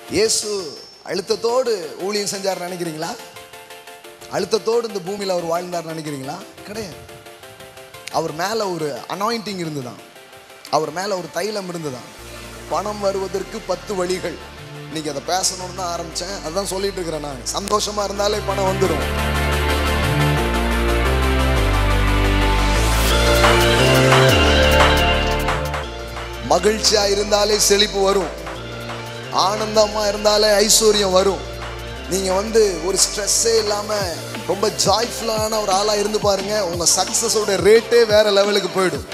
இயேசு அழுத்தத்தோடு ஊழியம் செஞ்சார் நினைக்கிறீங்களா அழுத்தத்தோடு இந்த பூமியில் அவர் வாழ்ந்தார் நினைக்கிறீங்களா கிடையாது அவர் மேலே ஒரு அனாயிண்டிங் இருந்துதான் அவர் மேலே ஒரு தைலம் இருந்துதான் பணம் வருவதற்கு பத்து வழிகள் இன்னைக்கு அதை பேசணும்னு தான் ஆரம்பித்தேன் அதான் சொல்லிட்டு இருக்கிறேன் நான் சந்தோஷமா இருந்தாலே பணம் வந்துடும் மகிழ்ச்சியா இருந்தாலே செழிப்பு வரும் ஆனந்தமா இருந்தாலே ஐஸ்வர்யம் வரும் நீங்க வந்து ஒரு ஸ்ட்ரெஸ்ஸே இல்லாம ரொம்ப ஜாய்ஃபுல்லான ஒரு ஆளா இருந்து பாருங்க உங்க சக்சஸோட ரேட்டே வேற லெவலுக்கு போயிடும்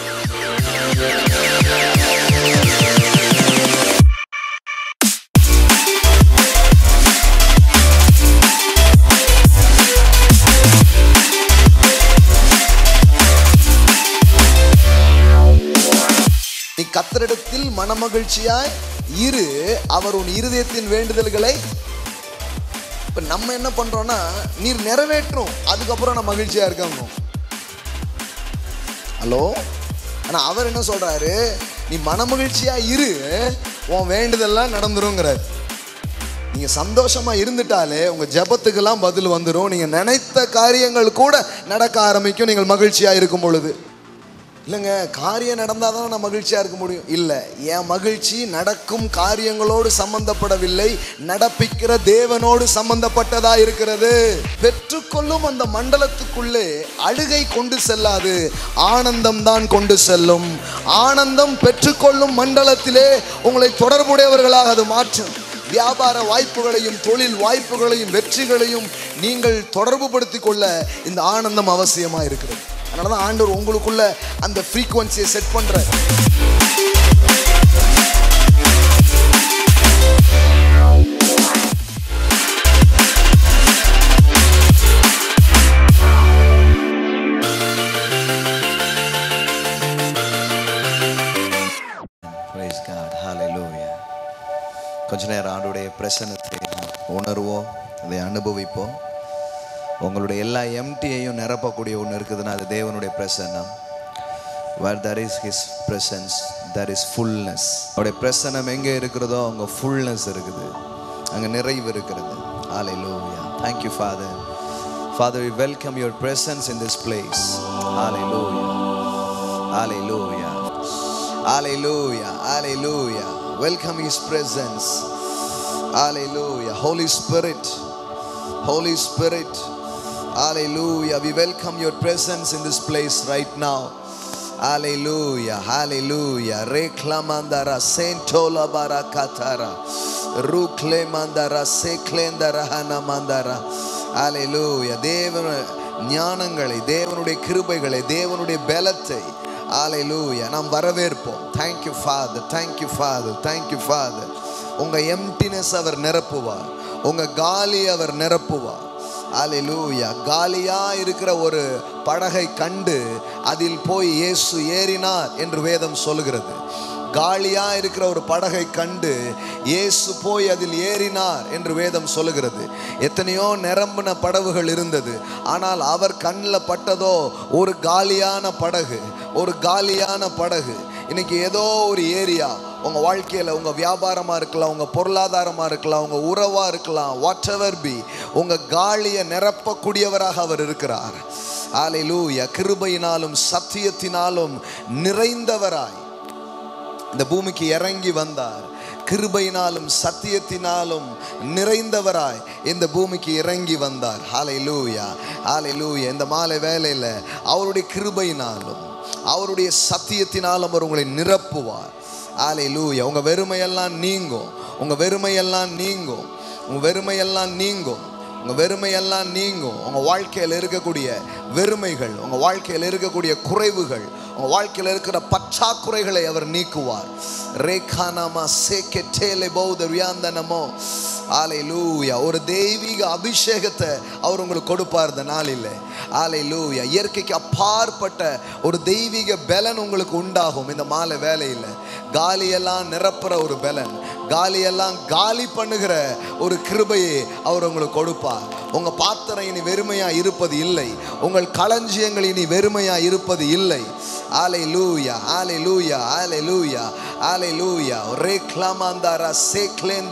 நீ கத்தரிடத்தில் மனமகிழ்ச்சியாய் இரு அவர் உன் இருதயத்தின் வேண்டுதல்களை இப்ப நம்ம என்ன பண்றோம்னா நீர் நிறைவேற்றும் அதுக்கப்புறம் நான் மகிழ்ச்சியா இருக்காங்க ஹலோ ஆனா அவர் என்ன சொல்றாரு நீ மனமகிழ்ச்சியா இரு உன் வேண்டுதெல்லாம் நடந்துருங்கிறார் நீங்க சந்தோஷமா இருந்துட்டாலே உங்க ஜெபத்துக்கெல்லாம் பதில் வந்துடும் நீங்க நினைத்த காரியங்கள் கூட நடக்க ஆரம்பிக்கும் நீங்கள் மகிழ்ச்சியா இருக்கும் பொழுது இல்லைங்க காரியம் நடந்தால் தான் நான் மகிழ்ச்சியாக இருக்க முடியும் இல்லை என் மகிழ்ச்சி நடக்கும் காரியங்களோடு சம்பந்தப்படவில்லை நடப்பிக்கிற தேவனோடு சம்பந்தப்பட்டதா இருக்கிறது பெற்றுக்கொள்ளும் அந்த மண்டலத்துக்குள்ளே அழுகை கொண்டு செல்லாது ஆனந்தம் தான் கொண்டு செல்லும் ஆனந்தம் பெற்றுக்கொள்ளும் மண்டலத்திலே உங்களை தொடர்புடையவர்களாக அது மாற்றும் வியாபார வாய்ப்புகளையும் தொழில் வாய்ப்புகளையும் வெற்றிகளையும் நீங்கள் தொடர்பு படுத்திக் கொள்ள இந்த ஆனந்தம் அவசியமாக இருக்கிறது அதனால தான் ஆண்டவர் உங்களுக்குள்ள அந்த ஃப்ரீக்குவன்சியை செட் பண்றார் Praise God. Hallelujah. கொஞ்ச நேரம் ஆண்டுடைய பிரசன்னத்தை நாம் உணர்வோம் அதை அனுபவிப்போம் உங்களுடைய எல்லா எம்டியையும் நிரப்பக்கூடிய ஒன்று இருக்குதுன்னா அது தேவனுடைய பிரசன்னம் where there is his presence there is fullness அவருடைய பிரசன்னம் எங்கே இருக்கிறதோ அங்கே ஃபுல்னஸ் இருக்குது அங்கே நிறைவு இருக்கிறது ஹalleluya thank you father father we welcome your presence in this place hallelujah hallelujah hallelujah hallelujah welcome his presence hallelujah holy spirit holy spirit hallelujah we welcome your presence in this place right now hallelujah hallelujah reklamandara sentola barakatara ruklemandara seklendara hanamandara hallelujah தேவன ஞானங்களை தேவனுடைய கிருபைகளை தேவனுடைய பலத்தை ஹalleluya நாம் வரவேற்போம் thank you father thank you father thank you father உங்க emptiness அவர் நிரப்புவார் உங்க காலி அவர் நிரப்புவார் ஹalleluya காலியா இருக்கிற ஒரு படகை கண்டு அதில் போய் இயேசு ஏறினார் என்று வேதம் சொல்கிறது காலியா இருக்கிற ஒரு படகை கண்டு இயேசு போய் அதில் ஏறினார் என்று வேதம் சொல்லுகிறது எத்தனையோ நிரம்பின படகுகள் இருந்தது ஆனால் அவர் கண்ணில் பட்டதோ ஒரு காலியான படகு ஒரு காலியான படகு இன்னைக்கு ஏதோ ஒரு ஏரியா உங்கள் வாழ்க்கையில் உங்கள் வியாபாரமாக இருக்கலாம் உங்கள் பொருளாதாரமாக இருக்கலாம் உங்கள் உறவாக இருக்கலாம் வாட் எவர் பி உங்கள் காலியை நிரப்பக்கூடியவராக அவர் இருக்கிறார் ஆலையிலூயா கிருபையினாலும் சத்தியத்தினாலும் நிறைந்தவராய் இந்த பூமிக்கு இறங்கி வந்தார் கிருபையினாலும் சத்தியத்தினாலும் நிறைந்தவராய் இந்த பூமிக்கு இறங்கி வந்தார் ஹாலை லூயா ஹாலை லூயா இந்த மாலை வேலையில் அவருடைய கிருபையினாலும் அவருடைய சத்தியத்தினாலும் அவர் உங்களை நிரப்புவார் ஹாலை லூயா உங்கள் வெறுமையெல்லாம் நீங்கும் உங்கள் வெறுமையெல்லாம் நீங்கும் உங்கள் வெறுமையெல்லாம் நீங்கும் உங்கள் வெறுமையெல்லாம் நீங்கும் உங்கள் வாழ்க்கையில் இருக்கக்கூடிய வெறுமைகள் உங்கள் வாழ்க்கையில் இருக்கக்கூடிய குறைவுகள் உங்கள் வாழ்க்கையில் இருக்கிற பற்றாக்குறைகளை அவர் நீக்குவார் ரேகானாமா சேக்கே டேலே பௌத வியாந்தனமோ ஆலை லூயா ஒரு தெய்வீக அபிஷேகத்தை அவர் உங்களுக்கு கொடுப்பார் இந்த நாளில் ஆலை லூயா இயற்கைக்கு அப்பாற்பட்ட ஒரு தெய்வீக பலன் உங்களுக்கு உண்டாகும் இந்த மாலை வேலையில் காலியெல்லாம் நிரப்புற ஒரு பலன் காலியெல்லாம் காலி பண்ணுகிற ஒரு கிருபையை அவர் உங்களுக்கு கொடுப்பார் உங்க பாத்திரம் இனி வெறுமையா இருப்பது இல்லை உங்கள் களஞ்சியங்கள் இனி வெறுமையா இருப்பது இல்லை ஆலை லூயா ஆலை லூயா ஆலை லூயா ஆலை லூயா ரே கிளாமாந்தாரா சே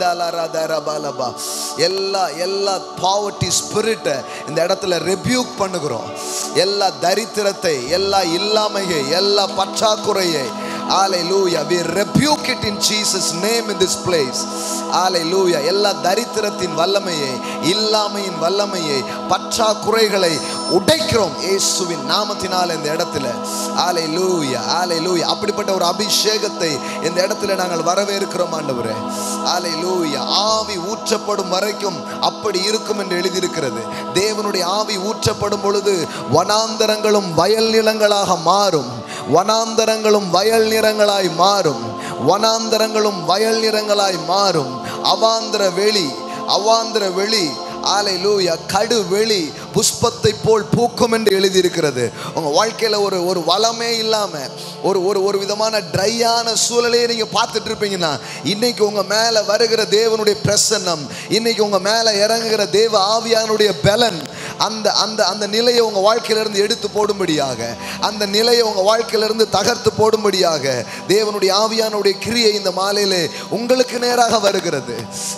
பாலபா எல்லா எல்லா பாவர்ட்டி ஸ்பிரிட்டை இந்த இடத்துல ரெபியூக் பண்ணுகிறோம் எல்லா தரித்திரத்தை எல்லா இல்லாமையை எல்லா பற்றாக்குறையை Hallelujah. We rebuke it in Jesus' name in this place. Hallelujah. எல்லா தரித்திரத்தின் வல்லமையை இல்லாமையின் வல்லமையை பற்றாக்குறைகளை உடைக்கிறோம் இயேசுவின் நாமத்தினால் இந்த இடத்துல Hallelujah. Hallelujah. அப்படிப்பட்ட ஒரு அபிஷேகத்தை இந்த இடத்துல நாங்கள் வரவேற்கிறோம் ஆண்டவரே Hallelujah. ஆவி ஊற்றப்படும் வரைக்கும் அப்படி இருக்கும் என்று எழுதியிருக்கிறது தேவனுடைய ஆவி ஊற்றப்படும் பொழுது வனாந்தரங்களும் வயல் நிலங்களாக மாறும் வனாந்தரங்களும் வயல் நிறங்களாய் மாறும் வனாந்தரங்களும் வயல் நிறங்களாய் மாறும் அவாந்திர வெளி அவாந்திர வெளி ஆலை லூயா கடு வெளி புஷ்பத்தை போல் பூக்கும் என்று எழுதியிருக்கிறது உங்க வாழ்க்கையில ஒரு ஒரு வளமே இல்லாம ஒரு ஒரு ஒரு விதமான ட்ரையான சூழலையே நீங்க பார்த்துட்டு இருப்பீங்கன்னா இன்னைக்கு உங்க மேல வருகிற தேவனுடைய பிரசன்னம் இன்னைக்கு உங்க மேல இறங்குகிற தேவ ஆவியானுடைய பலன் அந்த அந்த அந்த நிலையை உங்க வாழ்க்கையில இருந்து எடுத்து போடும்படியாக அந்த நிலையை உங்க வாழ்க்கையில இருந்து தகர்த்து போடும்படியாக தேவனுடைய ஆவியானுடைய கிரியை இந்த மாலையிலே உங்களுக்கு நேராக வருகிறது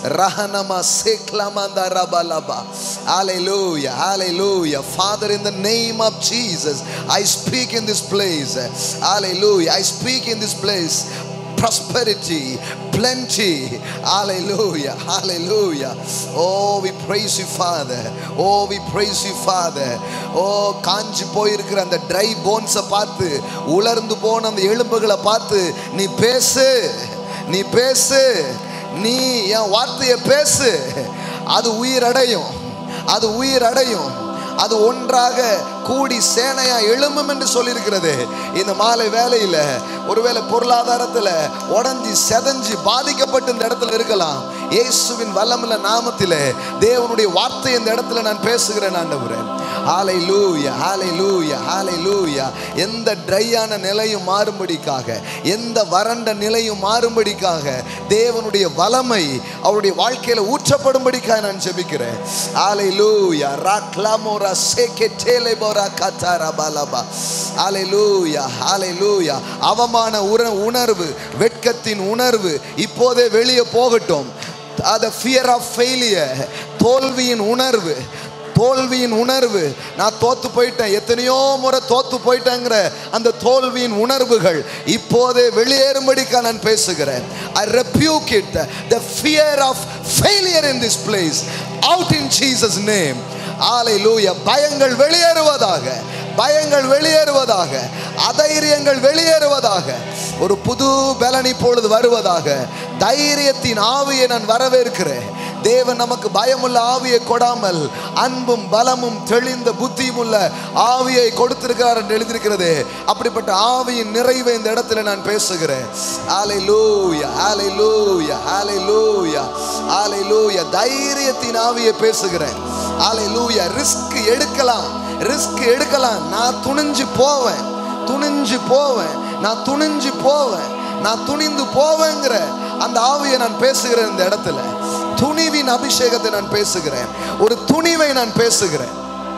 ரஹனமா சேக்லாமா ரபலபா ஹalleluya hallelujah father in the name of jesus i speak in this place hallelujah i speak in this place prosperity, plenty. Hallelujah. Hallelujah. Oh, we praise you, Father. Oh, we praise you, Father. Oh, காஞ்சி போயிருக்கிற அந்த try போன்ஸை பார்த்து உலர்ந்து போன அந்த எலும்புகளை பார்த்து நீ பேசு நீ பேசு நீ என் வார்த்தையை பேசு அது உயிரடையும் அது உயிரடையும் அது ஒன்றாக கூடி சேனையா எழும்பும் என்று சொல்லியிருக்கிறது இந்த மாலை வேலையில் ஒருவேளை பொருளாதாரத்தில் உடஞ்சி செதஞ்சு பாதிக்கப்பட்டு இந்த இடத்துல இருக்கலாம் இயேசுவின் வல்லமில்ல நாமத்தில் தேவனுடைய வார்த்தை இந்த இடத்துல நான் பேசுகிறேன் ஆண்டவரே ஹாலை லூயா ஹாலை லூயா ஹாலை லூயா எந்த ட்ரையான நிலையும் மாறும்படிக்காக எந்த வறண்ட நிலையும் மாறும்படிக்காக தேவனுடைய வல்லமை அவருடைய வாழ்க்கையில ஊற்றப்படும்படிக்காக நான் ஜெபிக்கிறேன் ஹாலை லூயா ராக்லாமோரா சேகே டேலேபோரா கத்தாரா பாலபா ஹாலை லூயா ஹாலை லூயா அவமான உற உணர்வு வெட்கத்தின் உணர்வு இப்போதே வெளியே போகட்டும் அது ஃபியர் ஆஃப் ஃபெயிலியர் தோல்வியின் உணர்வு தோல்வியின் உணர்வு நான் தோத்து போயிட்டேன் எத்தனையோ முறை தோத்து போயிட்டேங்கிற அந்த தோல்வியின் உணர்வுகள் இப்போதே வெளியேறும்படிக்கா நான் பேசுகிறேன் I rebuke it the fear of failure in this place out in Jesus name hallelujah பயங்கள் வெளியேறுவதாக பயங்கள் வெளியேறுவதாக அதைரியங்கள் வெளியேறுவதாக ஒரு புது பலன் இப்பொழுது வருவதாக தைரியத்தின் ஆவியை நான் வரவேற்கிறேன் தேவன் நமக்கு பயமுள்ள ஆவியை கொடாமல் அன்பும் பலமும் தெளிந்த புத்தியும் உள்ள ஆவியை கொடுத்திருக்கிறார் என்று எழுதியிருக்கிறது அப்படிப்பட்ட ஆவியின் நிறைவை இந்த இடத்துல நான் பேசுகிறேன் ஆலை லூயா ஆலை லூயா ஆலை லூயா ஆலை லூயா தைரியத்தின் ஆவியை பேசுகிறேன் ஆலை லூயா ரிஸ்க் எடுக்கலாம் ரிஸ்க் எடுக்கலாம் நான் துணிஞ்சு போவேன் துணிஞ்சு போவேன் நான் துணிஞ்சு போவேன் நான் துணிந்து போவேங்கிற அந்த ஆவியை நான் பேசுகிறேன் இந்த இடத்துல துணிவின் அபிஷேகத்தை நான் பேசுகிறேன் ஒரு துணிவை நான் பேசுகிறேன்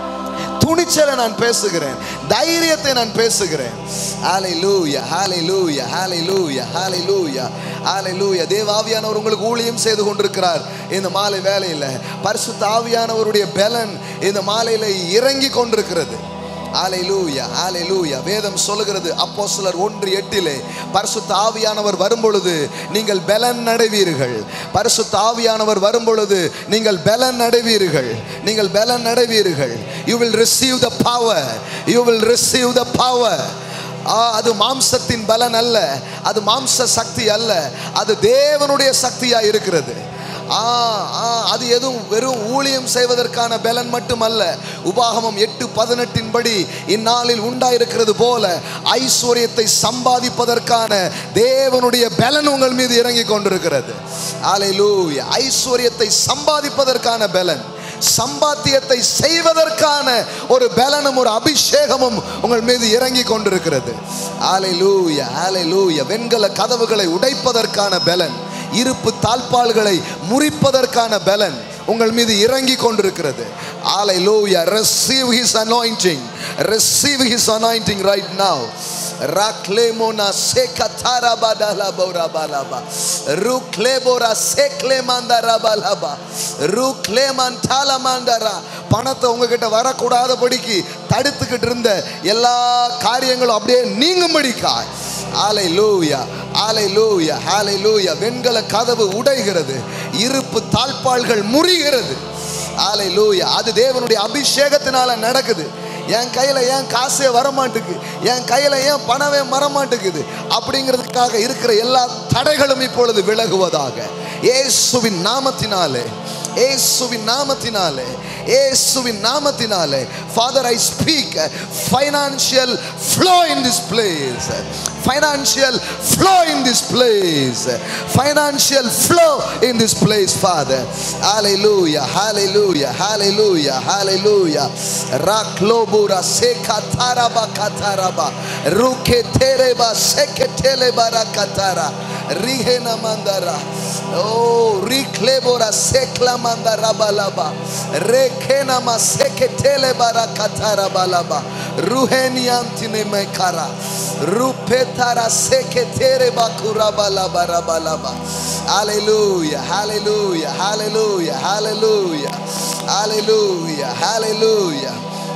துணிச்சலை நான் பேசுகிறேன் தைரியத்தை நான் பேசுகிறேன் ஹாலை லூயா ஹாலை லூயா ஹாலை லூயா ஹாலை லூயா ஹாலை லூயா தேவாவியானவர் உங்களுக்கு ஊழியம் செய்து கொண்டிருக்கிறார் இந்த மாலை வேலையில் பரிசுத்த ஆவியானவருடைய பலன் இந்த மாலையில் இறங்கி கொண்டிருக்கிறது ஆலைலூயா ஆலைலூயா வேதம் சொல்லுகிறது அப்போ சிலர் ஒன்று எட்டிலே பரிசுத்த ஆவியானவர் வரும்பொழுது நீங்கள் பலன் அடைவீர்கள் பரிசுத்த ஆவியானவர் வரும்பொழுது நீங்கள் பலன் அடைவீர்கள் நீங்கள் பலன் அடைவீர்கள் you will receive the power you will receive the power அது மாம்சத்தின் பலன் அல்ல அது மாம்ச சக்தி அல்ல அது தேவனுடைய சக்தியா இருக்கிறது ஆ ஆ அது எதுவும் வெறும் ஊழியம் செய்வதற்கான பலன் மட்டுமல்ல உபாகமம் எட்டு பதினெட்டின் படி இந்நாளில் உண்டாயிருக்கிறது போல ஐஸ்வர்யத்தை சம்பாதிப்பதற்கான தேவனுடைய பலன் உங்கள் மீது இறங்கி கொண்டிருக்கிறது ஆலையிலூயா ஐஸ்வர்யத்தை சம்பாதிப்பதற்கான பலன் சம்பாத்தியத்தை செய்வதற்கான ஒரு பலனும் ஒரு அபிஷேகமும் உங்கள் மீது இறங்கி கொண்டிருக்கிறது ஆலையிலூயா ஆலையிலூயா வெண்கல கதவுகளை உடைப்பதற்கான பலன் இருப்பு தாழ்பால்களை முறிப்பதற்கான பலன் உங்கள் மீது இறங்கி கொண்டிருக்கிறது Hallelujah. Receive his anointing. Receive his anointing right now. Raklemona sekatara badala bora balaba. Ruklebora sekle mandara balaba. Rukleman talamandara. பணத்தை உங்ககிட்ட வரக்கூடாதபடிக்கு தடுத்துக்கிட்டு இருந்த எல்லா காரியங்களும் அப்படியே நீங்கும்படிக்காய் ஆலை லூயா ஆலை லூயா ஆலை லூயா வெண்கல கதவு உடைகிறது இருப்பு தாழ்பாள்கள் முறிகிறது ஆலை லூயா அது தேவனுடைய அபிஷேகத்தினால நடக்குது என் கையில் ஏன் காசே வரமாட்டுக்கு என் கையில் ஏன் பணமே வரமாட்டேங்குது அப்படிங்கிறதுக்காக இருக்கிற எல்லா தடைகளும் இப்பொழுது விலகுவதாக இயேசுவின் நாமத்தினாலே இயேசுவின் நாமத்தினாலே இயேசுவின் நாமத்தினாலே father I speak financial flow in this place financial flow in this place financial flow in this place father hallelujah hallelujah hallelujah hallelujah raklobura sekataraba kataraba ruketereba seketele barakatara rihena mandara Oh, riklebora sekla mandara balaba. Rekena maseketele barakatara balaba. Ruheni antine mekara. Rupetara seketere bakura balaba rabalaba. Hallelujah, hallelujah, hallelujah, hallelujah, hallelujah, hallelujah.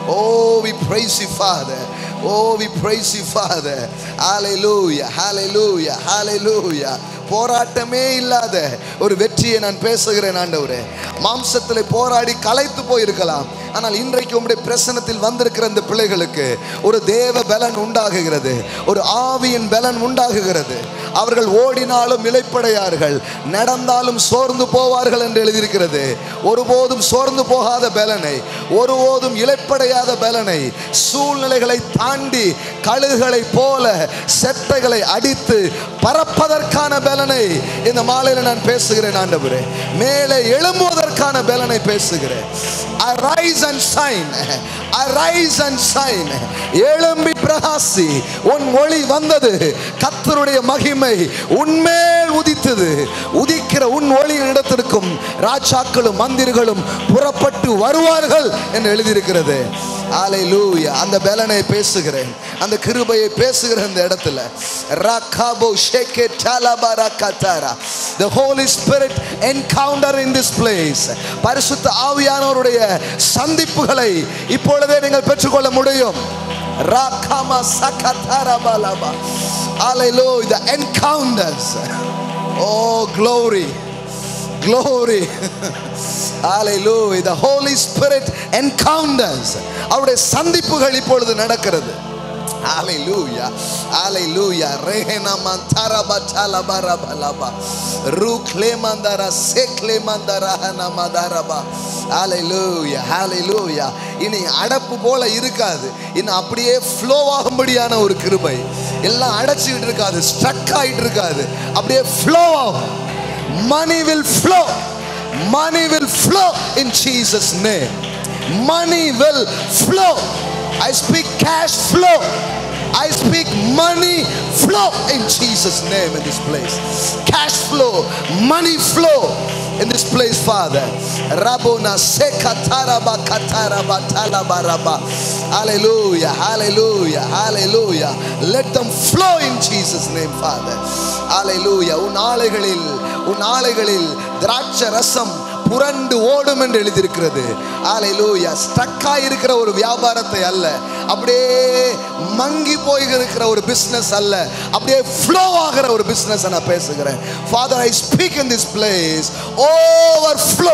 Oh, we praise you, Father. Oh, we praise you, Father. Hallelujah, hallelujah, hallelujah. போராட்டமே இல்லாத ஒரு வெற்றியை நான் பேசுகிறேன் ஆண்டவரே மாம்சத்தில் போராடி களைத்து போயிருக்கலாம் ஆனால் இன்றைக்கு உம்முடைய பிரசனத்தில் வந்திருக்கிற இந்த பிள்ளைகளுக்கு ஒரு தேவ பலன் உண்டாகுகிறது ஒரு ஆவியின் பலன் உண்டாகுகிறது அவர்கள் ஓடினாலும் இலைப்படையார்கள் நடந்தாலும் சோர்ந்து போவார்கள் என்று எழுதியிருக்கிறது ஒருபோதும் சோர்ந்து போகாத பலனை ஒருபோதும் இலைப்படையாத பலனை சூழ்நிலைகளை தாண்டி கழுகுகளை போல செட்டைகளை அடித்து பறப்பதற்கான பலனை இந்த மாலையில் நான் பேசுகிறேன் ஆண்டவரே மேலே எழும்புவதற்கான பலனை பேசுகிறேன் arise and shine arise and shine எழும்பி பிரகாசி உன் ஒளி வந்தது கத்தருடைய மகிமை உன்மேல் உதித்தது உதிக்கிற உன் ஒளியின் இடத்திற்கும் ராஜாக்களும் மந்திர்களும் புறப்பட்டு வருவார்கள் என்று எழுதியிருக்கிறது ஹalleluya அந்த பலனை பேசுகிறேன் அந்த கிருபையை பேசுகிற இந்த இடத்துல ரகாபோ ஷேகே டாலபாரா கத்தாரா the holy spirit encounter in this place பரிசுத்த ஆவியானவருடைய சந்திப்புகளை இப்பொழுதே நீங்கள் பெற்றுக்கொள்ள முடியும் ராகாமா சகதாரா பாலாபா hallelujah the encounters oh glory glory hallelujah the holy spirit encounters அவருடைய சந்திப்புகள் இப்பொழுது நடக்கிறது Hallelujah. Hallelujah. Rehena mantara batala barabalaba. Rukle mandara sekle mandara hana madaraba. Hallelujah. Hallelujah. இனி அடப்பு போல இருக்காது இன்னும் அப்படியே ஃப்ளோ ஆகும்படியான ஒரு கிருபை எல்லாம் அடைச்சிக்கிட்டு இருக்காது ஸ்ட்ரக் ஆகிட்டு இருக்காது அப்படியே ஃப்ளோ ஆகும் money will flow money will flow in jesus name money will flow i speak cash flow I speak money flow in Jesus' name in this place. Cash flow, money flow in this place, Father. Rabona sekataraba kataraba talabaraba. Hallelujah, hallelujah, hallelujah. Let them flow in Jesus' name, Father. Hallelujah. உன் ஆலைகளில் உன் ஆலைகளில் திராட்சை ரசம் புரண்டு ஓடும் என்று எழுதியிருக்கிறது ஆலையிலூயா ஸ்டக்காக இருக்கிற ஒரு வியாபாரத்தை அல்ல அப்படியே மங்கி போய் இருக்கிற ஒரு பிஸ்னஸ் அல்ல அப்படியே ஃப்ளோ ஆகிற ஒரு பிஸ்னஸ் நான் பேசுகிறேன் father I speak in this place overflow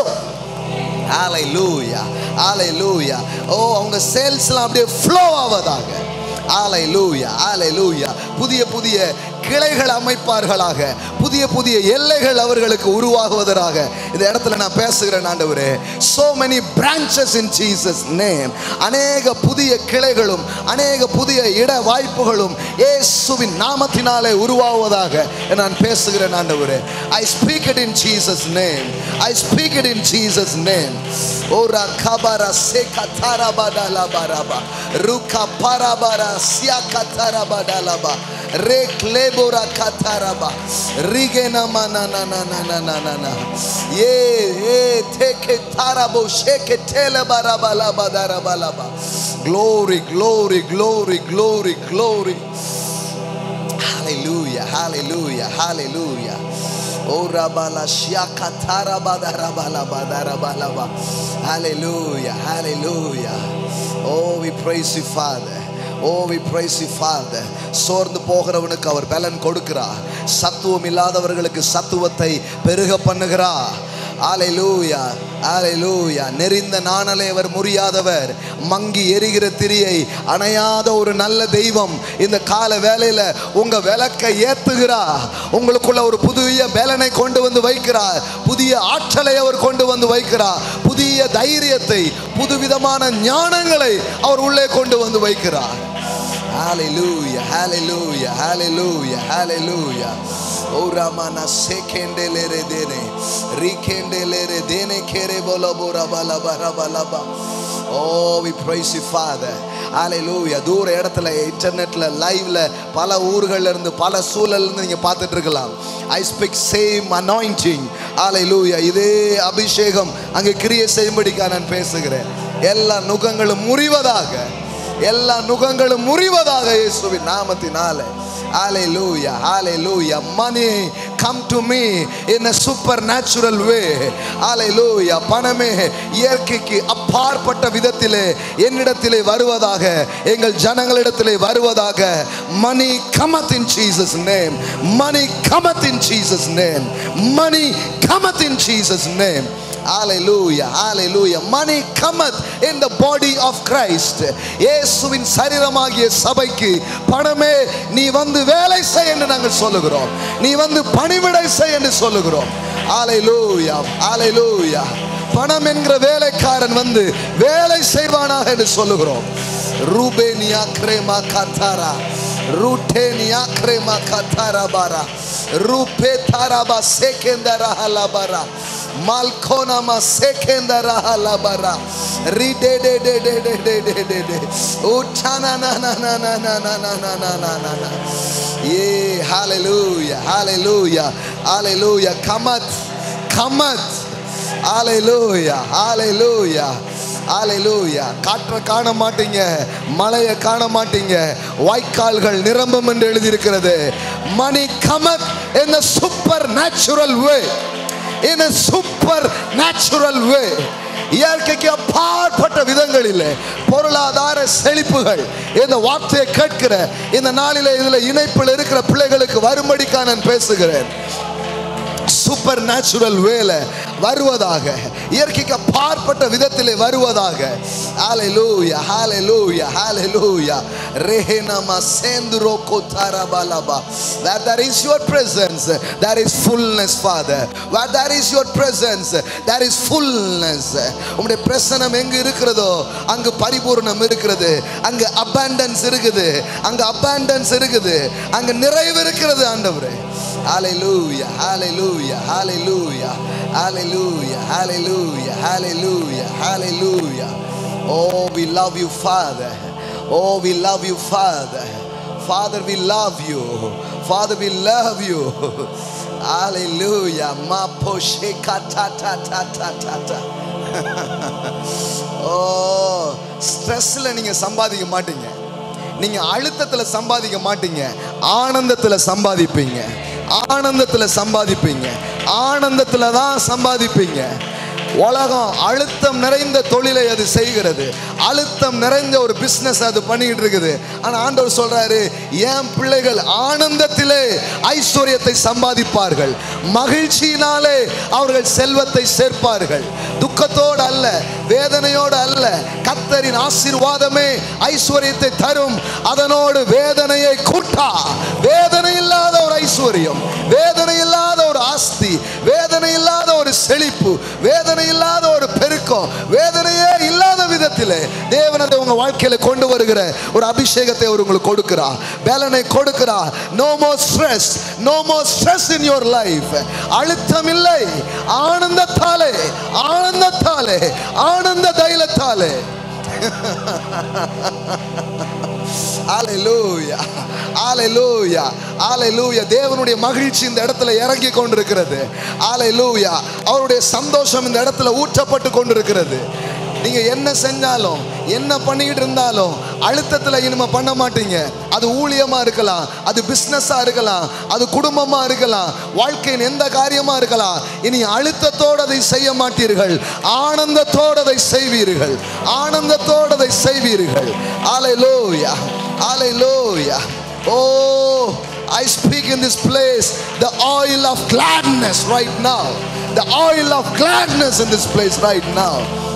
hallelujah hallelujah oh அவங்க சேல்ஸ்லாம் அப்படியே ஃப்ளோ ஆவதாக ஆலை லூயா ஆலை லூயா புதிய புதிய கிளைகள் அமைப்பார்களாக புதிய புதிய எல்லைகள் அவர்களுக்கு உருவாகுவதற்காக இந்த இடத்துல நான் பேசுகிறேன் ஆண்டவரே so many branches in Jesus name அநேக புதிய கிளைகளும் அநேக புதிய இட வாய்ப்புகளும் இயேசுவின் நாமத்தினாலே உருவாகுவதாக நான் பேசுகிறேன் ஆண்டவரே I speak it in Jesus name I speak it in Jesus name ora kabara sekatara badala baraba ruka parabara siakatara badalaba reklebora kataraba rigena manana na na na na na na ye ye teke tarabo sheke tele barabalaba darabalaba. Glory, glory, glory, glory, glory. Hallelujah, hallelujah, hallelujah. Oh, rabala shiaka tarabada rabala badara balaba. Hallelujah, hallelujah. Oh, we praise you, Father. Oh, we praise you, Father. சோர்ந்து போகிறவனுக்கு அவர் பலன் கொடுக்கிறார் சத்துவம் இல்லாதவர்களுக்கு சத்துவத்தை பெருக பண்ணுகிறார் ஆலைலூயா ஆலைலூயா நெறிந்த நாணலை அவர் முறியாதவர் மங்கி எரிகிற திரியை அணையாத ஒரு நல்ல தெய்வம் இந்த கால வேலையில உங்க விளக்கை ஏத்துகிறார் உங்களுக்குள்ள ஒரு புதிய பலனை கொண்டு வந்து வைக்கிறார் புதிய ஆற்றலை அவர் கொண்டு வந்து வைக்கிறார் புதிய தைரியத்தை புதுவிதமான ஞானங்களை அவர் உள்ளே கொண்டு வந்து வைக்கிறார் Hallelujah, hallelujah, hallelujah, hallelujah. Oh Ramana sekendelere dene, rikendelere dene kere bola bora bala bara bala ba. Oh, we praise you, Father. Hallelujah. தூர இடத்துல இன்டர்நெட்ல லைவ்ல பல ஊர்கள்ல இருந்து பல சூழல்ல இருந்து நீங்க பார்த்துட்டு இருக்கலாம் I speak same anointing hallelujah இதே அபிஷேகம் அங்கே கிரியை செய்யும்படிக்கா நான் பேசுகிறேன் எல்லா நுகங்களும் முறிவதாக எல்லா நுகங்களும் முறிவதாக இயேசுவின் நாமத்தினாலே Hallelujah, hallelujah. Money come to me in a supernatural way. Hallelujah. பணமே இயற்கைக்கு அப்பாற்பட்ட விதத்திலே என்னிடத்திலே வருவதாக எங்கள் ஜனங்களிடத்திலே வருவதாக money cometh in Jesus name. Money cometh in Jesus name. Money cometh in Jesus name. Hallelujah, hallelujah. Money cometh in the body of Christ. இயேசுவின் சரீரமாகிய சபைக்கு பணமே நீ வந்து வேலை செய் என்று நாங்கள் சொல்லுகிறோம் நீ வந்து பணிவிடை செய் என்று சொல்லுகிறோம் Hallelujah, hallelujah. பணம் என்கிற வேலைக்காரன் வந்து வேலை செய்வானாக என்று சொல்லுகிறோம் ரூபேனியா கிரேமா கத்தாரா ரூட்டேனியா கிரேமா கத்தாரா பாரா RuPay தாராபா சேகேந்தரா ஹலாபாரா Malkona ma sekenda raha labara. Ri de de de de de de de de de. Utana na na na na na na na na na na na na. Yeah, hallelujah, hallelujah, hallelujah. Kamat, kamat. Hallelujah, hallelujah. Hallelujah. காற்றை காண மாட்டீங்க மழையை காண மாட்டீங்க வாய்க்கால்கள் நிரம்பும் என்று எழுதியிருக்கிறது money cometh in a supernatural way in a supernatural way இயற்கைக்கு அப்பாற்பட்ட விதங்களில் பொருளாதார செழிப்புகள் இந்த வார்த்தையை கேட்கிற இந்த நாளிலே இதுல இணைப்பில் இருக்கிற பிள்ளைகளுக்கு வரும்படிக்கா நான் பேசுகிறேன் சூப்பர் நேச்சுரல் வேல வருவதாக இயற்கைக்கு அப்பாற்பட்ட விதத்திலே வருவதாக ஹalleluya hallelujah hallelujah rehenama sendro kotarabalaba where there is your presence there is fullness father where there is your presence there is fullness உம்முடைய பிரசனம் எங்கு இருக்கிறதோ அங்கு பரிபூர்ணம் இருக்கிறது அங்கு abundance இருக்குது அங்கு abundance இருக்குது அங்கு நிறைவு இருக்கிறது ஆண்டவரே Hallelujah, hallelujah, hallelujah, hallelujah, hallelujah, hallelujah, hallelujah. Oh, we love you, Father. Oh, we love you, Father. Father, we love you. Father, we love you. Hallelujah. Ma poshe ta ta ta ta ta ta. ஓ ஸ்ட்ரெஸ்ல நீங்க சம்பாதிக்க மாட்டீங்க நீங்க அழுத்தத்துல சம்பாதிக்க மாட்டீங்க ஆனந்தத்துல சம்பாதிப்பீங்க ஆனந்தத்துல சம்பாதிப்பீங்க ஆனந்தத்துல தான் சம்பாதிப்பீங்க உலகம் அழுத்தம் நிறைந்த தொழிலை அது செய்கிறது அழுத்தம் நிறைந்த ஒரு பிசினஸ் அது பண்ணிட்டு இருக்குது ஆனா ஆண்டவர் சொல்றாரு என் பிள்ளைகள் ஆனந்தத்திலே ஐஸ்வர்யத்தை சம்பாதிப்பார்கள் மகிழ்ச்சியினாலே அவர்கள் செல்வத்தை சேர்ப்பார்கள் துக்கத்தோடு அல்ல வேதனையோடு அல்ல கத்தரின் ஆசீர்வாதமே ஐஸ்வர்யத்தை தரும் அதனோடு வேதனையை கூட்டா வேதனை இல்லாத ஒரு ஐஸ்வர்யம் வேதனை இல்லாத ஒரு ஆஸ்தி வேதனை இல்லாத ஒரு செழிப்பு வேதனை இல்லாத ஒரு பெருக்கம் வேதனையே இல்லாத விதத்திலே தேவன் அதை உங்க வாழ்க்கையில கொண்டு வருகிற ஒரு அபிஷேகத்தை அவர் உங்களுக்கு கொடுக்கிறார் வேலனை கொடுக்கிறார் no more stress no more stress in your life அழுத்தம் இல்லை ஆனந்தத்தாலே ஆனந்தத்தாலே ஆனந்த தைலத்தாலே Hallelujah. Hallelujah. Hallelujah. தேவனுடைய மகிழ்ச்சி இந்த இடத்துல இறங்கி கொண்டிருக்கிறது Hallelujah. அவருடைய சந்தோஷம் இந்த இடத்துல ஊற்றப்பட்டு கொண்டிருக்கிறது நீங்க என்ன செஞ்சாலும் என்ன பண்ணிக்கிட்டு இருந்தாலும் அழுத்தத்துல இனிமே பண்ண மாட்டீங்க அது ஊழியமா இருக்கலாம் அது பிசினஸா இருக்கலாம் அது குடும்பமா இருக்கலாம் வாழ்க்கையின் எந்த காரியமா இருக்கலாம் இனி அழுத்தத்தோடு அதை செய்ய மாட்டீர்கள் ஆனந்தத்தோடு அதை செய்வீர்கள் ஆனந்தத்தோடு அதை செய்வீர்கள் ஆலைலோயா ஆலைலோயா ஓ I speak in this place the oil of gladness right now. The oil of gladness in this place right now.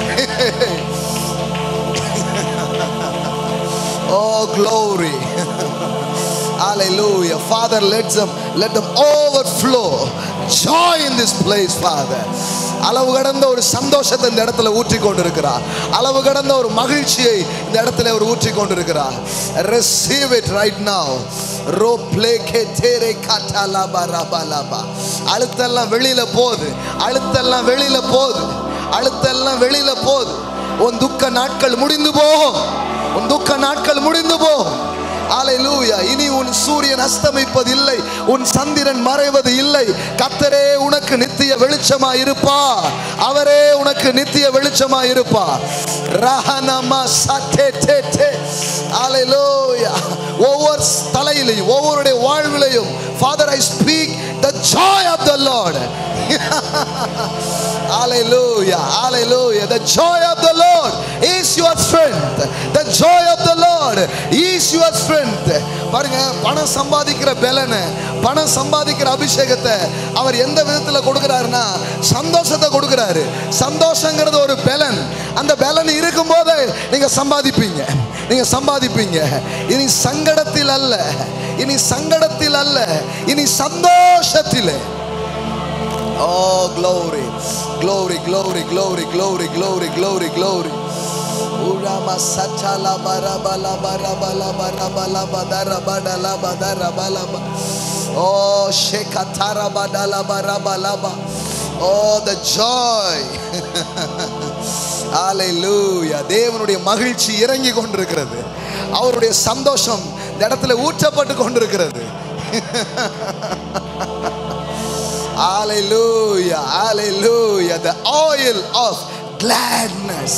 oh, glory. Hallelujah. Father, let them let them overflow. Joy in this place, Father. அளவு கடந்த ஒரு சந்தோஷத்தை இந்த இடத்துல ஊற்றி கொண்டிருக்கிறார் அளவு கடந்த ஒரு மகிழ்ச்சியை இந்த இடத்துல அவர் ஊற்றி கொண்டிருக்கிறார் receive it right now ரோ ப்ளே கே தேரே காட்டாலாபா ரபா லாபா அழுத்தெல்லாம் வெளியில போகுது அழுத்தெல்லாம் வெளியில போகுது அழுத்தெல்லாம் வெளியில போகுது உன் துக்க நாட்கள் முடிந்து போகும் உன் துக்க நாட்கள் முடிந்து போகும் Hallelujah. இனி உன் சூரியன் அஸ்தமிப்பதில்லை உன் சந்திரன் மறைவது இல்லை கத்தரே உனக்கு நித்திய வெளிச்சமா இருப்பா அவரே உனக்கு நித்திய வெளிச்சமா இருப்பா ரஹனமா சட்டே டே டே Hallelujah. ஒவ்வொரு தலையிலையும் ஒவ்வொருடைய வாழ்விலையும் father I speak the joy of the lord Hallelujah. Hallelujah. The joy of the Lord is your strength. The joy of the Lord is your strength. பாருங்க பணம் சம்பாதிக்கிற பலனை பணம் சம்பாதிக்கிற அபிஷேகத்தை அவர் எந்த விதத்தில் கொடுக்கிறாருன்னா சந்தோஷத்தை கொடுக்கிறாரு சந்தோஷங்கிறது ஒரு பலன் அந்த பலன் இருக்கும்போது நீங்க சம்பாதிப்பீங்க நீங்க சம்பாதிப்பீங்க இனி சங்கடத்தில் அல்ல இனி சங்கடத்தில் அல்ல இனி சந்தோஷத்தில் Oh, glory, glory, glory, glory, glory, glory, glory, glory. Urama satala baraba la baraba la baraba la badara badala badara balaba. Oh, shekatara badala baraba laba. Oh, the joy. Hallelujah. தேவனுடைய மகிழ்ச்சி இறங்கி கொண்டிருக்கிறது அவருடைய சந்தோஷம் இந்த இடத்துல ஊற்றப்பட்டு கொண்டிருக்கிறது Hallelujah, hallelujah. The oil of gladness.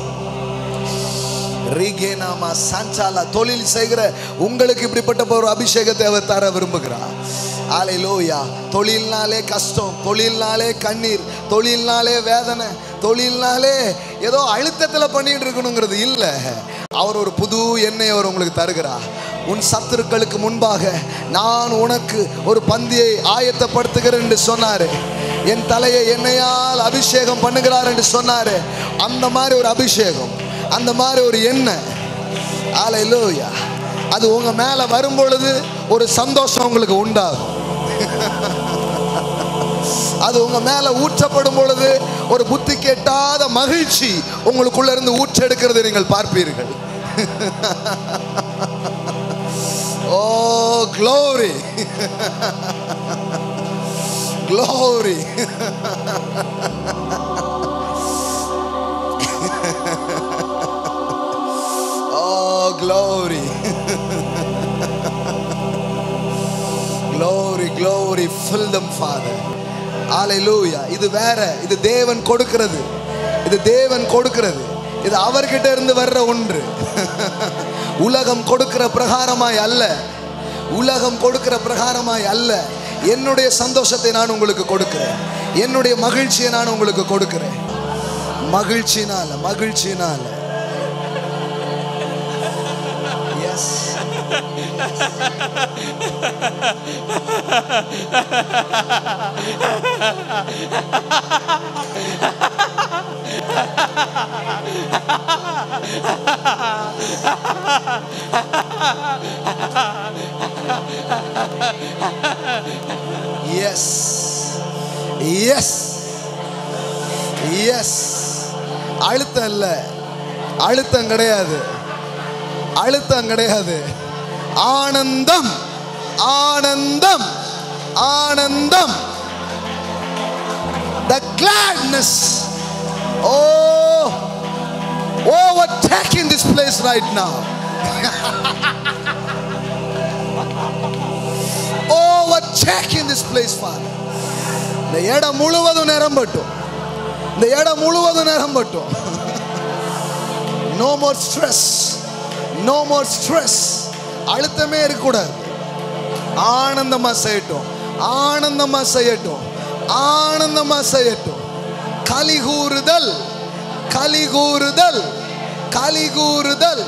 ரீகேனாமா சஞ்சாலா தொழில் செய்கிற உங்களுக்கு இப்படிப்பட்ட ஒரு அபிஷேகத்தை அவர் தர விரும்புகிறார் ஆலையிலோயா தொழில்னாலே கஷ்டம் தொழில்னாலே கண்ணீர் தொழில்னாலே வேதனை தொழில்னாலே ஏதோ அழுத்தத்தில் பண்ணிட்டு இருக்கணுங்கிறது இல்லை அவர் ஒரு புது எண்ணெய் அவர் உங்களுக்கு தருகிறார் உன் சத்துருக்களுக்கு முன்பாக நான் உனக்கு ஒரு பந்தியை ஆயத்தப்படுத்துகிறேன் என்று சொன்னாரு என் தலையை எண்ணெயால் அபிஷேகம் பண்ணுகிறார் என்று சொன்னாரு அந்த மாதிரி ஒரு அபிஷேகம் அந்த மாதிரி ஒரு எண்ணெய் ஆலையிலோயா அது உங்க மேல வரும் பொழுது ஒரு சந்தோஷம் உங்களுக்கு உண்டாகும் அது உங்க மேல ஊற்றப்படும் பொழுது ஒரு புத்தி கெட்டாத மகிழ்ச்சி உங்களுக்குள்ள இருந்து ஊற்றெடுக்கிறது நீங்கள் பார்ப்பீர்கள் oh glory glory Oh, glory. glory, glory. Fill them, Father. Hallelujah. இது வேற இது தேவன் கொடுக்கிறது இது தேவன் கொடுக்கிறது இது அவர்கிட்ட இருந்து வர்ற ஒன்று உலகம் கொடுக்கிற பிரகாரமாய் அல்ல உலகம் கொடுக்கிற பிரகாரமாய் அல்ல என்னுடைய சந்தோஷத்தை நான் உங்களுக்கு கொடுக்கிறேன் என்னுடைய மகிழ்ச்சியை நான் உங்களுக்கு கொடுக்கிறேன் மகிழ்ச்சினால மகிழ்ச்சினால Yes. Yes. Yes. Yes. அழுத்தம் இல்ல அழுத்தம் கிடையாது அழுத்தம் கிடையாது ஆனந்தம் ஆனந்தம் ஆனந்தம் the gladness oh overtaking this place right now Check in this place, Father. இந்த இடம் முழுவதும் நிரம்பட்டும் இந்த இடம் முழுவதும் நிரம்பட்டும் no more stress no more stress அழுத்தமே இருக்கக்கூடாது ஆனந்தமா செய்யட்டும் ஆனந்தமா செய்யட்டும் ஆனந்தமா செய்யட்டும் கலிகூறுதல் கலிகூறுதல் கலிகூறுதல்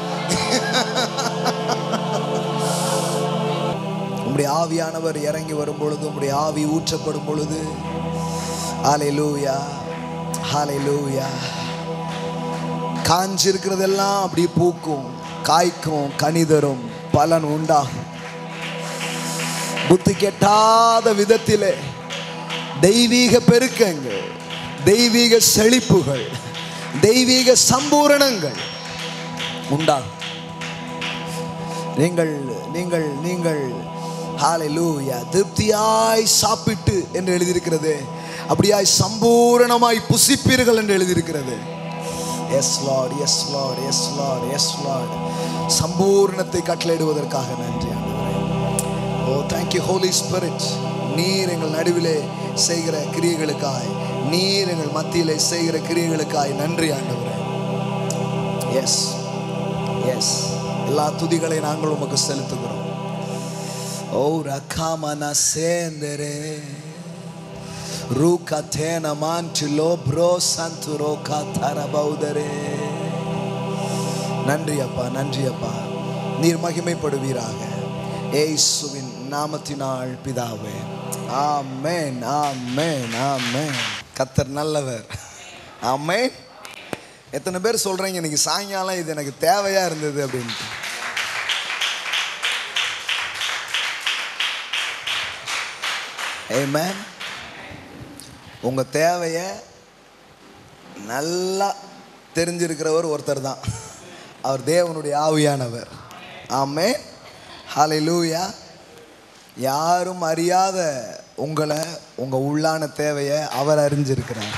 உம்முடைய ஆவியானவர் இறங்கி வரும் பொழுது உம்முடைய ஆவி ஊற்றப்படும் பொழுது ஹalleluya ஹalleluya காஞ்சி இருக்கிறதெல்லாம் அப்படி பூக்கும் காய்க்கும் கனிதரும் பலன் உண்டாகும் புத்தி கெட்டாத விதத்திலே தெய்வீக பெருக்கங்கள் தெய்வீக செழிப்புகள் தெய்வீக சம்பூரணங்கள் உண்டாகும் நீங்கள் நீங்கள் நீங்கள் ஹalleluya திருப்தியாய் சாப்பிட்டு என்று எழுதியிருக்கிறது அப்படியாய் சம்பூரணமாய் புசிப்பீர்கள் என்று எழுதியிருக்கிறது yes lord yes lord yes lord yes lord சம்பூரணத்தை கட்டளையிடுவதற்காக நன்றி ஆண்டவரே ஓ தேங்க்யூ ஹோலி ஸ்பிரிட் நீர் எங்கள் நடுவிலே செய்கிற கிரியைகளுக்காய் நீர் எங்கள் மத்தியிலே செய்கிற கிரியைகளுக்காய் நன்றி ஆண்டவரே எஸ் எஸ் எல்லா துதிகளை நாங்கள் உமக்கு செலுத்துகிறோம் ஓ ரக்காமன சேந்தரே ரூகா தேன மான்டிலோ ப்ரோ சந்துரோ காத்தரபௌதரே நன்றி அப்பா நன்றி அப்பா நீர் மகிமைப்படுவீராக ஏசுவின் நாமத்தினால் பிதாவே ஆமென் ஆமென் ஆமென் கத்தர் நல்லவர் ஆமென் எத்தனை பேர் சொல்றீங்க இன்னைக்கு சாயங்காலம் இது எனக்கு தேவையா இருந்தது அப்படின்ட்டு Amen. உங்க தேவையை நல்லா தெரிஞ்சிருக்கிறவர் ஒருத்தர் தான் அவர் தேவனுடைய ஆவியானவர் ஆமே ஹalleluya யாரும் அறியாத உங்களை உங்க உள்ளான தேவையை அவர் அறிஞ்சிருக்கிறார்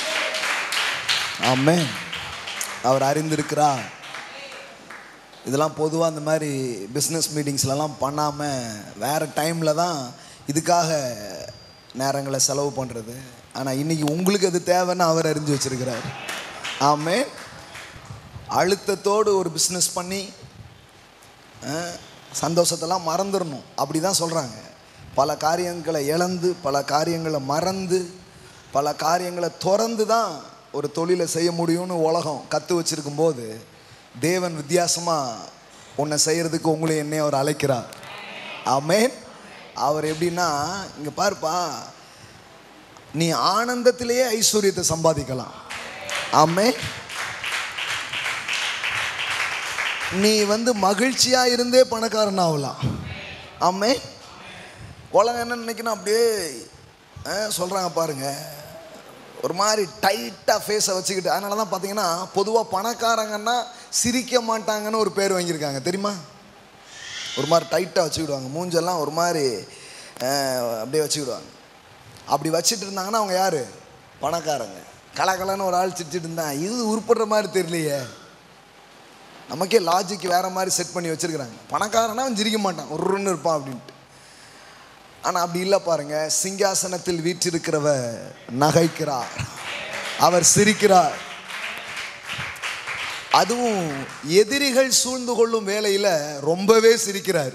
ஆமே அவர் அறிந்திருக்கிறார் இதெல்லாம் பொதுவாக அந்த மாதிரி பிஸ்னஸ் மீட்டிங்ஸ்லலாம் பண்ணாமல் வேறு டைமில் தான் இதுக்காக நேரங்களை செலவு பண்ணுறது ஆனால் இன்னைக்கு உங்களுக்கு அது தேவைன்னு அவர் அறிஞ்சு வச்சிருக்கிறார் ஆமே அழுத்தத்தோடு ஒரு பிஸ்னஸ் பண்ணி அஹ், சந்தோஷத்தெல்லாம் மறந்துடணும் அப்படி தான் சொல்கிறாங்க பல காரியங்களை இழந்து பல காரியங்களை மறந்து பல காரியங்களை திறந்து தான் ஒரு தொழிலை செய்ய முடியும்னு உலகம் கற்று வச்சிருக்கும் போது தேவன் வித்தியாசமாக உன்னை செய்கிறதுக்கு உங்களை என்னை அவர் அழைக்கிறார் ஆமென் அவர் எப்படின்னா இங்கே பாருப்பா நீ ஆனந்தத்திலேயே ஐஸ்வர்யத்தை சம்பாதிக்கலாம் ஆமென் நீ வந்து மகிழ்ச்சியா இருந்தே பணக்காரன் ஆகலாம் ஆமே உலகம் என்ன நினைக்கணும் அப்படியே ஆ, சொல்றாங்க பாருங்க ஒரு மாதிரி டைட்டாக ஃபேஸை வச்சுக்கிட்டு அதனால தான் பார்த்தீங்கன்னா பொதுவாக பணக்காரங்கன்னா சிரிக்க மாட்டாங்கன்னு ஒரு பேர் வாங்கியிருக்காங்க தெரியுமா ஒரு மாதிரி டைட்டாக வச்சுக்கிடுவாங்க மூஞ்செல்லாம் ஒரு மாதிரி ஆ, அப்படியே வச்சுக்கிடுவாங்க அப்படி வச்சுட்டு இருந்தாங்கன்னா அவங்க யார் பணக்காரங்க கலகலன்னு ஒரு ஆள் சிரிச்சிட்டு இருந்தான் இது உருப்படுற மாதிரி தெரியலையே நமக்கே லாஜிக் வேற மாதிரி செட் பண்ணி வச்சிருக்கிறாங்க பணக்காரனா அவன் சிரிக்க மாட்டான் ஒருன்னு இருப்பான் அப்படின்ட்டு ஆனால் அப்படி இல்லை பாருங்க சிங்காசனத்தில் வீற்றிருக்கிறவர் நகைக்கிறார் அவர் சிரிக்கிறார் அதுவும் எதிரிகள் சூழ்ந்து கொள்ளும் வேலையில் ரொம்பவே சிரிக்கிறார்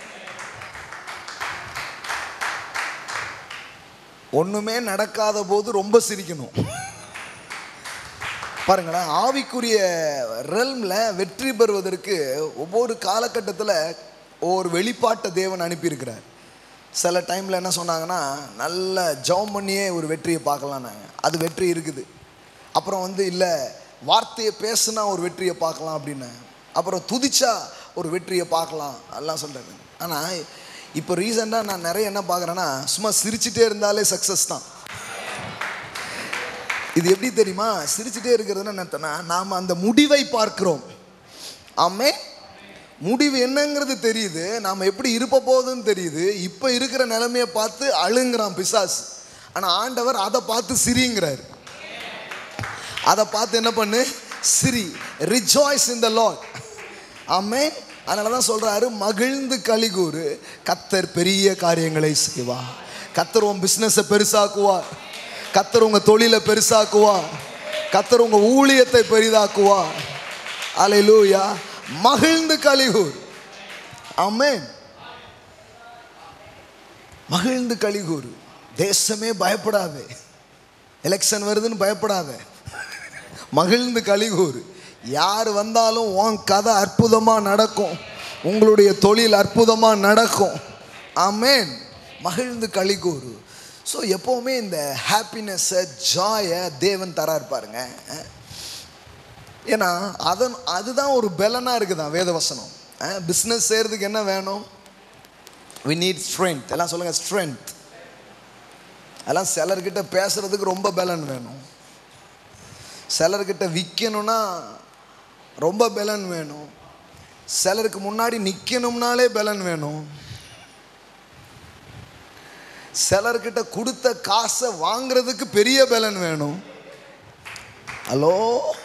ஒண்ணுமே நடக்காத போது ரொம்ப சிரிக்கணும் பாருங்களேன் ஆவிக்குரிய ரெல்மில் வெற்றி பெறுவதற்கு ஒவ்வொரு காலகட்டத்தில் ஒவ்வொரு வெளிப்பாட்டை தேவன் அனுப்பியிருக்கிறார் சில டைமில் என்ன சொன்னாங்கன்னா நல்ல ஜெபம் பண்ணியே ஒரு வெற்றியை பார்க்கலாம் நாங்கள் அது வெற்றி இருக்குது அப்புறம் வந்து இல்லை வார்த்தையை பேசுனா ஒரு வெற்றியை பார்க்கலாம் அப்படின்னு அப்புறம் துதிச்சா ஒரு வெற்றியை பார்க்கலாம் எல்லாம் சொல்கிறாங்க ஆனால் இப்போ ரீசெண்டாக நான் நிறைய என்ன பார்க்குறேன்னா சும்மா சிரிச்சிட்டே இருந்தாலே சக்ஸஸ் தான் இது எப்படி தெரியுமா சிரிச்சுட்டே இருக்கிறதுன்னு என்னத்தனா நாம் அந்த முடிவை பார்க்கிறோம் ஆமே முடிவு என்னங்கிறது தெரியுது நாம் எப்படி இருப்ப போகுதுன்னு தெரியுது இப்போ இருக்கிற நிலைமையை பார்த்து அழுங்குறான் பிசாசு ஆனால் ஆண்டவர் அதை பார்த்து சிரிங்கிறார் அதை பார்த்து என்ன பண்ணு சிரி ரிஜாய்ஸ் இன் த லார்ட் ஆமே அதனால தான் சொல்றாரு மகிழ்ந்து கலிகூறு கத்தர் பெரிய காரியங்களை செய்வார் கத்தர் உன் பிஸ்னஸை பெருசாக்குவார் கத்தர் உங்க தொழிலை பெருசாக்குவார் கத்தர் உங்க ஊழியத்தை பெரிதாக்குவார் அலையிலூயா மகிழ்ந்து கலிகூர் ஆமென் மகிழ்ந்து கலிகூர் தேசமே பயப்படாதே எலெக்ஷன் வருதுன்னு பயப்படாத மகிழ்ந்து கலிகூர் யார் வந்தாலும் உன் கதை அற்புதமாக நடக்கும் உங்களுடைய தொழில் அற்புதமாக நடக்கும் ஆமென் மகிழ்ந்து கலிகூர் ஸோ எப்போவுமே இந்த ஹாப்பினஸ்ஸை ஜாயை தேவன் தரார் பாருங்க ஏன்னா அதன் அதுதான் ஒரு பலனாக இருக்குதான் வேதவசனம் பிஸ்னஸ் செய்கிறதுக்கு என்ன வேணும் வி நீட் ஸ்ட்ரென்த் எல்லாம் சொல்லுங்கள் ஸ்ட்ரென்த் அதெல்லாம் சிலர்கிட்ட பேசுறதுக்கு ரொம்ப பலன் வேணும் சிலர்கிட்ட விற்கணும்னா ரொம்ப பலன் வேணும் சிலருக்கு முன்னாடி நிற்கணும்னாலே பலன் வேணும் சிலர்கிட்ட கொடுத்த காசை வாங்குறதுக்கு பெரிய பலன் வேணும் ஹலோ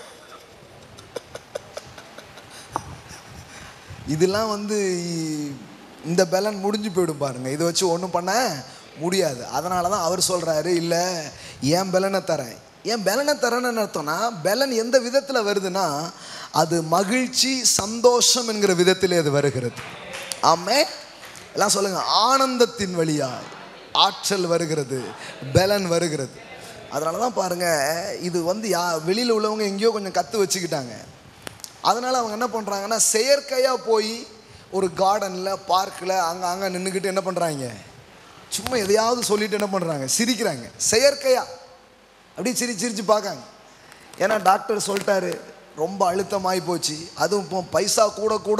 இதெல்லாம் வந்து இ- இந்த பலன் முடிஞ்சு போயிடும் பாருங்க இதை வச்சு ஒன்றும் பண்ண முடியாது அதனால தான் அவர் சொல்கிறாரு இல்லை ஏன் பலனை தரேன் ஏன் பலனை தரேன்னு அர்த்தம்னா பலன் எந்த விதத்தில் வருதுன்னா அது மகிழ்ச்சி சந்தோஷம் என்கிற விதத்திலே அது வருகிறது ஆமே எல்லாம் சொல்லுங்க ஆனந்தத்தின் வழியாய் ஆற்றல் வருகிறது பலன் வருகிறது அதனால தான் பாருங்க இது வந்து யா வெளியில் உள்ளவங்க எங்கேயோ கொஞ்சம் கற்று வச்சுக்கிட்டாங்க அதனால் அவங்க என்ன பண்ணுறாங்கன்னா செயற்கையாக போய் ஒரு கார்டனில் பார்க்கில் அங்கே அங்கே நின்றுக்கிட்டு என்ன பண்ணுறாங்க சும்மா எதையாவது சொல்லிட்டு என்ன பண்ணுறாங்க சிரிக்கிறாங்க செயற்கையாக அப்படியே சிரி சிரித்து பார்க்காங்க ஏன்னா டாக்டர் சொல்லிட்டாரு ரொம்ப அழுத்தமாகி போச்சு அதுவும் இப்போ பைசா கூட கூட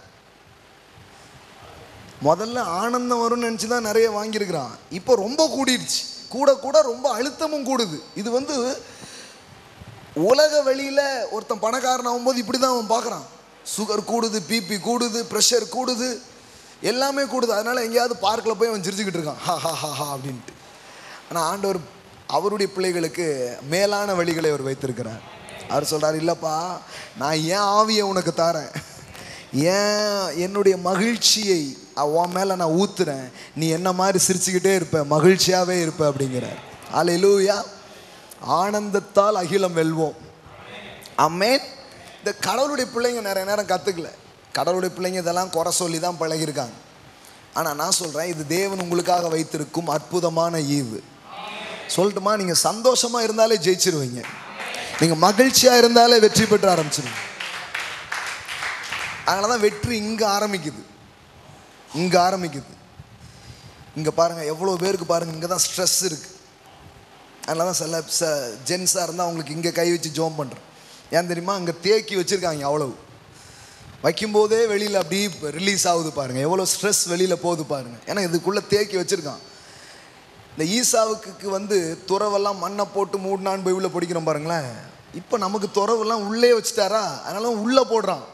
முதல்ல ஆனந்தம் வரும்னு நினச்சி தான் நிறைய வாங்கியிருக்கிறான் இப்போ ரொம்ப கூடிடுச்சு கூட கூட ரொம்ப அழுத்தமும் கூடுது இது வந்து உலக வெளியில் ஒருத்தன் பணக்காரன் ஆகும்போது இப்படி தான் அவன் பார்க்குறான் சுகர் கூடுது பிபி கூடுது ப்ரெஷர் கூடுது எல்லாமே கூடுது அதனால் எங்கேயாவது பார்க்கில் போய் அவன் சிரிச்சுக்கிட்டு இருக்கான் ஹா ஹா ஹா ஹா அப்படின்ட்டு ஆனால் ஆண்டவர் அவருடைய பிள்ளைகளுக்கு மேலான வழிகளை அவர் வைத்திருக்கிறார் அவர் சொல்கிறார் இல்லைப்பா நான் ஏன் ஆவியை உனக்கு தாரேன் ஏன் என்னுடைய மகிழ்ச்சியை அ- உன் மேலே நான் ஊத்துறேன் நீ என்ன மாதிரி சிரிச்சுக்கிட்டே இருப்ப மகிழ்ச்சியாகவே இருப்ப அப்படிங்கிறார் அல்லேலூயா ஆனந்தத்தால் அகிலம் வெல்வோம் அம்மேன் இந்த கடவுளுடைய பிள்ளைங்க நிறைய நேரம் கற்றுக்கல கடவுளுடைய பிள்ளைங்க இதெல்லாம் குறை சொல்லி தான் பழகியிருக்காங்க ஆனால் நான் சொல்கிறேன் இது தேவன் உங்களுக்காக வைத்திருக்கும் அற்புதமான ஈவு சொல்லட்டுமா நீங்கள் சந்தோஷமாக இருந்தாலே ஜெயிச்சிருவீங்க நீங்கள் மகிழ்ச்சியாக இருந்தாலே வெற்றி பெற்று ஆரம்பிச்சிருவீங்க அதனால தான் வெற்றி இங்கே ஆரம்பிக்குது இங்கே ஆரம்பிக்குது இங்கே பாருங்கள் எவ்வளோ பேருக்கு பாருங்கள் இங்கே தான் ஸ்ட்ரெஸ் இருக்குது அதனால தான் சில ச ஜென்ஸாக இருந்தால் அவங்களுக்கு இங்கே கை வச்சு ஜோம் பண்ணுறேன் ஏன் தெரியுமா அங்கே தேக்கி வச்சுருக்காங்க அவ்வளவு வைக்கும்போதே வெளியில் அப்படி ரிலீஸ் ஆகுது பாருங்கள் எவ்வளோ ஸ்ட்ரெஸ் வெளியில் போகுது பாருங்கள் ஏன்னா இதுக்குள்ளே தேக்கி வச்சுருக்கான் இந்த ஈசாவுக்கு வந்து துறவெல்லாம் மண்ணை போட்டு மூடினான்னு போய் உள்ளே பிடிக்கிறோம் பாருங்களேன் இப்போ நமக்கு துறவெல்லாம் உள்ளே வச்சுட்டாரா அதனால உள்ளே போடுறான்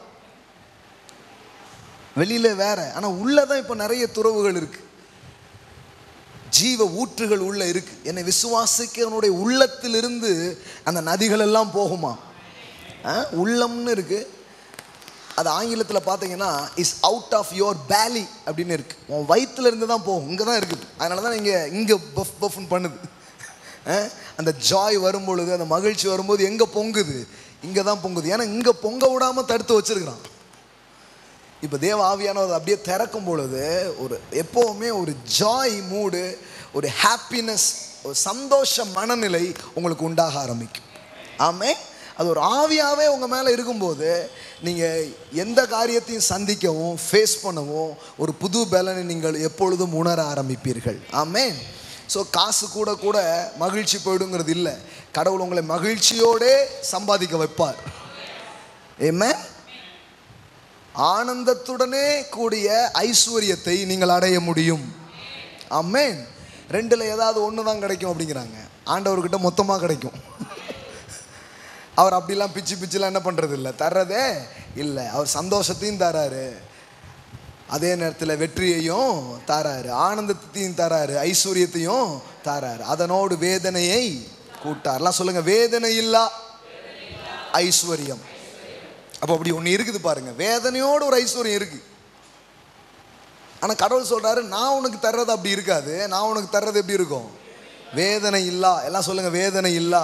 வெளியில வேற ஆனால் உள்ளே தான் இப்போ நிறைய துறவுகள் இருக்கு ஜீவ ஊற்றுகள் உள்ள இருக்கு என்னை விசுவாசிக்கிறவனுடைய உள்ளத்திலிருந்து அந்த நதிகள் எல்லாம் போகுமா ஆ? உள்ளம்னு இருக்கு அது ஆங்கிலத்தில் பார்த்தீங்கன்னா is out of your belly அப்படின்னு இருக்கு உன் வயிற்றுல இருந்து தான் போகும் இங்கே தான் இருக்குது அதனால தான் இங்கே இங்கே பஃப் பஃப்னு பண்ணுது ஆ? அந்த ஜாய் வரும்பொழுது அந்த மகிழ்ச்சி வரும்போது எங்கே பொங்குது இங்கே தான் பொங்குது ஏன்னா இங்கே பொங்க விடாமல் தடுத்து வச்சிருக்கிறான் இப்போ தேவ ஆவியானவர் அப்படியே திறக்கும் பொழுது ஒரு எப்போவுமே ஒரு ஜாய் மூடு ஒரு ஹாப்பினஸ் ஒரு சந்தோஷ மனநிலை உங்களுக்கு உண்டாக ஆரம்பிக்கும் ஆமே அது ஒரு ஆவியாகவே உங்கள் மேலே இருக்கும்போது நீங்கள் எந்த காரியத்தையும் சந்திக்கவும் ஃபேஸ் பண்ணவும் ஒரு புது பலனை நீங்கள் எப்பொழுதும் உணர ஆரம்பிப்பீர்கள் ஆமே ஸோ காசு கூட கூட மகிழ்ச்சி போயிடுங்கிறது இல்லை கடவுள் உங்களை மகிழ்ச்சியோடே சம்பாதிக்க வைப்பார் ஏமே ஆனந்தத்துடனே கூடிய ஐஸ்வர்யத்தை நீங்கள் அடைய முடியும் ஆமென் ரெண்டுல ஏதாவது ஒன்று தான் கிடைக்கும் அப்படிங்கிறாங்க ஆண்டவர்கிட்ட மொத்தமாக கிடைக்கும் அவர் அப்படிலாம் பிச்சு பிச்சுலாம் என்ன பண்ணுறது இல்லை தர்றதே இல்லை அவர் சந்தோஷத்தையும் தராரு அதே நேரத்தில் வெற்றியையும் தாராரு ஆனந்தத்தையும் தராரு ஐஸ்வர்யத்தையும் தாராரு அதனோடு வேதனையை கூட்டார்லாம் சொல்லுங்க வேதனை இல்லா ஐஸ்வர்யம் அப்போ அப்படி ஒன்று இருக்குது பாருங்க வேதனையோடு ஒரு ஐஸ்வர்யம் இருக்கு ஆனால் கடவுள் சொல்றாரு நான் உனக்கு தர்றது அப்படி இருக்காது நான் உனக்கு தர்றது எப்படி இருக்கும் வேதனை இல்லா எல்லாம் சொல்லுங்க வேதனை இல்லா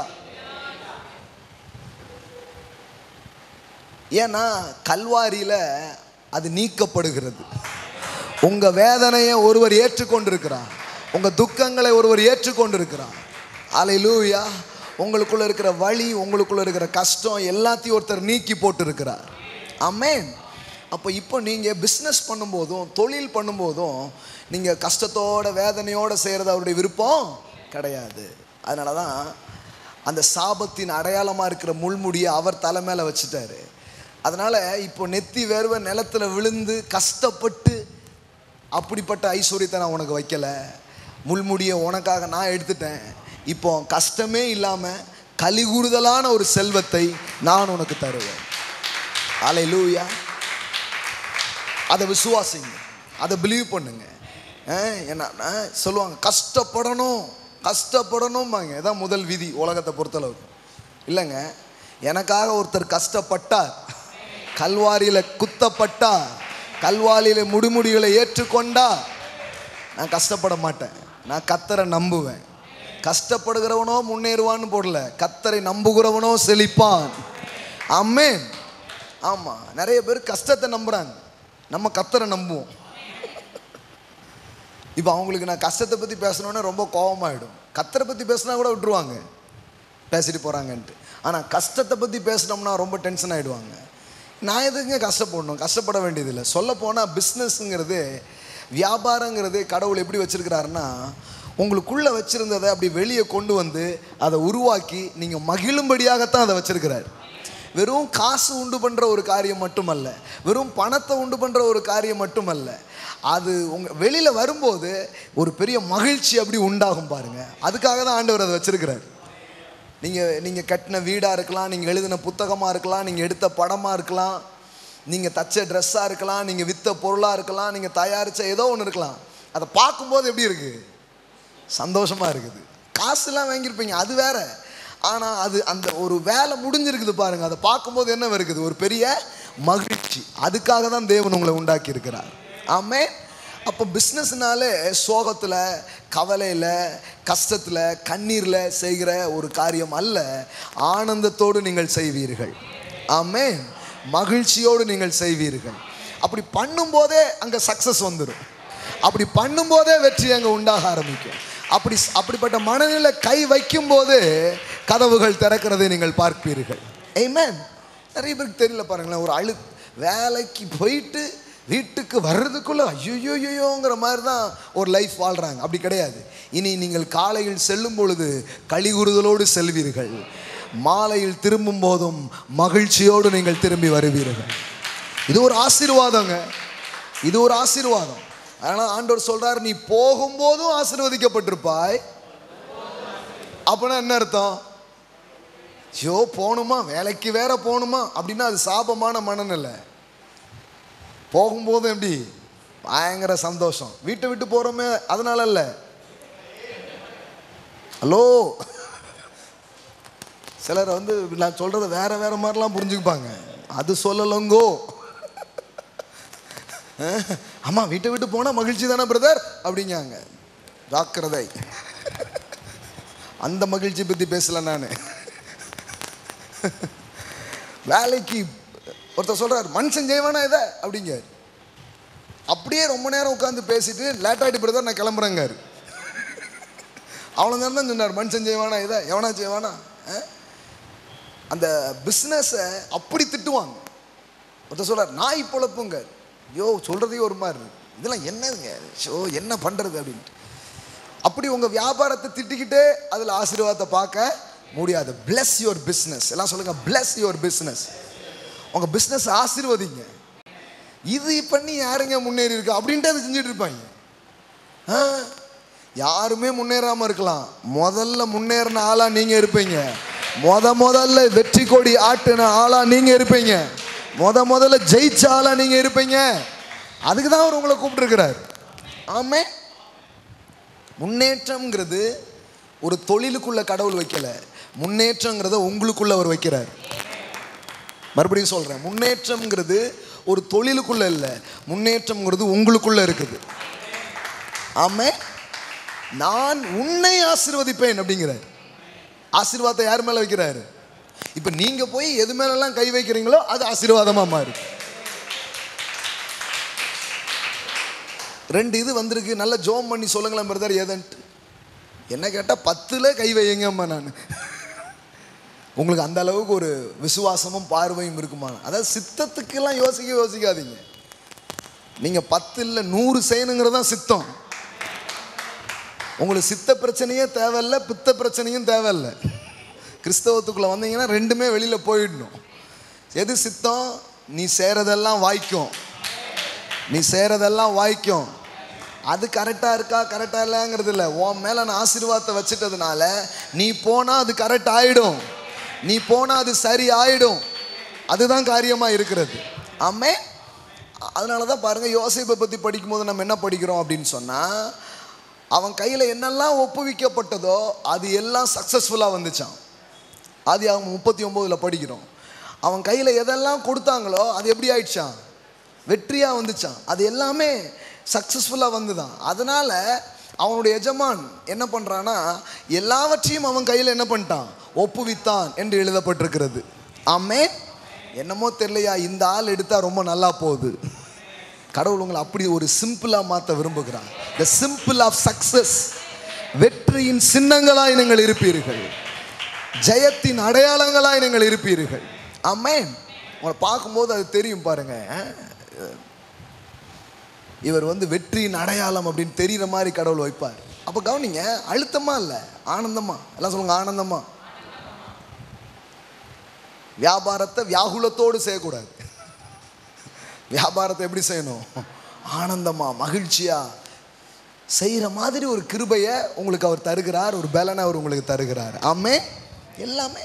ஏன்னா கல்வாரியில அது நீக்கப்படுகிறது உங்க வேதனையை ஒருவர் ஏற்றுக்கொண்டிருக்கிறார் உங்க துக்கங்களை ஒருவர் ஏற்றுக்கொண்டிருக்கிறார் அலையிலூயா உங்களுக்குள்ள இருக்கிற வலி உங்களுக்குள்ள இருக்கிற கஷ்டம் எல்லாத்தையும் ஒருத்தர் நீக்கி போட்டு இருக்கிறார் ஆமென் அப்போ இப்போ நீங்கள் பிஸ்னஸ் பண்ணும்போதும் தொழில் பண்ணும்போதும் நீங்கள் கஷ்டத்தோட வேதனையோட செய்கிறது அவருடைய விருப்பம் கிடையாது அதனால தான் அந்த சாபத்தின் அடையாளமாக இருக்கிற முள்முடியை அவர் தலை மேலே வச்சுட்டாரு அதனால் இப்போ நெத்தி வேர்வை நிலத்துல விழுந்து கஷ்டப்பட்டு அப்படிப்பட்ட ஐஸ்வர்யத்தை நான் உனக்கு வைக்கல முள்முடியை உனக்காக நான் எடுத்துட்டேன் இப்போ கஷ்டமே இல்லாமல் கலிகூறுதலான ஒரு செல்வத்தை நான் உனக்கு தருவேன் அலையிலூயா அதை விசுவாசிங்க அதை பிலீவ் பண்ணுங்க அஹ் என்ன சொல்லுவாங்க கஷ்டப்படணும் கஷ்டப்படணும்பாங்க இதான் முதல் விதி உலகத்தை பொறுத்தளவுக்கு இல்லைங்க எனக்காக ஒருத்தர் கஷ்டப்பட்டார் கல்வாரியில் குத்தப்பட்டார் கல்வாரியில் முடிமுடிகளை ஏற்றுக்கொண்டார் நான் கஷ்டப்பட மாட்டேன் நான் கத்தரை நம்புவேன் கஷ்டப்படுகிறவனோ முன்னேறுவான்னு போடல கத்தரை நம்புகிறவனோ செழிப்பான் ஆமென் ஆமாம் நிறைய பேர் கஷ்டத்தை நம்புகிறாங்க நம்ம கத்தரை நம்புவோம் இப்போ அவங்களுக்கு நான் கஷ்டத்தை பற்றி பேசணுன்னா ரொம்ப கோபமாயிடும் கத்தரை பற்றி பேசினா கூட விட்டுருவாங்க பேசிட்டு போகிறாங்கன்ட்டு ஆனால் கஷ்டத்தை பற்றி பேசினோம்னா ரொம்ப டென்ஷன் ஆகிடுவாங்க நான் எதுக்குங்க கஷ்டப்படணும் கஷ்டப்பட வேண்டியதில்லை சொல்ல போனால் பிஸ்னஸ்ங்கிறது வியாபாரங்கிறது கடவுள் எப்படி வச்சிருக்கிறாருன்னா உங்களுக்குள்ளே வச்சுருந்ததை அப்படி வெளியே கொண்டு வந்து அதை உருவாக்கி நீங்கள் மகிழும்படியாகத்தான் அதை வச்சிருக்கிறார் வெறும் காசு உண்டு பண்ணுற ஒரு காரியம் மட்டுமல்ல வெறும் பணத்தை உண்டு பண்ணுற ஒரு காரியம் மட்டுமல்ல அது உங்கள் வெளியில் வரும்போது ஒரு பெரிய மகிழ்ச்சி அப்படி உண்டாகும் பாருங்க அதுக்காக தான் ஆண்டவர் அதை வச்சிருக்கிறார் நீங்கள் நீங்கள் கட்டின வீடாக இருக்கலாம் நீங்கள் எழுதின புத்தகமாக இருக்கலாம் நீங்கள் எடுத்த படமாக இருக்கலாம் நீங்கள் தச்ச ட்ரெஸ்ஸாக இருக்கலாம் நீங்கள் விற்ற பொருளாக இருக்கலாம் நீங்கள் தயாரித்த ஏதோ ஒன்று இருக்கலாம் அதை பார்க்கும்போது எப்படி இருக்குது சந்தோஷமாக இருக்குது காசுலாம் வாங்கியிருப்பீங்க அது வேற ஆனால் அது அந்த ஒரு வேலை முடிஞ்சிருக்குது பாருங்க அதை பார்க்கும்போது என்ன இருக்குது ஒரு பெரிய மகிழ்ச்சி அதுக்காக தான் தேவன் உங்களை உண்டாக்கி இருக்கிறார் ஆமே அப்போ பிஸ்னஸ்னாலே சோகத்தில் கவலையில் கஷ்டத்தில் கண்ணீரில் செய்கிற ஒரு காரியம் அல்ல ஆனந்தத்தோடு நீங்கள் செய்வீர்கள் ஆமே மகிழ்ச்சியோடு நீங்கள் செய்வீர்கள் அப்படி பண்ணும்போதே அங்கே சக்ஸஸ் வந்துடும் அப்படி பண்ணும்போதே வெற்றி அங்கே உண்டாக ஆரம்பிக்கும் அப்படி அப்படிப்பட்ட மனநிலை கை வைக்கும்போது கதவுகள் திறக்கிறதை நீங்கள் பார்ப்பீர்கள் ஏமேன் நிறைய பேருக்கு தெரியல பாருங்களேன் ஒரு அழு வேலைக்கு போயிட்டு வீட்டுக்கு வர்றதுக்குள்ள ஐயோயோயோங்கிற மாதிரி தான் ஒரு லைஃப் வாழ்கிறாங்க அப்படி கிடையாது இனி நீங்கள் காலையில் செல்லும் பொழுது கலிகுறுதலோடு செல்வீர்கள் மாலையில் திரும்பும் போதும் மகிழ்ச்சியோடு நீங்கள் திரும்பி வருவீர்கள் இது ஒரு ஆசீர்வாதங்க இது ஒரு ஆசீர்வாதம் அதனால் ஆண்டவர் சொல்றார் நீ போகும்போதும் ஆசீர்வதிக்கப்பட்டிருப்பாய் அப்படின்னா என்ன அர்த்தம் ஐயோ போகணுமா வேலைக்கு வேற போகணுமா அப்படின்னா அது சாபமான மனநிலை போகும்போதும் எப்படி பயங்கர சந்தோஷம் வீட்டை விட்டு போகிறோமே அதனால இல்லை ஹலோ சிலர் வந்து நான் சொல்கிறத வேற வேற மாதிரிலாம் புரிஞ்சுக்குப்பாங்க அது சொல்லலங்கோ அம்மா வீட்டை விட்டு போனால் மகிழ்ச்சி தானே பிரதர் அப்படிங்காங்க ஜாக்கிரதை அந்த மகிழ்ச்சி பற்றி பேசல நான் வேலைக்கு ஒருத்தர் சொல்கிறார் மனுஷன் செய்வானா இதை அப்படிங்க அப்படியே ரொம்ப நேரம் உட்காந்து பேசிட்டு லேட்டாயிட்டு பிரதர் நான் கிளம்புறேங்காரு அவ்வளோ நேரம் தான் சொன்னார் மனுஷன் செய்வானா இதை எவனா செய்வானா ஆ? அந்த பிஸ்னஸை அப்படி திட்டுவாங்க ஒருத்தர் சொல்றார் நாய் பொழப்புங்க ஐயோ சொல்கிறதே ஒரு மாதிரி இருக்கு இதெல்லாம் என்னதுங்க ஷோ என்ன பண்ணுறது அப்படின்ட்டு அப்படி உங்கள் வியாபாரத்தை திட்டிக்கிட்டே அதில் ஆசீர்வாதத்தை பார்க்க முடியாது bless யுவர் பிஸ்னஸ் எல்லாம் சொல்லுங்கள் bless யுவர் பிஸ்னஸ் உங்கள் பிஸ்னஸ் ஆசீர்வதிங்க இது பண்ணி யாருங்க முன்னேறி இருக்கா அப்படின்ட்டு அதை செஞ்சுட்டு இருப்பாங்க ஆ, யாருமே முன்னேறாமல் இருக்கலாம் முதல்ல முன்னேறின ஆளாக நீங்கள் இருப்பீங்க முத முதல்ல வெற்றி கொடி ஆட்டின ஆளாக நீங்கள் இருப்பீங்க முத முதல்ல ஜெயிச்ச ஆளாக நீங்கள் இருப்பீங்க அதுக்கு தான் அவர் உங்களை கூப்பிட்டுருக்கிறார் ஆமே முன்னேற்றம்ங்கிறது ஒரு தொழிலுக்குள்ள கடவுள் வைக்கல முன்னேற்றங்கிறத உங்களுக்குள்ள அவர் வைக்கிறார் மறுபடியும் சொல்கிறேன் முன்னேற்றம்ங்கிறது ஒரு தொழிலுக்குள்ள இல்லை முன்னேற்றம்ங்கிறது உங்களுக்குள்ள இருக்குது ஆமே நான் உன்னை ஆசீர்வதிப்பேன் அப்படிங்கிறார் ஆசீர்வாதத்தை யார் மேலே வைக்கிறாரு இப்போ நீங்கள் போய் எது மேலெல்லாம் கை வைக்கிறீங்களோ அது ஆசீர்வாதமாக மாறும் ரெண்டு இது வந்திருக்கு நல்ல ஜோம் பண்ணி சொல்லுங்களேன் பிரதர் ஏதன்ட்டு என்ன கேட்டால் பத்தில் கை வையுங்கம்மா நான் உங்களுக்கு அந்த அளவுக்கு ஒரு விசுவாசமும் பார்வையும் இருக்குமா அதாவது சித்தத்துக்கெல்லாம் யோசிக்க யோசிக்காதீங்க நீங்கள் பத்து இல்லை நூறு செய்யணுங்கிறது தான் சித்தம் உங்களுக்கு சித்த பிரச்சனையே தேவையில்ல பித்த பிரச்சனையும் தேவையில்ல கிறிஸ்தவத்துக்குள்ளே வந்தீங்கன்னா ரெண்டுமே வெளியில் போயிடணும் எது சித்தம் நீ சேரதெல்லாம் வாய்க்கும் நீ சேரதெல்லாம் வாய்க்கும் அது கரெக்டாக இருக்கா கரெக்டாக இல்லைங்கிறது இல்லை உன் மேலே நான் ஆசீர்வாதத்தை வச்சுட்டதுனால நீ போனால் அது கரெக்ட் ஆகிடும் நீ போனால் அது சரி ஆயிடும் அதுதான் காரியமாக இருக்கிறது ஆமே அதனால தான் பாருங்கள் யோசிப்பை பற்றி படிக்கும்போது நம்ம என்ன படிக்கிறோம் அப்படின்னு சொன்னால் அவன் கையில் என்னெல்லாம் ஒப்புவிக்கப்பட்டதோ அது எல்லாம் சக்ஸஸ்ஃபுல்லாக வந்துச்சான் ஆதி அவங்க முப்பத்தி ஒம்போதில் படிக்கிறோம் அவன் கையில் எதெல்லாம் கொடுத்தாங்களோ அது எப்படி ஆயிடுச்சான் வெற்றியாக வந்துச்சான் அது எல்லாமே சக்ஸஸ்ஃபுல்லாக வந்துதான் அதனால் அவனுடைய எஜமான் என்ன பண்ணுறான்னா எல்லாவற்றையும் அவன் கையில் என்ன பண்ணிட்டான் ஒப்புவித்தான் என்று எழுதப்பட்டிருக்கிறது ஆமே என்னமோ தெரியலையா இந்த ஆள் எடுத்தால் ரொம்ப நல்லா போகுது கடவுள் உங்களை அப்படி ஒரு சிம்பிளாக மாற்ற விரும்புகிறான் த சிம்பிள் ஆஃப் சக்சஸ் வெற்றியின் சின்னங்களாய் நீங்கள் இருப்பீர்கள் ஜெயத்தின் அடையாளங்களாய் நீங்கள் இருப்பீர்கள் ஆமென் உங்களை பார்க்கும்போது அது தெரியும் பாருங்க இவர் வந்து வெற்றியின் அடையாளம் அப்படின்னு தெரிகிற மாதிரி கடவுள் வைப்பார் அப்போ கவனிங்க அழுத்தமா இல்லை ஆனந்தமா எல்லாம் சொல்லுங்க ஆனந்தமா வியாபாரத்தை வியாகுலத்தோடு செய்யக்கூடாது வியாபாரத்தை எப்படி செய்யணும் ஆனந்தமா மகிழ்ச்சியா செய்கிற மாதிரி ஒரு கிருபையை உங்களுக்கு அவர் தருகிறார் ஒரு பலனை அவர் உங்களுக்கு தருகிறார் ஆமே எல்லாமே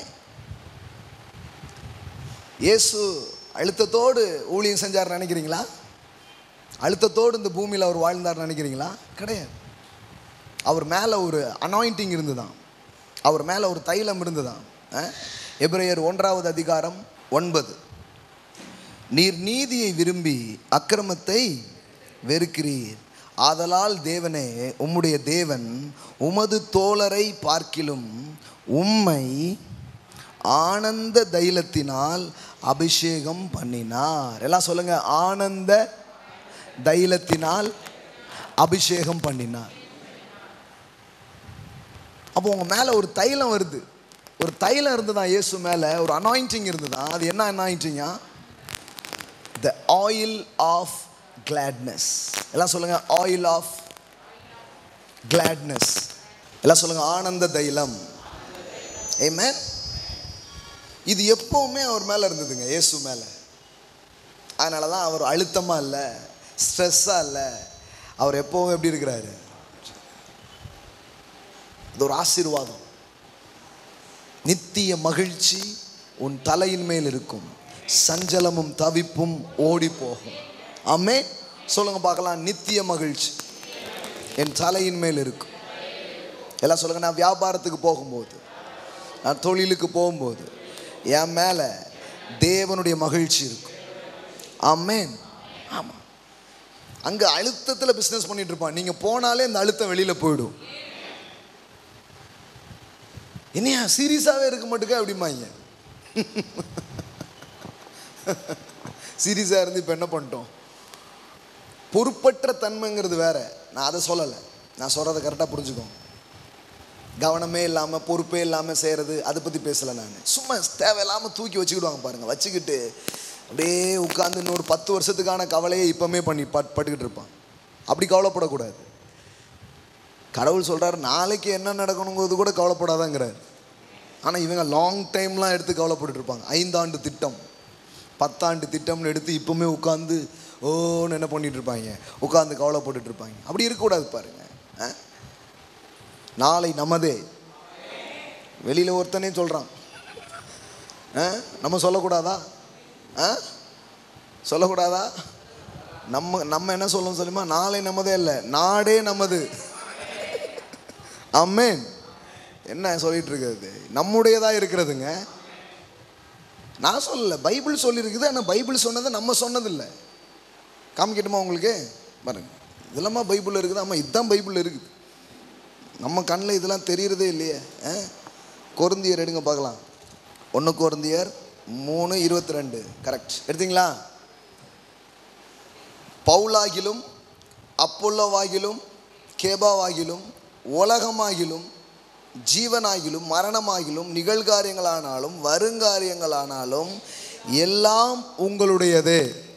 இயேசு அழுத்தத்தோடு ஊழியம் செஞ்சார் நினைக்கிறீங்களா அழுத்தத்தோடு இந்த பூமியில் அவர் வாழ்ந்தார் நினைக்கிறீங்களா கிடையாது அவர் மேலே ஒரு அனாயிண்டிங் இருந்துதான் அவர் மேலே ஒரு தைலம் இருந்துதான் அஹ்? எபிரேயர் ஒன்றாவது அதிகாரம் ஒன்பது நீர் நீதியை விரும்பி அக்கிரமத்தை வெறுக்கிறீர் ஆதலால் தேவனே உம்முடைய தேவன் உமது தோழரை பார்க்கிலும் உம்மை ஆனந்த தைலத்தினால் அபிஷேகம் பண்ணினார் எல்லாம் சொல்லுங்க ஆனந்த தைலத்தினால் அபிஷேகம் பண்ணினார் அப்போ உங்க மேல ஒரு தைலம் வருது ஒரு தைலம் இருந்துதான் இயேசு மேல ஒரு அனாயிண்டிங் இருந்துதான் அது என்ன அனாயிண்டிங்கா த ஆயில் ஆஃப் கிளாட்னஸ் எல்லாம் சொல்லுங்க ஆயில் ஆஃப் கிளாட்னஸ் எல்லாம் சொல்லுங்க ஆனந்த தைலம் Amen இது எப்பவுமே அவர் மேலே இருந்ததுங்க இயேசு மேலே அதனால தான் அவர் அழுத்தமாக இல்லை ஸ்ட்ரெஸ்ஸாக இல்லை அவர் எப்பவும் எப்படி இருக்கிறாரு இது ஒரு ஆசீர்வாதம் நித்திய மகிழ்ச்சி உன் தலையின் மேல் இருக்கும் சஞ்சலமும் தவிப்பும் ஓடி போகும் ஆமே சொல்லுங்க பார்க்கலாம் நித்திய மகிழ்ச்சி என் தலையின் மேல் இருக்கும் எல்லாம் சொல்லுங்க நான் வியாபாரத்துக்கு போகும்போது நான் தொழிலுக்கு போகும்போது என் மேலே தேவனுடைய மகிழ்ச்சி இருக்கும் ஆமேன் ஆமாம் அங்கே அழுத்தத்தில் பிஸ்னஸ் பண்ணிட்டு இருப்பான் நீங்கள் போனாலே இந்த அழுத்தம் வெளியில் போயிடும் என்னையா சீரியஸாகவே இருக்க மாட்டுக்கா அப்படிம்பாங்க சீரியஸாக இருந்து இப்போ என்ன பண்ணிட்டோம் பொறுப்பற்ற தன்மைங்கிறது வேற நான் அதை சொல்லலை நான் சொல்கிறத கரெக்டாக புரிஞ்சுக்கோங்க கவனமே இல்லாமல் பொறுப்பே இல்லாமல் செய்கிறது அதை பற்றி பேசலை நான் சும்மா தேவையில்லாமல் தூக்கி வச்சுக்கிடுவாங்க பாருங்கள் வச்சுக்கிட்டு அப்படியே உட்காந்து இன்னொரு பத்து வருஷத்துக்கான கவலையை இப்போமே பண்ணி பட் பட்டுக்கிட்டு இருப்பான் அப்படி கவலைப்படக்கூடாது கடவுள் சொல்கிறார் நாளைக்கு என்ன நடக்கணுங்கிறது கூட கவலைப்படாதாங்கிறார் ஆனால் இவங்க லாங் டைம்லாம் எடுத்து கவலைப்பட்டுட்டு இருப்பாங்க ஐந்தாண்டு திட்டம் பத்தாண்டு திட்டம்னு எடுத்து இப்போவுமே உட்காந்து ஓன்னு என்ன பண்ணிட்டு இருப்பாங்க உட்காந்து கவலைப்பட்டுட்டு இருப்பாங்க அப்படி இருக்கக்கூடாது பாருங்க ஆ? நாளை நமதே வெளியில் ஒருத்தனே சொல்கிறான் நம்ம சொல்லக்கூடாதா ஆ சொல்லக்கூடாதா நம்ம நம்ம என்ன சொல்லணும் சொல்லுமா நாளை நமதே இல்லை நாடே நமது அம்மேன் என்ன சொல்லிட்டு இருக்கிறது நம்முடையதா இருக்கிறதுங்க நான் சொல்லல பைபிள் சொல்லியிருக்குது ஆனால் பைபிள் சொன்னதை நம்ம சொன்னதில்லை காமிக்கட்டுமா உங்களுக்கு பாருங்க இதெல்லாமா பைபிள் இருக்குது ஆமாம் இதுதான் பைபிள் இருக்குது நம்ம கண்ணில் இதெல்லாம் தெரியறதே இல்லையே ஆ? கொருந்தியர் எடுங்க பார்க்கலாம் ஒன்று கொருந்தியர் மூணு இருபத்தி ரெண்டு கரெக்ட் எடுத்தீங்களா பவுலாகிலும் அப்பொல்லோவாகிலும் கேபாவாகிலும் உலகமாகிலும் ஜீவனாகிலும் மரணமாகிலும் நிகழ்காரியங்களானாலும் வருங்காரியங்களானாலும் எல்லாம் உங்களுடையது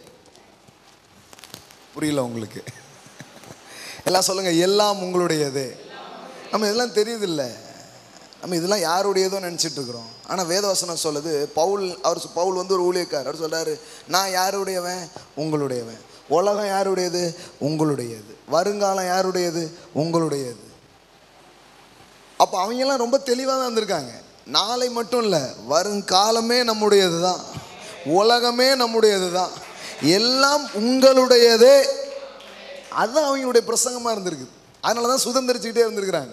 புரியல உங்களுக்கு எல்லாம் சொல்லுங்க எல்லாம் உங்களுடையது நம்ம இதெல்லாம் தெரியுதில்ல நம்ம இதெல்லாம் யாருடையதோ நினச்சிட்டு இருக்கிறோம் ஆனால் வேதவசனம் சொல்லுது பவுல் அவர் சொ- பவுல் வந்து ஒரு ஊழியக்கார் அவர் சொல்றாரு நான் யாருடையவன் உங்களுடையவன் உலகம் யாருடையது உங்களுடையது வருங்காலம் யாருடையது உங்களுடையது அப்போ அவங்கெல்லாம் ரொம்ப தெளிவாக தான் இருந்திருக்காங்க நாளை மட்டும் இல்லை வருங்காலமே நம்முடையது தான் உலகமே நம்முடையது தான் எல்லாம் உங்களுடையதே அதுதான் அவங்களுடைய பிரசங்கமாக இருந்திருக்கு அதனால தான் சுதந்திரிச்சுக்கிட்டே இருந்திருக்கிறாங்க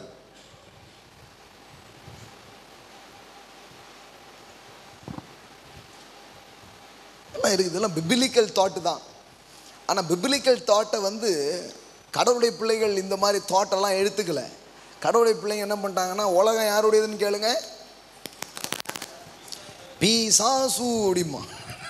எல்லாம் இருக்குது இதெல்லாம் பிபிலிக்கல் தாட்டு தான் ஆனால் பிபிலிக்கல் தாட்டை வந்து கடவுளுடைய பிள்ளைகள் இந்த மாதிரி தாட்டெல்லாம் எடுத்துக்கல கடவுளுடைய பிள்ளைங்க என்ன பண்ணிட்டாங்கன்னா உலகம் யாருடையதுன்னு கேளுங்க பீசாசு அப்படிமா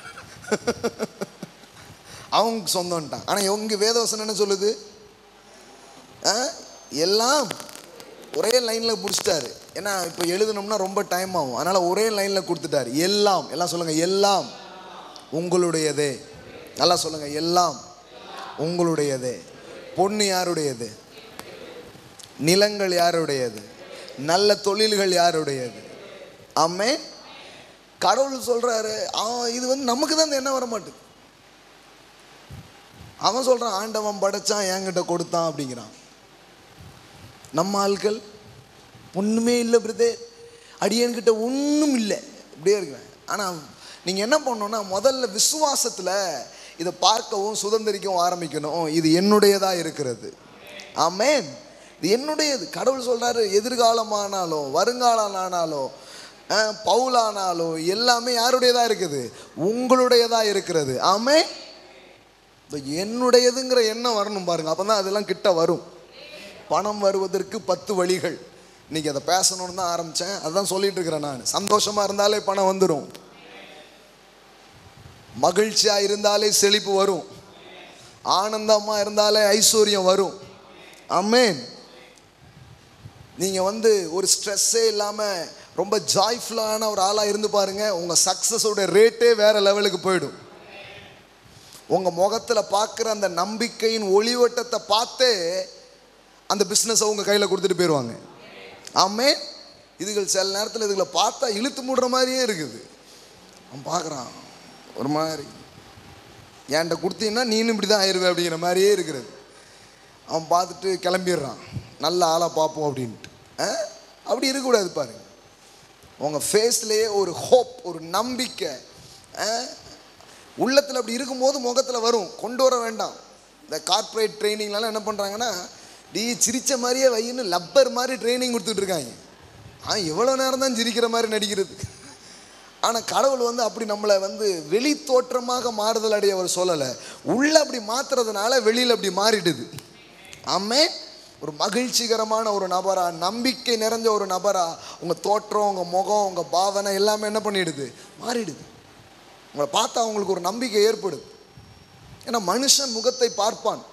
அவங்க சொந்தம்ட்டான் ஆனால் இவங்க வேதவசனம் என்ன சொல்லுது ஆ? எல்லாம் ஒரே லைனில் முடிச்சிட்டாரு ஏன்னா இப்போ எழுதணும்னா ரொம்ப டைம் ஆகும் அதனால் ஒரே லைனில் கொடுத்துட்டாரு எல்லாம் எல்லாம் சொல்லுங்கள் எல்லாம் உங்களுடையதே நல்லா சொல்லுங்கள் எல்லாம் உங்களுடையதே பொண்ணு யாருடையது நிலங்கள் யாருடையது நல்ல தொழில்கள் யாருடையது ஆமே கடவுள் சொல்றாரு ஆ இது வந்து நமக்கு தான் இந்த எண்ணம் வர மாட்டுது அவன் சொல்றான் ஆண்டவன் படைச்சான் என்கிட்ட கொடுத்தான் அப்படிங்கிறான் நம்ம ஆட்கள் ஒன்றுமே இல்லை பிரதே அடியன்கிட்ட ஒன்றும் இல்லை இப்படியே இருக்கிறேன் ஆனால் நீங்கள் என்ன பண்ணணும்னா முதல்ல விசுவாசத்தில் இதை பார்க்கவும் சுதந்திரிக்கவும் ஆரம்பிக்கணும் இது என்னுடையதாக இருக்கிறது ஆமென் இது என்னுடையது கடவுள் சொல்கிறாரு எதிர்காலமானாலும் வருங்காலம் ஆனாலும் அஹ், பவுலானாலும் எல்லாமே யாருடையதாக இருக்குது உங்களுடையதாக இருக்கிறது ஆமென் இந்த என்னுடையதுங்கிற எண்ணம் வரணும் பாருங்க அப்போ தான் அதெல்லாம் கிட்ட வரும் பணம் வருவதற்கு பத்து வழிகள் இன்னைக்கு அதை பேசணும்னு தான் ஆரம்பித்தேன் அதான் சொல்லிட்டு இருக்கிறேன் நான் சந்தோஷமாக இருந்தாலே பணம் வந்துடும் மகிழ்ச்சியாக இருந்தாலே செழிப்பு வரும் ஆனந்தமாக இருந்தாலே ஐஸ்வர்யம் வரும் ஆமென் நீங்கள் வந்து ஒரு ஸ்ட்ரெஸ்ஸே இல்லாமல் ரொம்ப ஜாய்ஃபுல்லான ஒரு ஆளாக இருந்து பாருங்க உங்கள் சக்ஸஸோட ரேட்டே வேற லெவலுக்கு போயிடும் உங்கள் முகத்தில் பார்க்குற அந்த நம்பிக்கையின் ஒளிவட்டத்தை பார்த்தே அந்த பிஸ்னஸை உங்கள் கையில் கொடுத்துட்டு போயிடுவாங்க ஆமே இதுகள் சில நேரத்தில் இதுகளை பார்த்தா இழுத்து மூடுற மாதிரியே இருக்குது அவன் பார்க்குறான் ஒரு மாதிரி என்கிட்ட கொடுத்தீங்கன்னா நீனும் இப்படி தான் ஆயிடுவே அப்படிங்கிற மாதிரியே இருக்கிறது அவன் பார்த்துட்டு கிளம்பிடுறான் நல்ல ஆளாக பார்ப்போம் அப்படின்ட்டு ஆ? அப்படி இருக்கக்கூடாது பாருங்க உங்கள் ஃபேஸ்லேயே ஒரு ஹோப் ஒரு நம்பிக்கை உள்ளத்தில் அப்படி இருக்கும்போது முகத்தில் வரும் கொண்டு வர வேண்டாம் இந்த கார்ப்பரேட் ட்ரைனிங்லாம் என்ன பண்ணுறாங்கன்னா டி சிரிச்ச மாதிரியே வைன்னு லப்பர் மாதிரி ட்ரைனிங் கொடுத்துட்டு இருக்காங்க ஆ எவ்வளோ நேரம் தான் சிரிக்கிற மாதிரி நடிக்கிறது ஆனால் கடவுள் வந்து அப்படி நம்மளை வந்து வெளி தோற்றமாக மாறுதல் அடைய அவர் சொல்லலை உள்ள அப்படி மாத்துறதுனால வெளியில் அப்படி மாறிடுது ஆமே ஒரு மகிழ்ச்சிகரமான ஒரு நபரா நம்பிக்கை நிறைஞ்ச ஒரு நபரா உங்கள் தோற்றம் உங்கள் முகம் உங்கள் பாவனை எல்லாமே என்ன பண்ணிடுது மாறிடுது உங்களை பார்த்தா அவங்களுக்கு ஒரு நம்பிக்கை ஏற்படுது ஏன்னா மனுஷன் முகத்தை பார்ப்பான்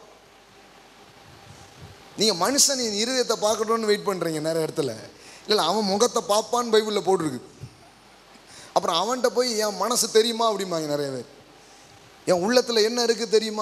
நீங்கள் மனுஷன் என் இருதயத்தை பார்க்கணும்னு வெயிட் பண்ணுறீங்க நிறைய இடத்துல இல்லை அவன் முகத்தை பார்ப்பான்னு பைபிளில் போட்டிருக்கு அப்புறம் அவன்கிட்ட போய் என் மனசு தெரியுமா அப்படிம்பாங்க நிறைய பேர் என் உள்ளத்தில் என்ன இருக்குது தெரியுமா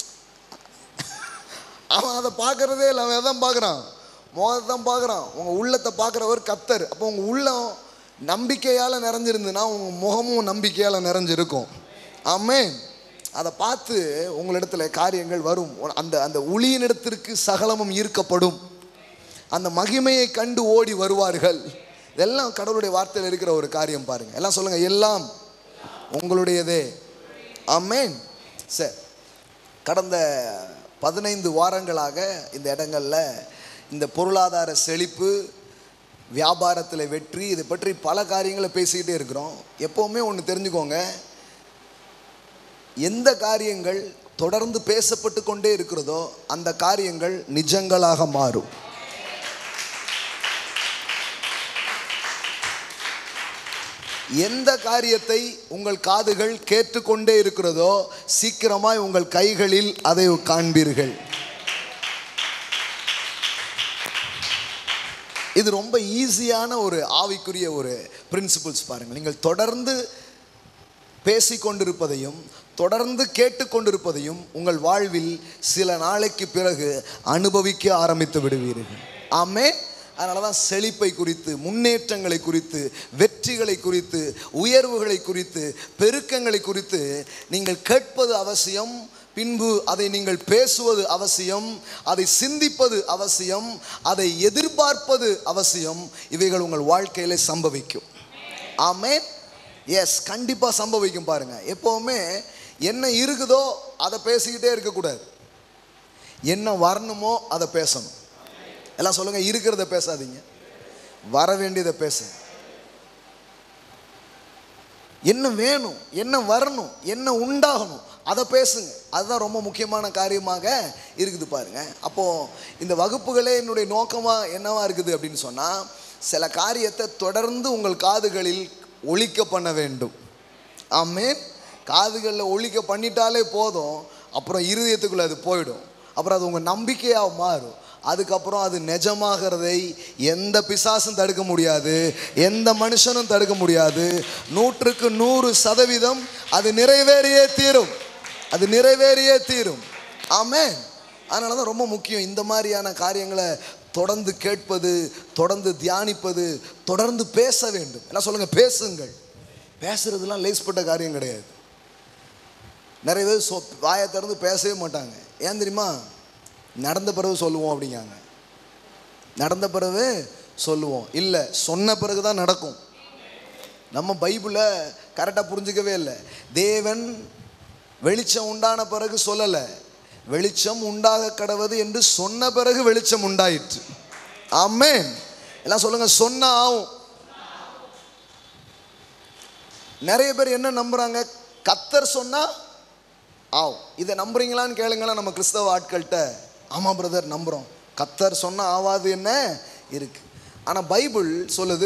அவன் அதை பார்க்கறதே இல்லை அவன் எதான் பார்க்குறான் முகத்தை தான் பார்க்குறான் உங்கள் உள்ளத்தை பார்க்குறவர் கத்தர் அப்போ உங்கள் உள்ளம் நம்பிக்கையால் நிறைஞ்சிருந்துன்னா உங்கள் முகமும் நம்பிக்கையால் நிறைஞ்சிருக்கும் ஆமென் அதை பார்த்து உங்களிடத்துல காரியங்கள் வரும் அந்த அந்த ஒளியினிடத்திற்கு சகலமும் ஈர்க்கப்படும் அந்த மகிமையை கண்டு ஓடி வருவார்கள் இதெல்லாம் கடவுளுடைய வார்த்தையில் இருக்கிற ஒரு காரியம் பாருங்க எல்லாம் சொல்லுங்க எல்லாம் உங்களுடையதே ஆமென் சரி கடந்த பதினைந்து வாரங்களாக இந்த இடங்களில் இந்த பொருளாதார செழிப்பு வியாபாரத்தில் வெற்றி இதை பற்றி பல காரியங்களை பேசிக்கிட்டே இருக்கிறோம் எப்போவுமே ஒன்று தெரிஞ்சுக்கோங்க எந்த காரியங்கள் தொடர்ந்து பேசப்பட்டு கொண்டே இருக்கிறதோ அந்த காரியங்கள் நிஜங்களாக மாறும் எந்த காரியத்தை உங்கள் காதுகள் கேட்டுக்கொண்டே இருக்கிறதோ சீக்கிரமாய் உங்கள் கைகளில் அதை காண்பீர்கள் இது ரொம்ப ஈஸியான ஒரு ஆவிக்குரிய ஒரு பிரின்சிபிள்ஸ் பாருங்கள் நீங்கள் தொடர்ந்து பேசிக்கொண்டிருப்பதையும் தொடர்ந்து கேட்டுக்கொண்டிருப்பதையும் உங்கள் வாழ்வில் சில நாளைக்கு பிறகு அனுபவிக்க ஆரம்பித்து விடுவீர்கள் ஆமே அதனால தான் செழிப்பை குறித்து முன்னேற்றங்களை குறித்து வெற்றிகளை குறித்து உயர்வுகளை குறித்து பெருக்கங்களை குறித்து நீங்கள் கேட்பது அவசியம் பின்பு அதை நீங்கள் பேசுவது அவசியம் அதை சிந்திப்பது அவசியம் அதை எதிர்பார்ப்பது அவசியம் இவைகள் உங்கள் வாழ்க்கையில சம்பவிக்கும் ஆமே எஸ் கண்டிப்பாக சம்பவிக்கும் பாருங்க எப்போவுமே என்ன இருக்குதோ அதை பேசிக்கிட்டே இருக்கக்கூடாது என்ன வரணுமோ அதை பேசணும் எல்லாம் சொல்லுங்க இருக்கிறத பேசாதீங்க வர வேண்டியதை பேச என்ன வேணும் என்ன வரணும் என்ன உண்டாகணும் அதை பேசுங்க அதுதான் ரொம்ப முக்கியமான காரியமாக இருக்குது பாருங்க அப்போ இந்த வகுப்புகளே என்னுடைய நோக்கமாக என்னவா இருக்குது அப்படின்னு சொன்னால் சில காரியத்தை தொடர்ந்து உங்கள் காதுகளில் ஒழிக்க பண்ண வேண்டும் ஆமே காதுகளில் ஒழிக்க பண்ணிட்டாலே போதும் அப்புறம் இருதயத்துக்குள்ளே அது போயிடும் அப்புறம் அது உங்கள் நம்பிக்கையாக மாறும் அதுக்கப்புறம் அது நிஜமாகிறதை எந்த பிசாசும் தடுக்க முடியாது எந்த மனுஷனும் தடுக்க முடியாது நூற்றுக்கு நூறு சதவீதம் அது நிறைவேறியே தீரும் அது நிறைவேறியே தீரும் ஆமே அதனால தான் ரொம்ப முக்கியம் இந்த மாதிரியான காரியங்களை தொடர்ந்து கேட்பது தொடர்ந்து தியானிப்பது தொடர்ந்து பேச வேண்டும் என்ன சொல்லுங்க பேசுங்கள் பேசுறதுலாம் லேஸ்பட்ட காரியம் கிடையாது நிறைய பேர் சொ வாயை திறந்து பேசவே மாட்டாங்க ஏன் தெரியுமா நடந்த பிறகு சொல்லுவோம் அப்படிங்காங்க நடந்த பிறகு சொல்லுவோம் இல்லை சொன்ன பிறகு தான் நடக்கும் நம்ம பைபிளை கரெக்டாக புரிஞ்சுக்கவே இல்லை தேவன் வெளிச்சம் உண்டான பிறகு சொல்லலை வெளிச்சம் உண்டாக கடவது என்று சொன்ன பிறகு வெளிச்சம் உண்டாயிற்று ஆமென் எல்லாம் சொல்லுங்க சொன்னா ஆகும் நிறைய பேர் என்ன நம்புறாங்க கத்தர் சொன்னா ஆகும் இதை நம்புறீங்களான்னு கேளுங்களேன் நம்ம கிறிஸ்தவ ஆட்கள்கிட்ட ஆமாம் பிரதர் நம்புகிறோம் கத்தர் சொன்னா ஆவாது என்ன இருக்கு ஆனால் பைபிள் சொல்லுது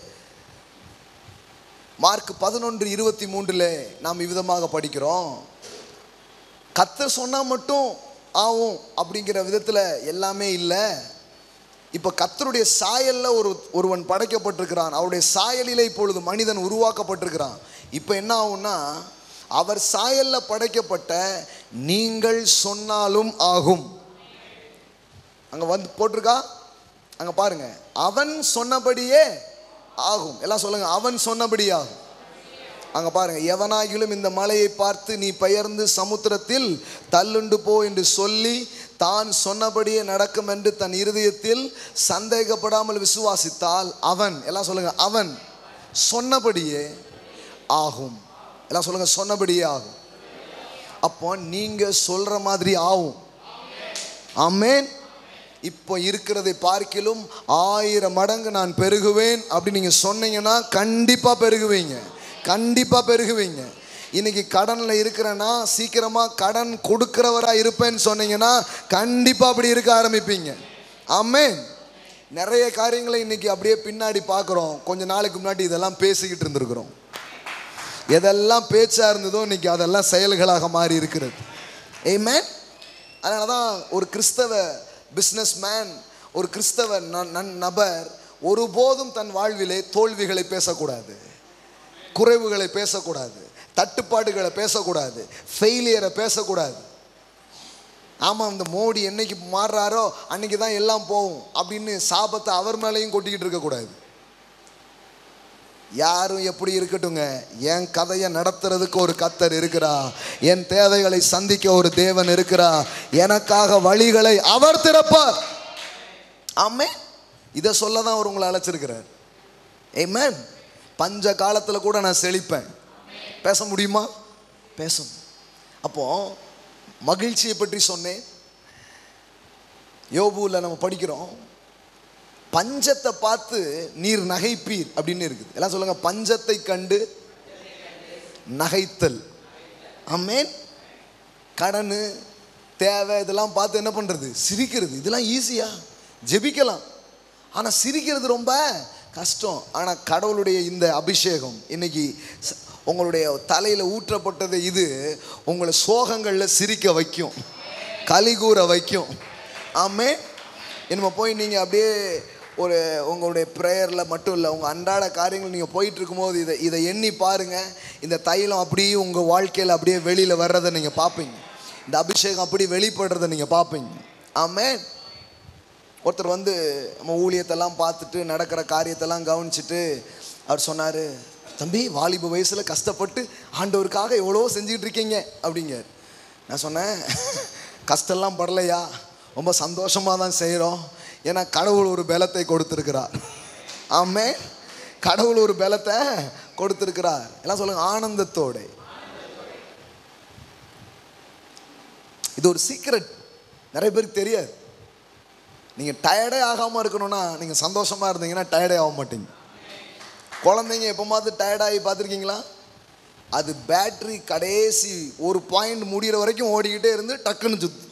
மார்க் பதினொன்று இருபத்தி மூன்றில் நாம் இவ்விதமாக படிக்கிறோம் கத்தர் சொன்னால் மட்டும் ஆகும் அப்படிங்கிற விதத்தில் எல்லாமே இல்லை இப்போ கத்தருடைய சாயலில் ஒரு ஒருவன் படைக்கப்பட்டிருக்கிறான் அவருடைய சாயலில் இப்பொழுது மனிதன் உருவாக்கப்பட்டிருக்கிறான் இப்போ என்ன ஆகும்னா அவர் சாயலில் படைக்கப்பட்ட நீங்கள் சொன்னாலும் ஆகும் அங்கே வந்து போட்டிருக்கா அங்கே பாருங்க அவன் சொன்னபடியே ஆகும் எல்லாம் சொல்லுங்க அவன் சொன்னபடி ஆகும் அங்க பாருங்க எவனாகிலும் இந்த மலையை பார்த்து நீ பெயர்ந்து சமுத்திரத்தில் தள்ளுண்டு போ என்று சொல்லி தான் சொன்னபடியே நடக்கும் என்று தன் இருதயத்தில் சந்தேகப்படாமல் விசுவாசித்தால் அவன் எல்லாம் சொல்லுங்க அவன் சொன்னபடியே ஆகும் எல்லாம் சொல்லுங்க சொன்னபடியே ஆகும் அப்போ நீங்க சொல்ற மாதிரி ஆகும் ஆமென் இப்போ இருக்கிறதை பார்க்கிலும் ஆயிரம் மடங்கு நான் பெருகுவேன் அப்படி நீங்க சொன்னீங்கன்னா கண்டிப்பா பெருகுவீங்க கண்டிப்பா பெருகுவீங்க இன்னைக்கு கடன்ல இருக்கிறேன்னா சீக்கிரமா கடன் கொடுக்கிறவரா இருப்பேன்னு சொன்னீங்கன்னா கண்டிப்பா அப்படி இருக்க ஆரம்பிப்பீங்க ஆமென் நிறைய காரியங்களை இன்னைக்கு அப்படியே பின்னாடி பார்க்குறோம் கொஞ்ச நாளைக்கு முன்னாடி இதெல்லாம் பேசிக்கிட்டு இருந்திருக்கிறோம் எதெல்லாம் பேச்சா இருந்ததோ இன்னைக்கு அதெல்லாம் செயல்களாக மாறி இருக்கிறது ஏமேன் அதனால தான் ஒரு கிறிஸ்தவ பிஸ்னஸ் மேன் ஒரு கிறிஸ்தவ ந- நன்- நபர் ஒருபோதும் தன் வாழ்விலே தோல்விகளை பேசக்கூடாது குறைவுகளை பேசக்கூடாது தட்டுப்பாடுகளை பேசக்கூடாது ஃபெயிலியரை பேசக்கூடாது ஆமாம் இந்த மோடி என்னைக்கு மாறுறாரோ அன்னைக்கு தான் எல்லாம் போகும் அப்படின்னு சாபத்தை அவர் மேலேயும் கொட்டிக்கிட்டு இருக்கக்கூடாது யாரும் எப்படி இருக்கட்டுங்க என் கதையை நடத்துறதுக்கு ஒரு கத்தர் இருக்கிறா என் தேவைகளை சந்திக்க ஒரு தேவன் இருக்கிறா எனக்காக வழிகளை அவர் திறப்பார் ஆமே இதை சொல்ல தான் அவர் உங்களை அழைச்சிருக்கிறார் ஏமேன் பஞ்ச காலத்தில் கூட நான் செழிப்பேன் பேச முடியுமா பேசும் அப்போ மகிழ்ச்சியை பற்றி சொன்னேன் யோபுவில் நம்ம படிக்கிறோம் பஞ்சத்தை பார்த்து நீர் நகைப்பீர் அப்படின்னு இருக்குது எல்லாம் சொல்லுங்க பஞ்சத்தை கண்டு நகைத்தல் ஆமேன் கடன் தேவை இதெல்லாம் பார்த்து என்ன பண்ணுறது சிரிக்கிறது இதெல்லாம் ஈஸியா ஜெபிக்கலாம் ஆனால் சிரிக்கிறது ரொம்ப கஷ்டம் ஆனால் கடவுளுடைய இந்த அபிஷேகம் இன்னைக்கு ச- உங்களுடைய தலையில் ஊற்றப்பட்டது இது உங்களை சோகங்களில் சிரிக்க வைக்கும் கலிகூற வைக்கும் ஆமே இனிமே போய் நீங்கள் அப்படியே ஒரு உங்களுடைய ப்ரேயரில் மட்டும் இல்லை உங்கள் அன்றாட காரியங்கள் நீங்கள் போயிட்டு இருக்கும்போது இதை இதை எண்ணி பாருங்கள் இந்த தைலம் அப்படியே உங்கள் வாழ்க்கையில் அப்படியே வெளியில் வர்றதை நீங்கள் பார்ப்பீங்க இந்த அபிஷேகம் அப்படி வெளிப்படுறதை நீங்கள் பார்ப்பீங்க ஆமென் ஒருத்தர் வந்து நம்ம ஊழியத்தெல்லாம் பார்த்துட்டு நடக்கிற காரியத்தெல்லாம் கவனிச்சிட்டு அவர் சொன்னார் தம்பி வாலிப வயசில் கஷ்டப்பட்டு ஆண்டவருக்காக எவ்வளோ செஞ்சுட்டு இருக்கீங்க அப்படிங்க நான் சொன்னேன் கஷ்டம்லாம் படலையா ரொம்ப சந்தோஷமாக தான் செய்கிறோம் ஏன்னா கடவுள் ஒரு பலத்தை கொடுத்துருக்கிறார் ஆமே கடவுள் ஒரு பலத்தை கொடுத்துருக்கிறார் எல்லாம் சொல்லுங்க ஆனந்தத்தோட இது ஒரு சீக்ரெட் நிறைய பேருக்கு தெரியாது நீங்கள் டயர்டே ஆகாமல் இருக்கணும்னா நீங்கள் சந்தோஷமாக இருந்தீங்கன்னா டயர்டே ஆக மாட்டீங்க குழந்தைங்க எப்போமாவது டயர்டாகி பார்த்துருக்கீங்களா அது பேட்ரி கடைசி ஒரு பாயிண்ட் முடிகிற வரைக்கும் ஓடிக்கிட்டே இருந்து டக்குன்னு சுத்து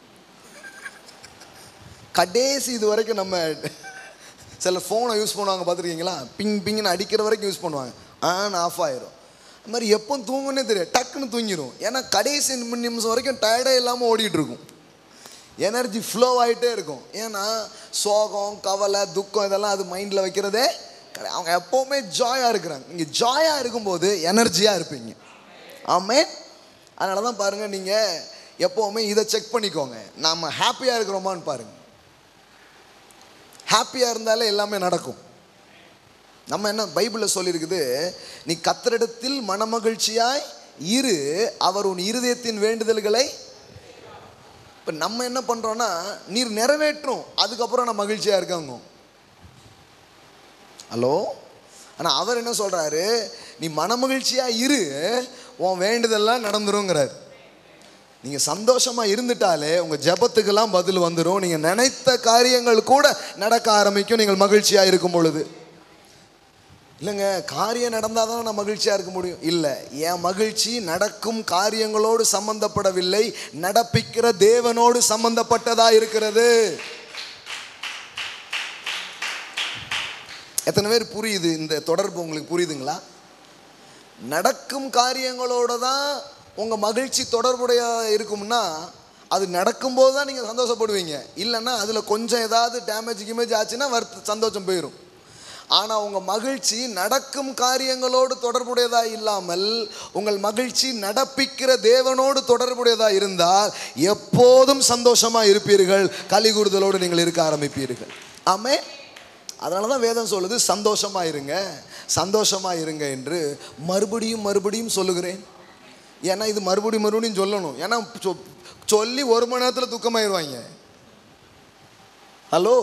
கடைசி இது வரைக்கும் நம்ம சில ஃபோனை யூஸ் பண்ணுவாங்க பார்த்துருக்கீங்களா பிங் பிங்னு அடிக்கிற வரைக்கும் யூஸ் பண்ணுவாங்க ஆன் ஆஃப் ஆயிரும் அது மாதிரி எப்போ தூங்குன்னே தெரியாது டக்குன்னு தூங்கிடும் ஏன்னா கடைசி நிமி- நிமிஷம் வரைக்கும் டயர்டே இல்லாமல் ஓடிட்டு இருக்கும் எனர்ஜி ஃப்ளோ ஆகிட்டே இருக்கும் ஏன்னா சோகம் கவலை துக்கம் இதெல்லாம் அது மைண்டில் வைக்கிறதே கிடையாது. அவங்க எப்போவுமே ஜாயாக இருக்கிறாங்க இங்கே ஜாயாக இருக்கும்போது எனர்ஜியாக இருப்பீங்க ஆமே அதனால தான் பாருங்கள் நீங்கள் எப்போவுமே இதை செக் பண்ணிக்கோங்க நம்ம ஹாப்பியாக இருக்கிறோமான்னு பாருங்கள் ஹாப்பியாக இருந்தாலே எல்லாமே நடக்கும் நம்ம என்ன பைபிளில் சொல்லியிருக்குது நீ கத்தரிடத்தில் மனமகிழ்ச்சியாய் இரு அவர் உன் இருதயத்தின் வேண்டுதல்களை இப்போ நம்ம என்ன பண்ணுறோன்னா நீர் நிறைவேற்றும் அதுக்கப்புறம் நான் மகிழ்ச்சியாக இருக்காங்க ஹலோ ஆனால் அவர் என்ன சொல்கிறாரு நீ மனமகிழ்ச்சியாக இரு உன் வேண்டுதெல்லாம் நடந்துருங்கிறார் நீங்கள் சந்தோஷமாக இருந்துட்டாலே உங்கள் ஜெபத்துக்கெல்லாம் பதில் வந்துடும் நீங்கள் நினைத்த காரியங்கள் கூட நடக்க ஆரம்பிக்கும் நீங்கள் மகிழ்ச்சியாக இருக்கும் பொழுது இல்லைங்க காரியம் நடந்தால் தான் நான் மகிழ்ச்சியாக இருக்க முடியும் இல்லை என் மகிழ்ச்சி நடக்கும் காரியங்களோடு சம்பந்தப்படவில்லை நடப்பிக்கிற தேவனோடு சம்பந்தப்பட்டதாக இருக்கிறது எத்தனை பேர் புரியுது இந்த தொடர்பு உங்களுக்கு புரியுதுங்களா நடக்கும் காரியங்களோட தான் உங்கள் மகிழ்ச்சி தொடர்புடைய இருக்கும்னா அது நடக்கும்போது தான் நீங்கள் சந்தோஷப்படுவீங்க இல்லைன்னா அதில் கொஞ்சம் ஏதாவது டேமேஜ் கிமேஜ் ஆச்சுன்னா வருத்த சந்தோஷம் போயிடும் ஆனால் உங்கள் மகிழ்ச்சி நடக்கும் காரியங்களோடு தொடர்புடையதாக இல்லாமல் உங்கள் மகிழ்ச்சி நடப்பிக்கிற தேவனோடு தொடர்புடையதாக இருந்தால் எப்போதும் சந்தோஷமாக இருப்பீர்கள் கலிகூறுதலோடு நீங்கள் இருக்க ஆரம்பிப்பீர்கள் ஆமே அதனால தான் வேதம் சொல்லுது சந்தோஷமா இருங்க சந்தோஷமா இருங்க என்று மறுபடியும் மறுபடியும் சொல்லுகிறேன் ஏன்னா இது மறுபடியும் மறுபடியும் சொல்லணும் ஏன்னா சொ- சொல்லி ஒரு மணி நேரத்தில் துக்கமாயிருவாங்க ஹலோ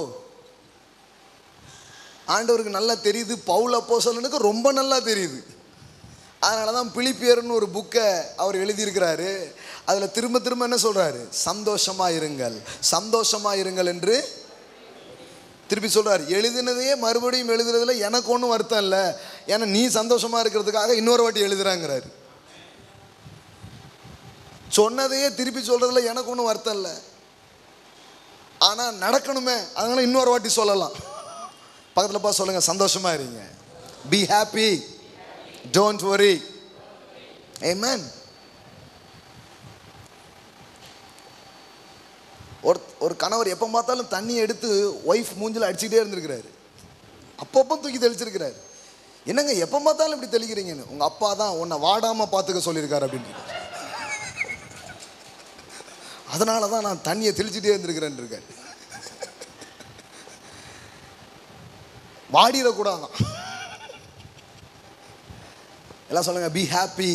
ஆண்டவருக்கு நல்லா தெரியுது பவுல் அப்போஸ்தலனுக்கு ரொம்ப நல்லா தெரியுது அதனால தான் பிலிப்பியர்னு ஒரு புக்கை அவர் எழுதியிருக்கிறாரு அதில் திரும்ப திரும்ப என்ன சொல்கிறாரு சந்தோஷமா இருங்கள் சந்தோஷமா இருங்கள் என்று திருப்பி சொல்றார் எழுதினதையே மறுபடியும் எழுதுறதுல எனக்கு ஒன்றும் வருத்தம் இல்லை ஏன்னா நீ சந்தோஷமா இருக்கிறதுக்காக இன்னொரு வாட்டி எழுதுறாங்கிறாரு சொன்னதையே திருப்பி சொல்றதுல எனக்கு ஒன்றும் வருத்தம் இல்லை ஆனால் நடக்கணுமே அதனால இன்னொரு வாட்டி சொல்லலாம் பக்கத்தில் பார்த்து சொல்லுங்க சந்தோஷமா இருங்க be happy don't worry Amen ஒரு ஒரு கணவர் எப்போ பார்த்தாலும் தண்ணி எடுத்து ஒய்ஃப் மூஞ்சில் அடிச்சுக்கிட்டே இருந்திருக்கிறாரு அப்பப்போ தூக்கி தெளிச்சிருக்கிறாரு என்னங்க எப்போ பார்த்தாலும் இப்படி தெளிக்கிறீங்கன்னு உங்கள் அப்பா தான் உன்னை வாடாமல் பார்த்துக்க சொல்லியிருக்காரு அப்படின்னு அதனால தான் நான் தண்ணியை தெளிச்சிட்டே இருந்திருக்கிறேன் இருக்காரு வாடிடக்கூடாதான் எல்லாம் சொல்லுங்க பி ஹாப்பி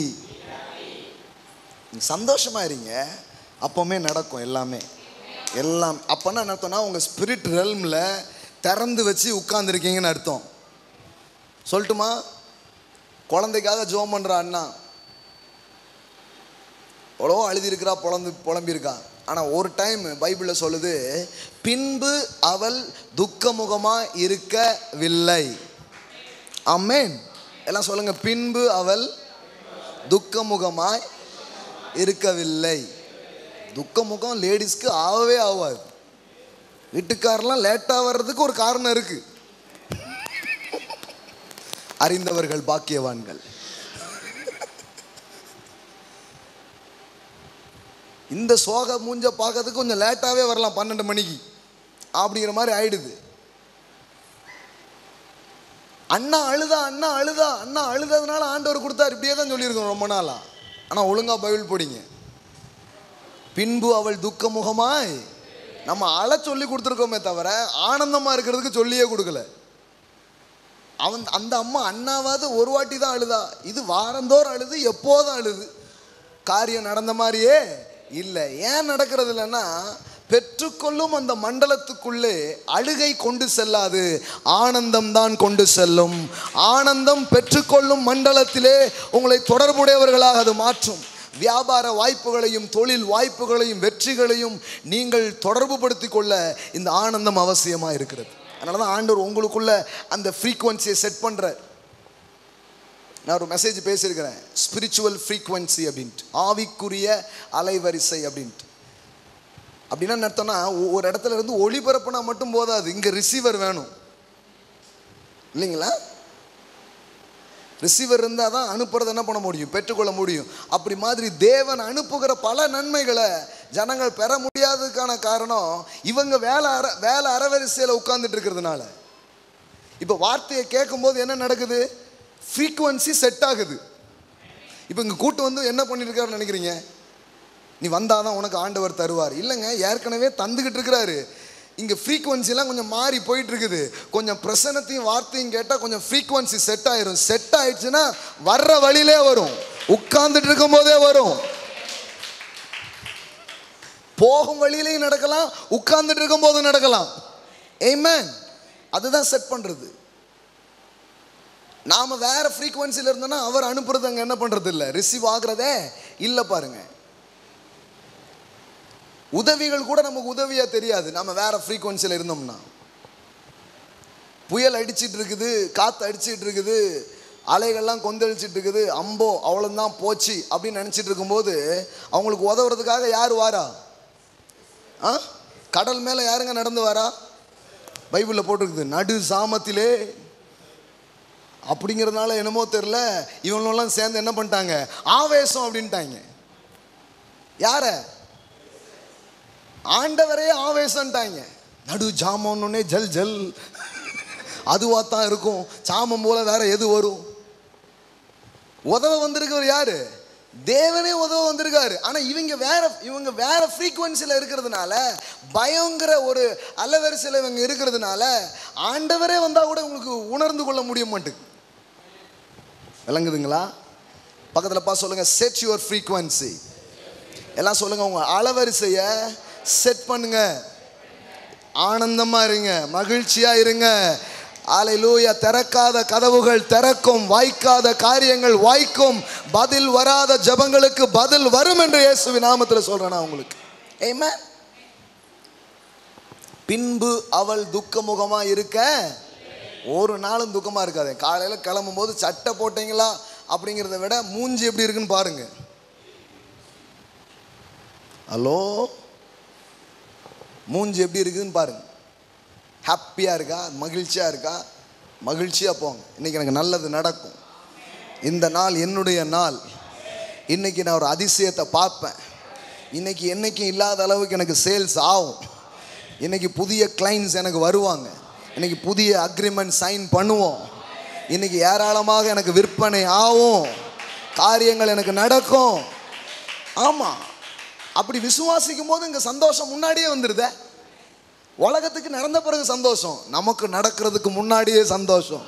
சந்தோஷமா இருங்க அப்பவுமே நடக்கும் எல்லாமே எல்லாம் அப்போனா என்ன அர்த்தம்னா உங்கள் ஸ்பிரிட் ரெல்மில் திறந்து வச்சு உட்காந்துருக்கீங்கன்னு அர்த்தம் சொல்லட்டுமா குழந்தைக்காக ஜோம் பண்ணுற அண்ணா எவ்வளோ அழுதிருக்கிறா புலந்து புலம்பியிருக்கா ஆனால் ஒரு டைம் பைபிளில் சொல்லுது பின்பு அவள் துக்கமுகமாக இருக்கவில்லை ஆமென் எல்லாம் சொல்லுங்க பின்பு அவள் துக்கமுகமாய் இருக்கவில்லை துக்கமுகம் லேடிஸ்க்கு ஆகவே ஆகாது வீட்டுக்காரெல்லாம் லேட்டாக வர்றதுக்கு ஒரு காரணம் இருக்கு அறிந்தவர்கள் பாக்கியவான்கள் இந்த சோக மூஞ்ச பார்க்கறதுக்கு கொஞ்சம் லேட்டாகவே வரலாம் பன்னெண்டு மணிக்கு அப்படிங்கிற மாதிரி ஆயிடுது அண்ணா அழுதா அண்ணா அழுதா அண்ணா அழுததுனால ஆண்டவர் கொடுத்தார் இப்படியே தான் சொல்லியிருக்கோம் ரொம்ப நாளா ஆனால் ஒழுங்கா பைபிள் படிங்க பின்பு அவள் துக்கமுகமாய் நம்ம அழ சொல்லி கொடுத்துருக்கோமே தவிர ஆனந்தமாக இருக்கிறதுக்கு சொல்லியே கொடுக்கல அவன் அந்த அம்மா அண்ணாவாவது ஒரு வாட்டி தான் அழுதா இது வாரந்தோறும் அழுது எப்போதும் அழுது காரியம் நடந்த மாதிரியே இல்லை ஏன் நடக்கிறது இல்லைன்னா பெற்றுக்கொள்ளும் அந்த மண்டலத்துக்குள்ளே அழுகை கொண்டு செல்லாது ஆனந்தம் தான் கொண்டு செல்லும் ஆனந்தம் பெற்றுக்கொள்ளும் மண்டலத்திலே உங்களை தொடர்புடையவர்களாக அது மாற்றும் வியாபார வாய்ப்புகளையும் தொழில் வாய்ப்புகளையும் வெற்றிகளையும் நீங்கள் தொடர்பு படுத்திக் கொள்ள இந்த ஆனந்தம் அவசியமாக இருக்கிறது அதனால தான் ஆண்டவர் உங்களுக்குள்ள அந்த ஃப்ரீக்குவன்சியை செட் பண்ணுறார் நான் ஒரு மெசேஜ் பேசியிருக்கிறேன் ஸ்பிரிச்சுவல் ஃப்ரீக்குவன்சி அப்படின்ட்டு ஆவிக்குரிய அலைவரிசை அப்படின்ட்டு அப்படின்னா என்ன அர்த்தம்னா ஒ- ஒரு இடத்துல இருந்து ஒளிபரப்புனா மட்டும் போதாது இங்கே ரிசீவர் வேணும் இல்லைங்களா ரிசீவர் இருந்தால் தான் அனுப்புறது என்ன பண்ண முடியும் பெற்றுக்கொள்ள முடியும் அப்படி மாதிரி தேவன் அனுப்புகிற பல நன்மைகளை ஜனங்கள் பெற முடியாததுக்கான காரணம் இவங்க வேலை அற வேலை அறவரிசையில் உட்கார்ந்துட்டு இருக்கிறதுனால இப்போ வார்த்தையை கேட்கும்போது என்ன நடக்குது ஃப்ரீக்குவன்சி செட் ஆகுது இப்போ இங்கே கூட்டு வந்து என்ன பண்ணியிருக்காருன்னு நினைக்கிறீங்க நீ வந்தாதான் உனக்கு ஆண்டவர் தருவார் இல்லைங்க ஏற்கனவே தந்துக்கிட்டு இருக்கிறாரு இங்கே ஃப்ரீக்குவன்சிலாம் கொஞ்சம் மாறி போயிட்டு இருக்குது கொஞ்சம் பிரசனத்தையும் வார்த்தையும் கேட்டால் கொஞ்சம் ஃப்ரீக்குவன்சி செட் ஆயிரும் செட் ஆயிடுச்சுன்னா வர்ற வழியிலே வரும் உட்கார்ந்துட்டு இருக்கும்போதே வரும் போகும் வழியிலையும் நடக்கலாம் உட்கார்ந்துட்டு இருக்கும்போதும் நடக்கலாம் ஏமேன் அதுதான் செட் பண்ணுறது நாம வேற ஃப்ரீக்குவன்சியில் இருந்தோம்னா அவர் அனுப்புறது அங்கே என்ன பண்ணுறது இல்லை ரிசீவ் ஆகுறதே இல்லை பாருங்க உதவிகள் கூட நமக்கு உதவியா தெரியாது நம்ம வேற ஃப்ரீக்குவன்சியில் இருந்தோம்னா புயல் அடிச்சிட்டு இருக்குது காற்று அடிச்சிட்டு இருக்குது அலைகள்லாம் கொந்தளிச்சிட்டு இருக்குது அம்போ அவ்வளோதான் போச்சு அப்படின்னு நினச்சிட்டு இருக்கும்போது அவங்களுக்கு உதவுறதுக்காக யார் வாரா ஆ கடல் மேலே யாருங்க நடந்து வரா பைபிளில் போட்டிருக்குது நடு சாமத்திலே அப்படிங்கிறதுனால என்னமோ தெரில இவங்களெல்லாம் சேர்ந்து என்ன பண்ணிட்டாங்க ஆவேசம் அப்படின்ட்டாங்க யார ஆண்டவரே ஆவேசம்ட்டாங்க நடு ஜாமோன்னே ஜல் ஜல் அதுவாக தான் இருக்கும் சாமம் போல வேற எது வரும் உதவ வந்திருக்கவர் யாரு தேவனே உதவ வந்திருக்காரு ஆனா இவங்க வேற இவங்க வேற ஃப்ரீக்குவன்சியில் இருக்கிறதுனால பயங்கர ஒரு அலவரிசையில் இவங்க இருக்கிறதுனால ஆண்டவரே வந்தா கூட உங்களுக்கு உணர்ந்து கொள்ள முடிய மாட்டேங்குது விளங்குதுங்களா பக்கத்தில் பா சொல்லுங்க செட் யுவர் ஃப்ரீக்குவன்சி எல்லாம் சொல்லுங்க உங்க அளவரிசையை செட் பண்ணுங்க ஆனந்தமா இருங்க மகிழ்ச்சியா இருங்க ஆலையிலூயா திறக்காத கதவுகள் திறக்கும் வாய்க்காத காரியங்கள் வாய்க்கும் பதில் வராத ஜெபங்களுக்கு பதில் வரும் என்று இயேசுவின் நாமத்தில் சொல்றேன் நான் உங்களுக்கு Amen. பின்பு அவள் துக்கமுகமா இருக்க ஒரு நாளும் துக்கமா இருக்காது காலையில கிளம்பும் போது சட்டை போட்டீங்களா அப்படிங்கிறத விட மூஞ்சி எப்படி இருக்குன்னு பாருங்க ஹலோ மூஞ்சி எப்படி இருக்குதுன்னு பாருங்க ஹாப்பியாக இருக்கா மகிழ்ச்சியாக இருக்கா மகிழ்ச்சியாக போங்க இன்னைக்கு எனக்கு நல்லது நடக்கும் இந்த நாள் என்னுடைய நாள் இன்னைக்கு நான் ஒரு அதிசயத்தை பார்ப்பேன் இன்னைக்கு என்னைக்கும் இல்லாத அளவுக்கு எனக்கு சேல்ஸ் ஆகும் இன்னைக்கு புதிய கிளைண்ட்ஸ் எனக்கு வருவாங்க இன்னைக்கு புதிய அக்ரிமெண்ட் சைன் பண்ணுவோம் இன்னைக்கு ஏராளமாக எனக்கு விற்பனை ஆகும் காரியங்கள் எனக்கு நடக்கும் ஆமாம் அப்படி விசுவாசிக்கும் போது இங்கே சந்தோஷம் முன்னாடியே வந்துடுதே உலகத்துக்கு நடந்த பிறகு சந்தோஷம் நமக்கு நடக்கிறதுக்கு முன்னாடியே சந்தோஷம்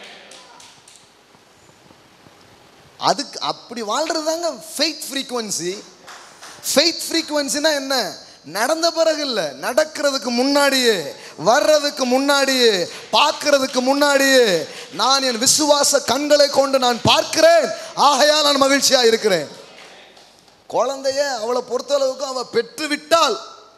அதுக்கு அப்படி வாழ்றது தாங்க ஃபெய்த் ஃப்ரீக்குவன்சி ஃபெய்த் ஃப்ரீக்குவன்சினா என்ன நடந்த பிறகு இல்லை நடக்கிறதுக்கு முன்னாடியே வர்றதுக்கு முன்னாடியே பார்க்கறதுக்கு முன்னாடியே நான் என் விசுவாச கண்களை கொண்டு நான் பார்க்கிறேன் ஆகையால் நான் மகிழ்ச்சியாக இருக்கிறேன் குழந்தைய அவளை பொறுத்தளவுக்கு அவ பெற்று விட்டால்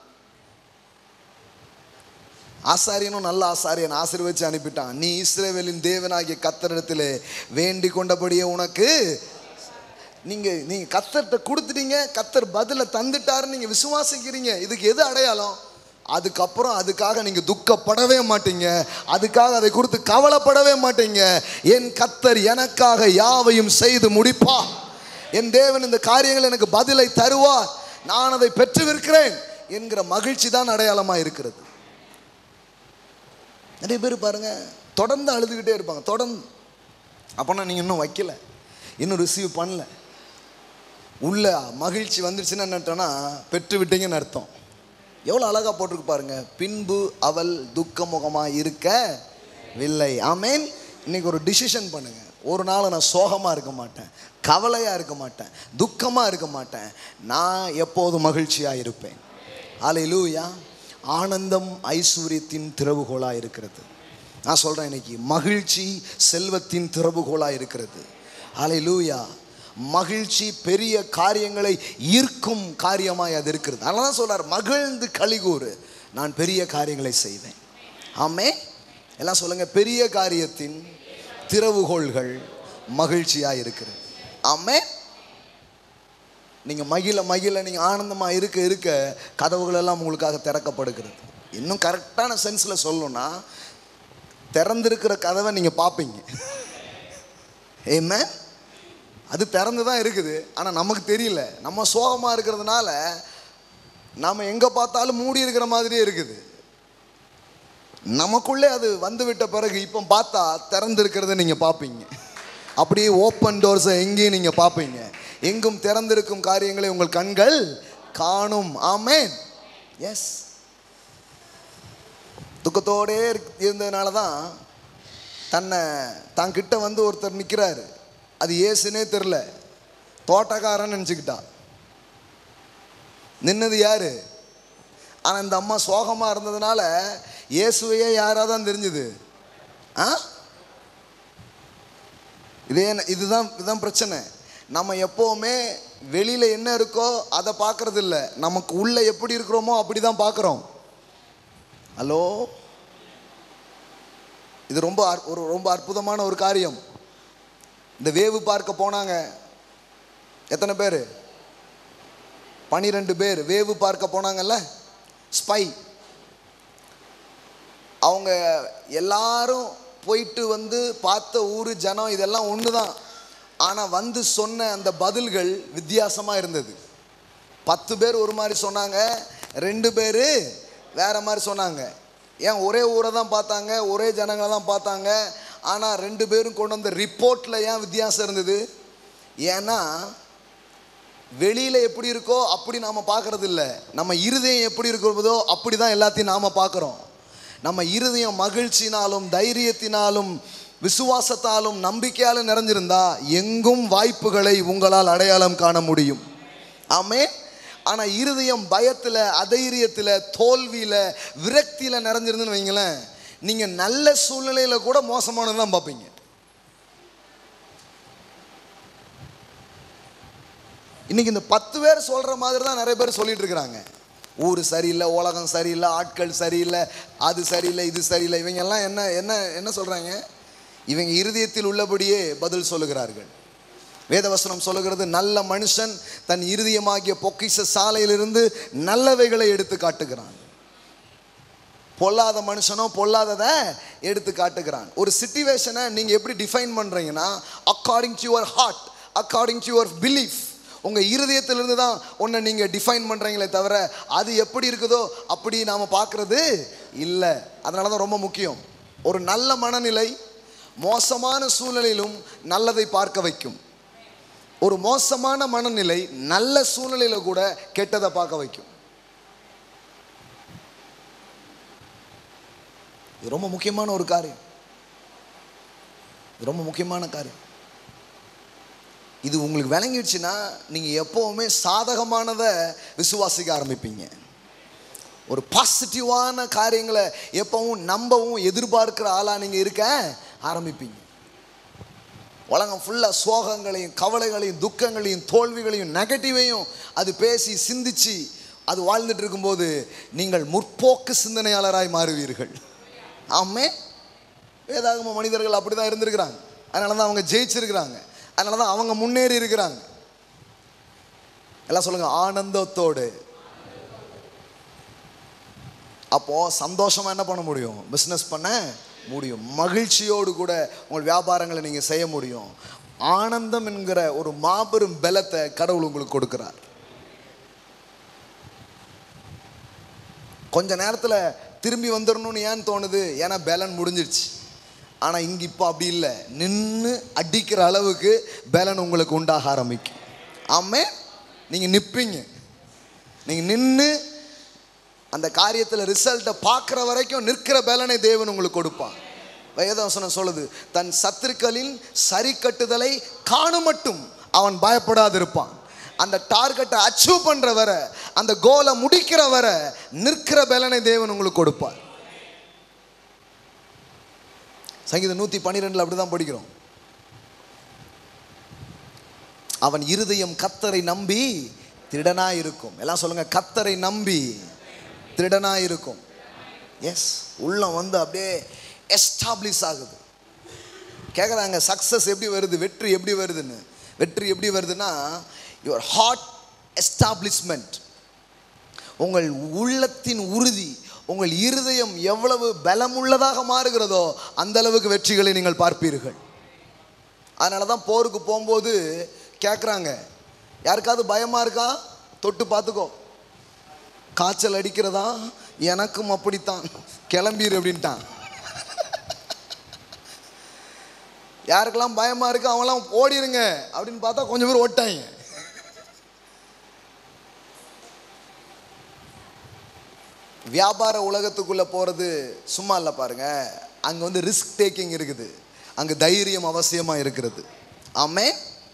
ஆசாரியனும் நல்ல ஆசாரியன் ஆசீர்வச்சு அனுப்பிட்டான் நீ இஸ்ரேவேலின் தேவனாகிய கத்தரிடத்தில் வேண்டி கொண்டபடியே உனக்கு நீங்க நீங்க கத்தர்கிட்ட கொடுத்துட்டீங்க கத்தர் பதில தந்துட்டாருன்னு நீங்க விசுவாசிக்கிறீங்க இதுக்கு எது அடையாளம் அதுக்கப்புறம் அதுக்காக நீங்க துக்கப்படவே மாட்டீங்க அதுக்காக அதை குறித்து கவலைப்படவே மாட்டீங்க என் கத்தர் எனக்காக யாவையும் செய்து முடிப்பா என் தேவன் இந்த காரியங்கள் எனக்கு பதிலை தருவார் நான் அதை பெற்றுவிருக்கிறேன் என்கிற மகிழ்ச்சி தான் அடையாளமாக இருக்கிறது நிறைய பேர் பாருங்க தொடர்ந்து அழுதுகிட்டே இருப்பாங்க தொடர்ந்து அப்போனா நீங்கள் இன்னும் வைக்கல இன்னும் ரிசீவ் பண்ணல உள்ள மகிழ்ச்சி வந்துருச்சுன்னு என்னட்டோன்னா பெற்று விட்டீங்கன்னு அர்த்தம் எவ்வளோ அழகாக போட்டிருக்கு பாருங்க பின்பு அவள் துக்கமுகமாக இருக்கவில்லை ஆமேன் இன்னைக்கு ஒரு டிசிஷன் பண்ணுங்க ஒரு நாள் நான் சோகமாக இருக்க மாட்டேன் கவலையாக இருக்க மாட்டேன் துக்கமாக இருக்க மாட்டேன் நான் எப்போதும் மகிழ்ச்சியாக இருப்பேன் அலையிலூயா ஆனந்தம் ஐஸ்வர்யத்தின் திறவுகோலாக இருக்கிறது நான் சொல்கிறேன் இன்னைக்கு மகிழ்ச்சி செல்வத்தின் திறவுகோலாக இருக்கிறது அலையிலூயா மகிழ்ச்சி பெரிய காரியங்களை ஈர்க்கும் காரியமாய் அது இருக்கிறது அதனால தான் சொல்றார் மகிழ்ந்து கலிகூறு நான் பெரிய காரியங்களை செய்வேன் ஆமே எல்லாம் சொல்லுங்க பெரிய காரியத்தின் திறவுகோள்கள் மகிழ்ச்சியாக இருக்கிறது ஆமே நீங்கள் மகிழ மகிழ நீங்கள் ஆனந்தமாக இருக்க இருக்க கதவுகள் எல்லாம் உங்களுக்காக திறக்கப்படுகிறது இன்னும் கரெக்டான சென்ஸில் சொல்லணும்னா திறந்திருக்கிற கதவை நீங்கள் பார்ப்பீங்க ஏமே அது திறந்து தான் இருக்குது ஆனால் நமக்கு தெரியல நம்ம சோகமாக இருக்கிறதுனால நாம் எங்கே பார்த்தாலும் மூடி இருக்கிற மாதிரியே இருக்குது நமக்குள்ளே அது வந்து விட்ட பிறகு இப்போ பார்த்தா திறந்து இருக்கிறத நீங்கள் பார்ப்பீங்க அப்படியே ஓப்பன் டோர்ஸை எங்கேயும் நீங்கள் பார்ப்பீங்க எங்கும் திறந்திருக்கும் காரியங்களை உங்கள் கண்கள் காணும் ஆமேன் எஸ் துக்கத்தோடே இருக்- இருந்ததுனால தான் தன்னை தான் கிட்ட வந்து ஒருத்தர் நிற்கிறாரு அது ஏசுனே தெரில தோட்டக்காரன் நினச்சிக்கிட்டான் நின்னது யாரு ஆனால் இந்த அம்மா சோகமாக இருந்ததுனால இயேசுவையே யாராக தான் தெரிஞ்சுது ஆ இதே இதுதான் இதுதான் பிரச்சனை நம்ம எப்போவுமே வெளியில் என்ன இருக்கோ அதை பார்க்கறது இல்லை நமக்கு உள்ள எப்படி இருக்கிறோமோ அப்படி தான் பார்க்குறோம் ஹலோ இது ரொம்ப அற்- ஒரு ரொம்ப அற்புதமான ஒரு காரியம் இந்த வேவு பார்க்க போனாங்க எத்தனை பேர் பனிரெண்டு பேர் வேவு பார்க்க போனாங்கல்ல ஸ்பை அவங்க எல்லாரும் போயிட்டு வந்து பார்த்த ஊர் ஜனம் இதெல்லாம் ஒன்று தான் ஆனால் வந்து சொன்ன அந்த பதில்கள் வித்தியாசமாக இருந்தது பத்து பேர் ஒரு மாதிரி சொன்னாங்க ரெண்டு பேர் வேற மாதிரி சொன்னாங்க ஏன் ஒரே ஊரை தான் பார்த்தாங்க ஒரே ஜனங்களை தான் பார்த்தாங்க ஆனால் ரெண்டு பேரும் கொண்டு வந்த ரிப்போர்ட்டில் ஏன் வித்தியாசம் இருந்தது ஏன்னா வெளியில் எப்படி இருக்கோ அப்படி நாம் பார்க்கறது இல்ல நம்ம இருதயம் எப்படி இருக்கிறதோ அப்படி தான் எல்லாத்தையும் நாம் பார்க்குறோம் நம்ம இருதயம் மகிழ்ச்சினாலும் தைரியத்தினாலும் விசுவாசத்தாலும் நம்பிக்கையாலும் நிறைஞ்சிருந்தா எங்கும் வாய்ப்புகளை உங்களால் அடையாளம் காண முடியும் ஆமே ஆனால் இருதயம் பயத்தில் அதைரியத்தில் தோல்வியில் விரக்தியில் நிறைஞ்சிருந்துன்னு வைங்களேன் நீங்கள் நல்ல சூழ்நிலையில் கூட மோசமானது தான் பார்ப்பீங்க இன்னைக்கு இந்த பத்து பேர் சொல்கிற மாதிரி தான் நிறைய பேர் சொல்லிட்டு இருக்கிறாங்க ஊர் சரியில்லை உலகம் சரியில்லை ஆட்கள் சரியில்லை அது சரியில்லை இது சரியில்லை இவங்க எல்லாம் என்ன என்ன என்ன சொல்கிறாங்க இவங்க இருதயத்தில் உள்ளபடியே பதில் சொல்லுகிறார்கள் வேதவசனம் சொல்லுகிறது நல்ல மனுஷன் தன் இருதயமாகிய பொக்கிஷ சாலையிலிருந்து நல்லவைகளை எடுத்து காட்டுகிறான் பொல்லாத மனுஷனோ பொல்லாததை எடுத்து காட்டுகிறான் ஒரு சிச்சுவேஷனை நீங்கள் எப்படி டிஃபைன் பண்ணுறீங்கன்னா according to your heart according to your belief உங்கள் இருதயத்திலிருந்து தான் ஒன்றை நீங்கள் டிஃபைன் பண்ணுறீங்களே தவிர அது எப்படி இருக்குதோ அப்படி நாம் பார்க்குறது இல்லை அதனால தான் ரொம்ப முக்கியம் ஒரு நல்ல மனநிலை மோசமான சூழ்நிலையிலும் நல்லதை பார்க்க வைக்கும் ஒரு மோசமான மனநிலை நல்ல சூழ்நிலையில் கூட கெட்டதை பார்க்க வைக்கும் இது ரொம்ப முக்கியமான ஒரு காரியம் இது ரொம்ப முக்கியமான காரியம் இது உங்களுக்கு விளங்கிடுச்சுன்னா நீங்கள் எப்போவுமே சாதகமானதை விசுவாசிக்க ஆரம்பிப்பீங்க ஒரு பாசிட்டிவான காரியங்களை எப்பவும் நம்பவும் எதிர்பார்க்கிற ஆளாக நீங்கள் இருக்க ஆரம்பிப்பீங்க உலகம் ஃபுல்லாக சோகங்களையும் கவலைகளையும் துக்கங்களையும் தோல்விகளையும் நெகட்டிவையும் அது பேசி சிந்திச்சு அது வாழ்ந்துட்டு இருக்கும்போது நீங்கள் முற்போக்கு சிந்தனையாளராய் மாறுவீர்கள் ஆமே வேதாகம மனிதர்கள் அப்படி தான் இருந்திருக்கிறாங்க அதனால தான் அவங்க ஜெயிச்சிருக்கிறாங்க அதனால தான் அவங்க முன்னேறி இருக்கிறாங்க எல்லாம் சொல்லுங்க ஆனந்தத்தோடு அப்போ சந்தோஷமா என்ன பண்ண முடியும் பிஸ்னஸ் பண்ண முடியும் மகிழ்ச்சியோடு கூட உங்கள் வியாபாரங்களை நீங்க செய்ய முடியும் ஆனந்தம் என்கிற ஒரு மாபெரும் பலத்தை கடவுள் உங்களுக்கு கொடுக்கிறார் கொஞ்ச நேரத்தில் திரும்பி வந்துடணும்னு ஏன் தோணுது ஏன்னா பேலன் முடிஞ்சிருச்சு ஆனால் இங்கே இப்போ அப்படி இல்லை நின்று அடிக்கிற அளவுக்கு பேலன் உங்களுக்கு உண்டாக ஆரம்பிக்கும் ஆமே நீங்கள் நிற்பீங்க நீங்கள் நின்று அந்த காரியத்தில் ரிசல்ட்டை பார்க்குற வரைக்கும் நிற்கிற பேலனை தேவன் உங்களுக்கு கொடுப்பான் வேதவசனம் சொல்லுது தன் சத்துருக்களின் சரி கட்டுதலை காணும் மட்டும் அவன் பயப்படாதிருப்பான் அந்த டார்கெட்டை அச்சீவ் பண்ற வர அந்த கோலை முடிக்கிற வர நிற்கிற பலனை தேவன் உங்களுக்கு கொடுப்பார் சங்கீதம் நூற்றி பன்னிரெண்டில் அப்படி தான் படிக்கிறோம் அவன் இருதயம் கத்தரை நம்பி திருடனா இருக்கும் எல்லாம் சொல்லுங்க கத்தரை நம்பி திருடனா இருக்கும் எஸ் உள்ளம் வந்து அப்படியே எஸ்டாப்ளிஷ் ஆகுது கேட்குறாங்க சக்ஸஸ் எப்படி வருது வெற்றி எப்படி வருதுன்னு வெற்றி எப்படி வருதுன்னா யுவர் ஹார்ட் எஸ்டாப்ளிஷ்மெண்ட் உங்கள் உள்ளத்தின் உறுதி உங்கள் இருதயம் எவ்வளவு பலமுள்ளதாக மாறுகிறதோ அந்த அளவுக்கு வெற்றிகளை நீங்கள் பார்ப்பீர்கள் அதனால தான் போருக்கு போகும்போது கேட்குறாங்க யாருக்காவது பயமாக இருக்கா தொட்டு பார்த்துக்கோ காய்ச்சல் அடிக்கிறதா எனக்கும் அப்படித்தான் கிளம்பிரு அப்படின்ட்டான் யாருக்கெல்லாம் பயமாக இருக்கு அவங்களாம் ஓடிருங்க அப்படின்னு பார்த்தா கொஞ்சம் பேர் ஓட்டாங்க வியாபார உலகத்துக்குள்ளே போகிறது சும்மா இல்லை பாருங்க அங்கே வந்து ரிஸ்க் டேக்கிங் இருக்குது அங்கே தைரியம் அவசியமாக இருக்கிறது ஆமே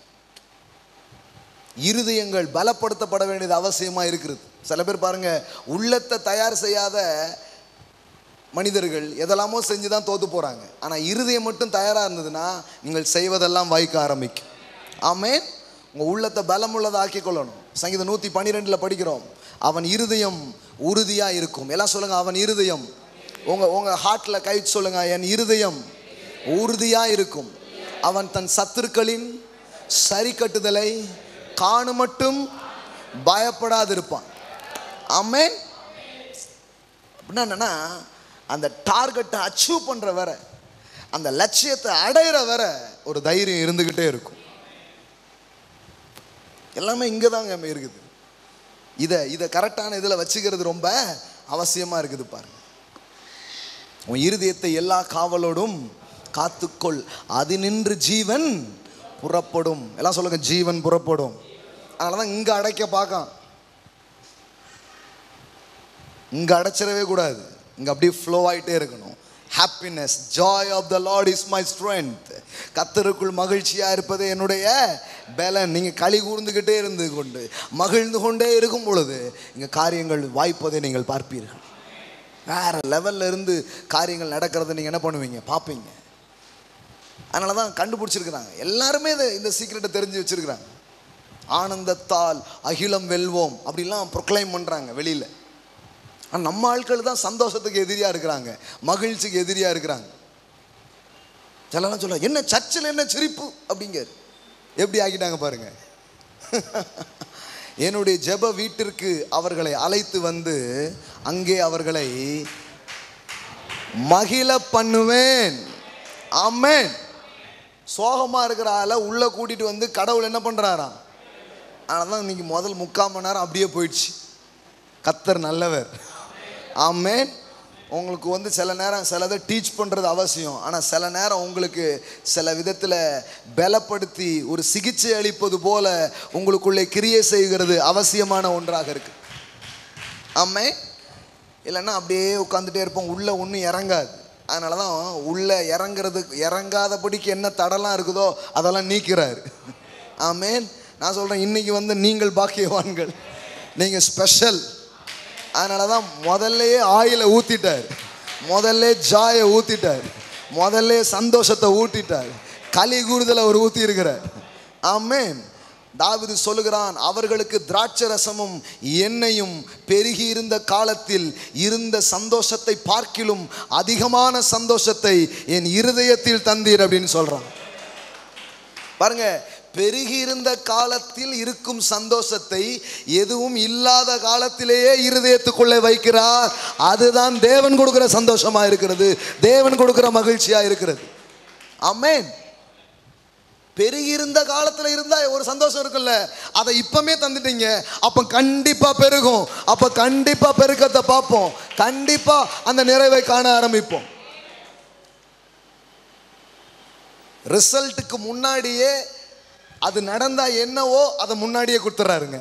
இருதயங்கள் பலப்படுத்தப்பட வேண்டியது அவசியமாக இருக்கிறது சில பேர் பாருங்க உள்ளத்தை தயார் செய்யாத மனிதர்கள் எதெல்லாமோ செஞ்சு தான் தோத்து போகிறாங்க ஆனால் இருதயம் மட்டும் தயாராக இருந்ததுன்னா நீங்கள் செய்வதெல்லாம் வாய்க்க ஆரம்பிக்கும் ஆமே உங்கள் உள்ளத்தை பலமுள்ளதை ஆக்கிக் கொள்ளணும் சங்கீதம் நூற்றி பன்னிரெண்டில் படிக்கிறோம் அவன் இருதயம் உறுதியாக இருக்கும் எல்லாம் சொல்லுங்க அவன் இருதயம் உங்கள் உங்கள் ஹார்ட்டில் கை சொல்லுங்க என் இருதயம் உறுதியாக இருக்கும் அவன் தன் சத்துருக்களின் சரி கட்டுதலை காணு மட்டும் பயப்படாதிருப்பான் ஆமென் அப்படின்னா என்னன்னா அந்த டார்கெட்டை அச்சீவ் பண்ணுற வர அந்த லட்சியத்தை அடையிற வர ஒரு தைரியம் இருந்துக்கிட்டே இருக்கும் எல்லாமே இங்கே தாங்க இருக்குது இதை இதை கரெக்டான இதில் வச்சுக்கிறது ரொம்ப அவசியமாக இருக்குது பாருங்க உன் இருதயத்தை எல்லா காவலோடும் காத்துக்கொள் அது நின்று ஜீவன் புறப்படும் எல்லாம் சொல்லுங்க ஜீவன் புறப்படும் அதனால தான் இங்கே அடைக்க பார்க்கான் இங்கே அடைச்சிடவே கூடாது இங்கே அப்படியே ஃப்ளோ ஆகிட்டே இருக்கணும் happiness joy of the lord is my strength கத்தருக்குள் மகிழ்ச்சியாக இருப்பதே என்னுடைய பலன் நீங்கள் களி கூர்ந்துக்கிட்டே இருந்து கொண்டு மகிழ்ந்து கொண்டே இருக்கும் பொழுது இங்கே காரியங்கள் வாய்ப்பதை நீங்கள் பார்ப்பீர்கள் வேற லெவல்ல இருந்து காரியங்கள் நடக்கிறத நீங்கள் என்ன பண்ணுவீங்க பார்ப்பீங்க அதனால தான் கண்டுபிடிச்சிருக்கிறாங்க எல்லாருமே இதை இந்த சீக்கிரட்டை தெரிஞ்சு வச்சிருக்கிறாங்க ஆனந்தத்தால் அகிலம் வெல்வோம் அப்படிலாம் ப்ரொக்ளைம் பண்ணுறாங்க வெளியில் ஆனால் நம்ம ஆட்கள் தான் சந்தோஷத்துக்கு எதிரியாக இருக்கிறாங்க மகிழ்ச்சிக்கு எதிரியாக இருக்கிறாங்க சிலலாம் சொல்ல என்ன சர்ச்சில் என்ன சிரிப்பு அப்படிங்காரு எப்படி ஆக்கிட்டாங்க பாருங்க என்னுடைய ஜெப வீட்டிற்கு அவர்களை அழைத்து வந்து அங்கே அவர்களை மகிழ பண்ணுவேன் ஆமென் சோகமாக இருக்கிற ஆளை உள்ளே கூட்டிகிட்டு வந்து கடவுள் என்ன பண்ணுறாராம் ஆனால் தான் இன்னைக்கு முதல் முக்கால் மணி நேரம் அப்படியே போயிடுச்சு கத்தர் நல்லவர் ஆமென் உங்களுக்கு வந்து சில நேரம் சிலதை டீச் பண்ணுறது அவசியம் ஆனால் சில நேரம் உங்களுக்கு சில விதத்தில் பலப்படுத்தி ஒரு சிகிச்சை அளிப்பது போல உங்களுக்குள்ளே கிரியை செய்கிறது அவசியமான ஒன்றாக இருக்கு ஆமே இல்லைன்னா அப்படியே உட்காந்துட்டே இருப்போம் உள்ளே ஒன்றும் இறங்காது அதனால தான் உள்ளே இறங்குறதுக்கு இறங்காதபடிக்கு என்ன தடலாம் இருக்குதோ அதெல்லாம் நீக்கிறாரு ஆமேன் நான் சொல்கிறேன் இன்னைக்கு வந்து நீங்கள் பாக்கியவான்கள் நீங்கள் ஸ்பெஷல் அதனால தான் முதல்லையே ஆயிலை ஊற்றிட்டார் முதல்ல ஜாயை ஊற்றிட்டார் முதல்ல சந்தோஷத்தை ஊட்டிட்டார் களி கூறுதல் அவர் ஊற்றி இருக்கிறார் ஆமென் தாவீது சொல்லுகிறான் அவர்களுக்கு திராட்சை ரசமும் எண்ணெயும் பெருகி இருந்த காலத்தில் இருந்த சந்தோஷத்தை பார்க்கிலும் அதிகமான சந்தோஷத்தை என் இருதயத்தில் தந்தீர் அப்படின்னு சொல்றான் பாருங்க பெருகி இருந்த காலத்தில் இருக்கும் சந்தோஷத்தை எதுவும் இல்லாத காலத்திலேயே இருதயத்துக்குள்ளே வைக்கிறார் அதுதான் தேவன் கொடுக்கிற சந்தோஷமா இருக்கிறது தேவன் கொடுக்கிற மகிழ்ச்சியா இருக்கிறது ஆமென் பெருகி இருந்த காலத்துல இருந்தா ஒரு சந்தோஷம் இருக்குல்ல அதை இப்பமே தந்துட்டீங்க அப்ப கண்டிப்பா பெருகும் அப்ப கண்டிப்பா பெருக்கத்தை பார்ப்போம் கண்டிப்பா அந்த நிறைவை காண ஆரம்பிப்போம் ரிசல்ட்டுக்கு முன்னாடியே அது நடந்தா என்னவோ அதை முன்னாடியே கொடுத்துட்றாருங்க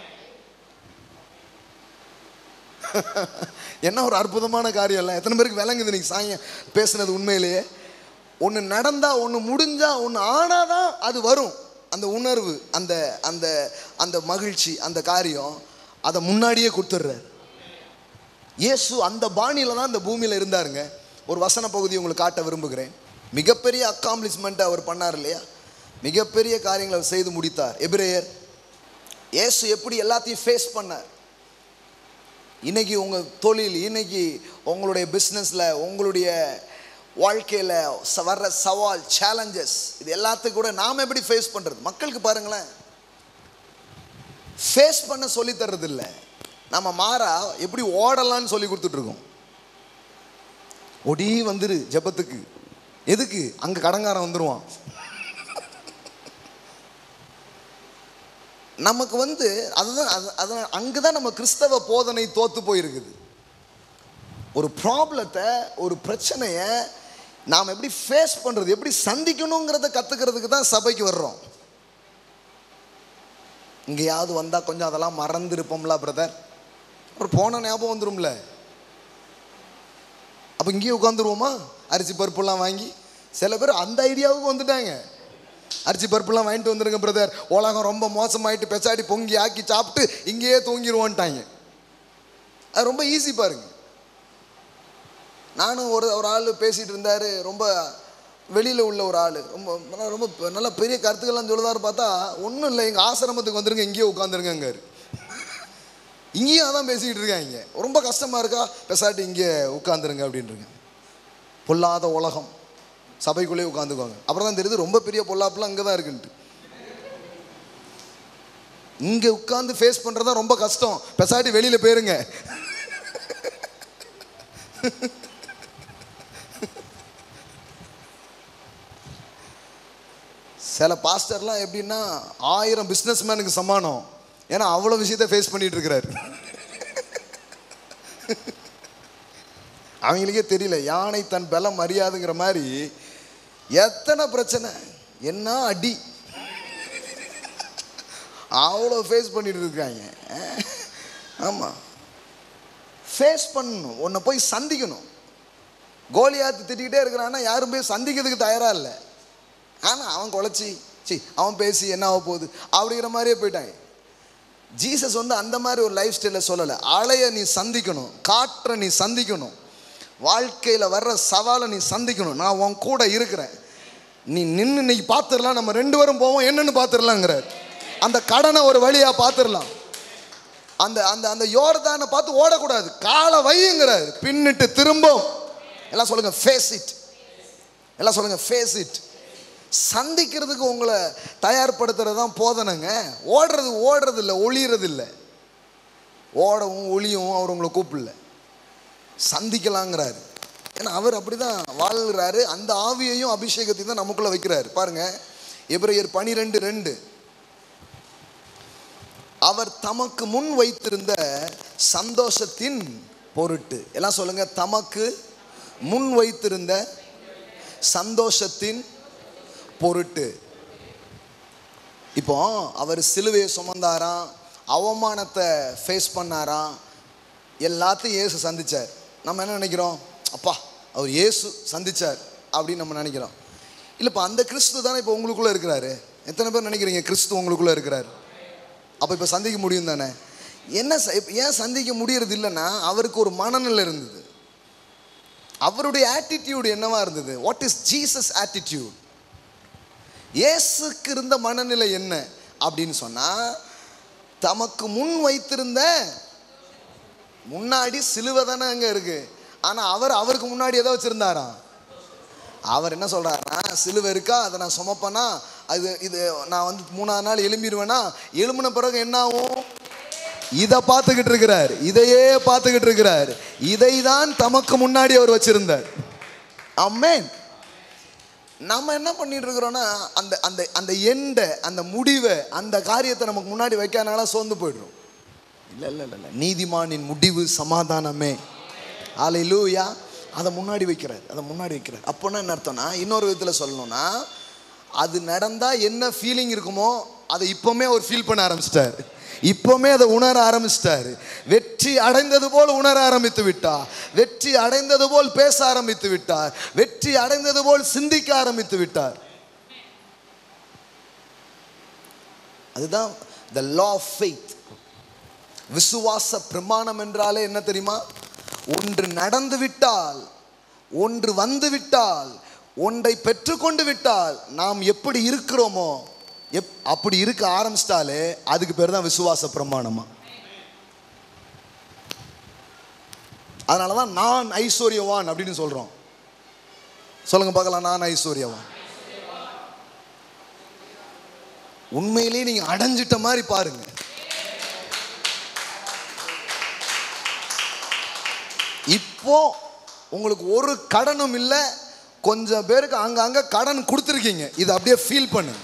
என்ன ஒரு அற்புதமான காரியம் இல்லை எத்தனை பேருக்கு விளங்குது நீங்க சாயம் பேசுனது உண்மையிலேயே ஒன்று நடந்தா ஒன்று முடிஞ்சா ஒன்று ஆனாதான் அது வரும் அந்த உணர்வு அந்த அந்த அந்த மகிழ்ச்சி அந்த காரியம் அதை முன்னாடியே கொடுத்துட்றாரு இயேசு அந்த பாணியில தான் இந்த பூமியில் இருந்தாருங்க ஒரு வசன பகுதி உங்களுக்கு காட்ட விரும்புகிறேன் மிகப்பெரிய அக்காம்ப்ளிஷ்மெண்ட் அவர் பண்ணார் இல்லையா மிகப்பெரிய காரியங்களை அவர் செய்து முடித்தார் எபிரேயர் இயேசு எப்படி எல்லாத்தையும் ஃபேஸ் பண்ணார் இன்னைக்கு உங்கள் தொழில் இன்னைக்கு உங்களுடைய பிஸ்னஸில் உங்களுடைய வாழ்க்கையில் ச- வர்ற சவால் சேலஞ்சஸ் இது எல்லாத்துக்கும் கூட நாம் எப்படி ஃபேஸ் பண்ணுறது மக்களுக்கு பாருங்களேன் ஃபேஸ் பண்ண சொல்லி தர்றது இல்லை நம்ம மாறா எப்படி ஓடலாம்னு சொல்லி கொடுத்துட்ருக்கோம் ஒடி வந்துரு ஜெபத்துக்கு எதுக்கு அங்கே கடங்காரன் வந்துடுவான் நமக்கு வந்து அதுதான் அது- அதான் அங்கே தான் நம்ம கிறிஸ்தவ போதனை தோத்து போயிருக்குது ஒரு ப்ராப்ளத்தை ஒரு பிரச்சனையை நாம் எப்படி ஃபேஸ் பண்ணுறது எப்படி சந்திக்கணுங்கிறத கற்றுக்கிறதுக்கு தான் சபைக்கு வர்றோம் இங்கேயாவது வந்தால் கொஞ்சம் அதெல்லாம் மறந்துருப்போம்ல பிரதர் அப்புறம் போன ஞாபகம் வந்துரும்ல அப்போ இங்கேயே உட்காந்துருவோமா அரிசி பருப்புலாம் வாங்கி சில பேர் அந்த ஐடியாவுக்கு வந்துட்டாங்க அரிசி பருப்புலாம் வாங்கிட்டு வந்துருங்க பிரதர் உலகம் ரொம்ப மோசமாயிட்டு பெசாடி பொங்கி ஆக்கி சாப்பிட்டு இங்கேயே தூங்கிடுவோன்ட்டாங்க அது ரொம்ப ஈஸி பாருங்க நானும் ஒரு ஒரு ஆள் பேசிகிட்டு இருந்தார் ரொம்ப வெளியில் உள்ள ஒரு ஆள் ரொம்ப நல்ல- ரொம்ப பெ- நல்ல பெரிய கருத்துக்கள்லாம் சொல்லுதாரு பார்த்தா ஒன்றும் இல்லை எங்கள் ஆசிரமத்துக்கு வந்துருங்க இங்கேயே உட்காந்துருங்கங்காரு இங்கேயும் அதான் பேசிக்கிட்டு இருக்காங்க ரொம்ப கஷ்டமாக இருக்கா பெசாட்டி இங்கே உட்காந்துருங்க அப்படின்றங்க பொல்லாத உலகம் சபைக்குள்ளேயே உட்காந்துக்குவாங்க அப்புறம் தான் தெரியுது ரொம்ப பெரிய பொல்லாப்புலாம் அங்கே தான் இருக்குன்ட்டு இங்கே உட்காந்து ஃபேஸ் பண்ணுறது ரொம்ப கஷ்டம் பெசாட்டி வெளியில் போயிருங்க சில பாஸ்டர்லாம் எப்படின்னா ஆயிரம் பிஸ்னஸ் மேனுக்கு சமானம் ஏன்னா அவ்வளோ விஷயத்தை ஃபேஸ் பண்ணிட்டு இருக்கிறாரு அவங்களுக்கே தெரியல யானை தன் பலம் அறியாதுங்கிற மாதிரி எத்தனை பிரச்சனை என்ன அடி அவ்வளோ ஃபேஸ் பண்ணிட்டு இருக்காங்க ஆமாம் ஃபேஸ் பண்ணணும் உன்னை போய் சந்திக்கணும் கோலியாத்து திட்டிக்கிட்டே இருக்கிறான்னா யாரும் போய் சந்திக்கிறதுக்கு தயாராக இல்லை ஆனால் அவன் குலைச்சி சி அவன் பேசி என்ன ஆக போகுது அப்படிங்கிற மாதிரியே போயிட்டாங்க ஜீசஸ் வந்து அந்த மாதிரி ஒரு லைஃப் ஸ்டைலில் சொல்லலை அலைய நீ சந்திக்கணும் காற்றை நீ சந்திக்கணும் வாழ்க்கையில் வர்ற சவாலை நீ சந்திக்கணும் நான் உன் கூட இருக்கிறேன் நீ நின்று நீ பார்த்துடலாம் நம்ம ரெண்டு பேரும் போவோம் என்னன்னு பார்த்துடலாங்கிறார் அந்த கடனை ஒரு வழியாக பார்த்துடலாம் அந்த அந்த அந்த யோர்தானை பார்த்து ஓடக்கூடாது காலை வையுங்கிறார் பின்னிட்டு திரும்பும் எல்லாம் சொல்லுங்க ஃபேஸ் இட் எல்லாம் சொல்லுங்க ஃபேஸ் இட் சந்திக்கிறதுக்கு உங்களை தயார்படுத்துறது தான் போதனைங்க ஓடுறது ஓடுறது இல்லை ஒளியறது இல்லை ஓடவும் ஒளியவும் அவர் உங்களை கூப்பிடல சந்திக்கலாங்கிறாரு ஏன்னா அவர் அப்படிதான் வாழ்கிறாரு அந்த ஆவியையும் அபிஷேகத்தையும் தான் நமக்குள்ள வைக்கிறாரு பாருங்க எபிரேயர் பனிரெண்டு ரெண்டு அவர் தமக்கு முன் வைத்திருந்த சந்தோஷத்தின் பொருட்டு எல்லாம் சொல்லுங்க தமக்கு முன் வைத்திருந்த சந்தோஷத்தின் பொருட்டு இப்போ அவர் சிலுவையை சுமந்தாராம் அவமானத்தை ஃபேஸ் பண்ணாராம் எல்லாத்தையும் இயேசு சந்திச்சார் நம்ம என்ன நினைக்கிறோம் அப்பா அவர் இயேசு சந்திச்சார் அப்படின்னு நம்ம நினைக்கிறோம் இல்லைப்பா அந்த கிறிஸ்து தானே இப்போ உங்களுக்குள்ளே இருக்கிறாரு எத்தனை பேர் நினைக்கிறீங்க கிறிஸ்து உங்களுக்குள்ளே இருக்கிறார் அப்போ இப்போ சந்திக்க முடியும் தானே என்ன ச- இப்ப ஏன் சந்திக்க முடியறது இல்லைன்னா அவருக்கு ஒரு மனநிலை இருந்தது அவருடைய ஆட்டிடியூட் என்னவா இருந்தது வாட் இஸ் ஜீசஸ் ஆட்டிடியூட் இயேசுக்கு இருந்த மனநிலை என்ன அப்படின்னு சொன்னா தமக்கு முன் வைத்திருந்த முன்னாடி சிலுவை தானே அங்க இருக்கு ஆனா அவர் அவருக்கு முன்னாடி எதை வச்சிருந்தாராம் அவர் என்ன சொல்றாருன்னா சிலுவை இருக்கா அதை நான் சுமப்பேனா அது இது நான் வந்து மூணாவது நாள் எழும்பிடுவேனா எழும்பின பிறகு என்ன ஆகும் இதை பார்த்துக்கிட்டு இருக்கிறார் இதையே பார்த்துக்கிட்டு இருக்கிறார் இதை தான் தமக்கு முன்னாடி அவர் வச்சிருந்தார் அம்மேன் நம்ம என்ன பண்ணிட்டு இருக்கிறோம்னா அந்த அந்த அந்த எண்டை அந்த முடிவை அந்த காரியத்தை நமக்கு முன்னாடி வைக்காதனால சோர்ந்து போயிடுறோம் இல்லை இல்லை இல்லை இல்லை நீதிமானின் முடிவு சமாதானமே ஆலை லூயா அதை முன்னாடி வைக்கிறார் அதை முன்னாடி வைக்கிறார் அப்போனா என்ன அர்த்தம்னா இன்னொரு விதத்தில் சொல்லணும்னா அது நடந்தால் என்ன ஃபீலிங் இருக்குமோ அதை இப்போவுமே அவர் ஃபீல் பண்ண ஆரம்பிச்சிட்டார் இப்போவுமே அதை உணர ஆரம்பிச்சிட்டார் வெற்றி அடைந்தது போல் உணர ஆரம்பித்து விட்டார் வெற்றி அடைந்தது போல் பேச ஆரம்பித்து விட்டார் வெற்றி அடைந்தது போல் சிந்திக்க ஆரம்பித்து விட்டார் அதுதான் த லா ஆஃப் ஃபெய்த் விசுவாச பிரமாணம் என்றாலே என்ன தெரியுமா ஒன்று நடந்து விட்டால் ஒன்று வந்து விட்டால் ஒன்றை பெற்றுக்கொண்டு விட்டால் நாம் எப்படி இருக்கிறோமோ எப் அப்படி இருக்க ஆரம்பிச்சிட்டாலே அதுக்கு பேர் தான் விசுவாச பிரமாணமா அதனால தான் நான் ஐஸ்வர்யவான் அப்படின்னு சொல்றோம் சொல்லுங்க பார்க்கலாம் நான் ஐஸ்வர்யவான் உண்மையிலேயே நீங்க அடைஞ்சிட்ட மாதிரி பாருங்க இப்போ உங்களுக்கு ஒரு கடனும் இல்லை கொஞ்சம் பேருக்கு அங்கங்க கடன் கொடுத்துருக்கீங்க இதை அப்படியே ஃபீல் பண்ணுங்க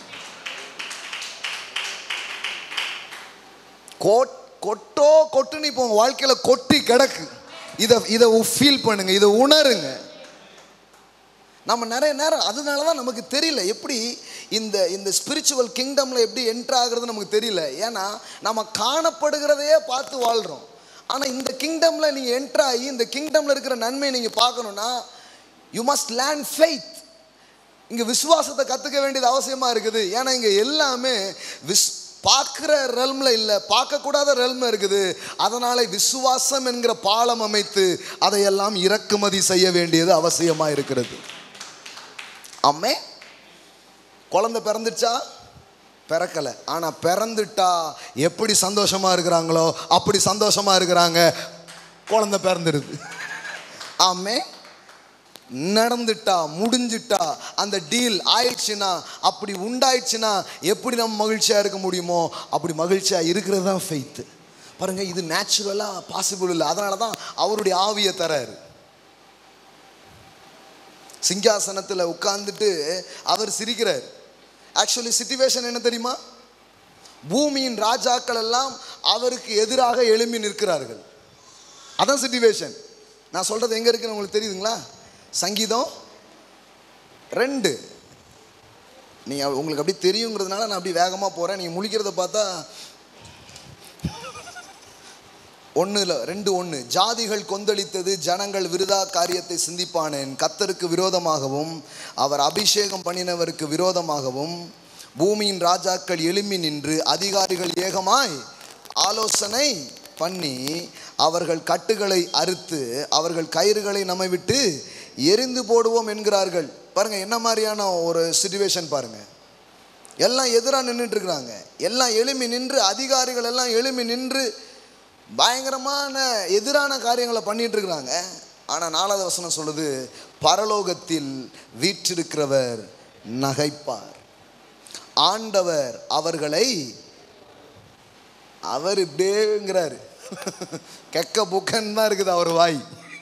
கோட் கொட்டோ கொட்டுன்னு இப்போ உங்கள் வாழ்க்கையில் கொட்டி கிடக்கு இதை இதை ஃபீல் பண்ணுங்க இதை உணருங்க நம்ம நிறைய நேரம் அதனால தான் நமக்கு தெரியல எப்படி இந்த இந்த ஸ்பிரிச்சுவல் கிங்டமில் எப்படி என்ட்ரு ஆகுறது நமக்கு தெரியல ஏன்னா நம்ம காணப்படுகிறதையே பார்த்து வாழ்கிறோம் ஆனால் இந்த கிங்டமில் நீங்கள் என்ட்ரு ஆகி இந்த கிங்டமில் இருக்கிற நன்மையை நீங்கள் பார்க்கணுன்னா யூ மஸ்ட் லேர்ன் ஃபெய்த் இங்கே விசுவாசத்தை கற்றுக்க வேண்டியது அவசியமாக இருக்குது ஏன்னா இங்கே எல்லாமே விஸ் பார்க்குற ரெல்மில் இல்லை பார்க்கக்கூடாத ரெல்மில் இருக்குது அதனால் விசுவாசம் என்கிற பாலம் அமைத்து அதையெல்லாம் இறக்குமதி செய்ய வேண்டியது அவசியமாக இருக்கிறது அம்மே குழந்தை பிறந்துச்சா பிறக்கலை ஆனால் பிறந்துட்டா எப்படி சந்தோஷமாக இருக்கிறாங்களோ அப்படி சந்தோஷமாக இருக்கிறாங்க குழந்தை பிறந்துடுது ஆமே நடந்துட்டா முடிஞ்சிட்டா அந்த டீல் ஆயிடுச்சுன்னா அப்படி உண்டாயிடுச்சுன்னா எப்படி நம்ம மகிழ்ச்சியாக இருக்க முடியுமோ அப்படி மகிழ்ச்சியாக இருக்கிறது தான் ஃபெய்த்து பாருங்க இது நேச்சுரலாக பாசிபிள் இல்லை அதனால தான் அவருடைய ஆவியை தராரு சிங்காசனத்தில் உட்கார்ந்துட்டு அவர் சிரிக்கிறார் ஆக்சுவலி சிச்சுவேஷன் என்ன தெரியுமா பூமியின் ராஜாக்கள் எல்லாம் அவருக்கு எதிராக எழும்பி நிற்கிறார்கள் அதான் சிச்சுவேஷன் நான் சொல்றது எங்க இருக்குன்னு உங்களுக்கு தெரியுதுங்களா சங்கீதம் ரெண்டு நீங்க உங்களுக்கு அப்படி தெரியுங்கிறதுனால நான் அப்படி வேகமாக போறேன் நீங்க முழிக்கிறத பார்த்தா ஒன்றுல ரெண்டு ஒன்று ஜாதிகள் கொந்தளித்தது ஜனங்கள் விருதா காரியத்தை சிந்திப்பானேன் கத்தருக்கு விரோதமாகவும் அவர் அபிஷேகம் பண்ணினவருக்கு விரோதமாகவும் பூமியின் ராஜாக்கள் எழும்பி நின்று அதிகாரிகள் ஏகமாய் ஆலோசனை பண்ணி அவர்கள் கட்டுகளை அறுத்து அவர்கள் கயிறுகளை நம்மை விட்டு எரிந்து போடுவோம் என்கிறார்கள் பாருங்க என்ன மாதிரியான ஒரு சுச்சுவேஷன் பாருங்க எல்லாம் எதிராக நின்றுட்டு இருக்கிறாங்க எல்லாம் எழும்பி நின்று அதிகாரிகள் எல்லாம் எழும்பி நின்று பயங்கரமான எதிரான காரியங்களை பண்ணிட்டு இருக்கிறாங்க ஆனால் நாலாவது வசனம் சொல்லுது பரலோகத்தில் வீற்றிருக்கிறவர் நகைப்பார் ஆண்டவர் அவர்களை அவர் இப்படியேங்கிறாரு கெக்க புக்கன் தான் இருக்குது அவர் வாய்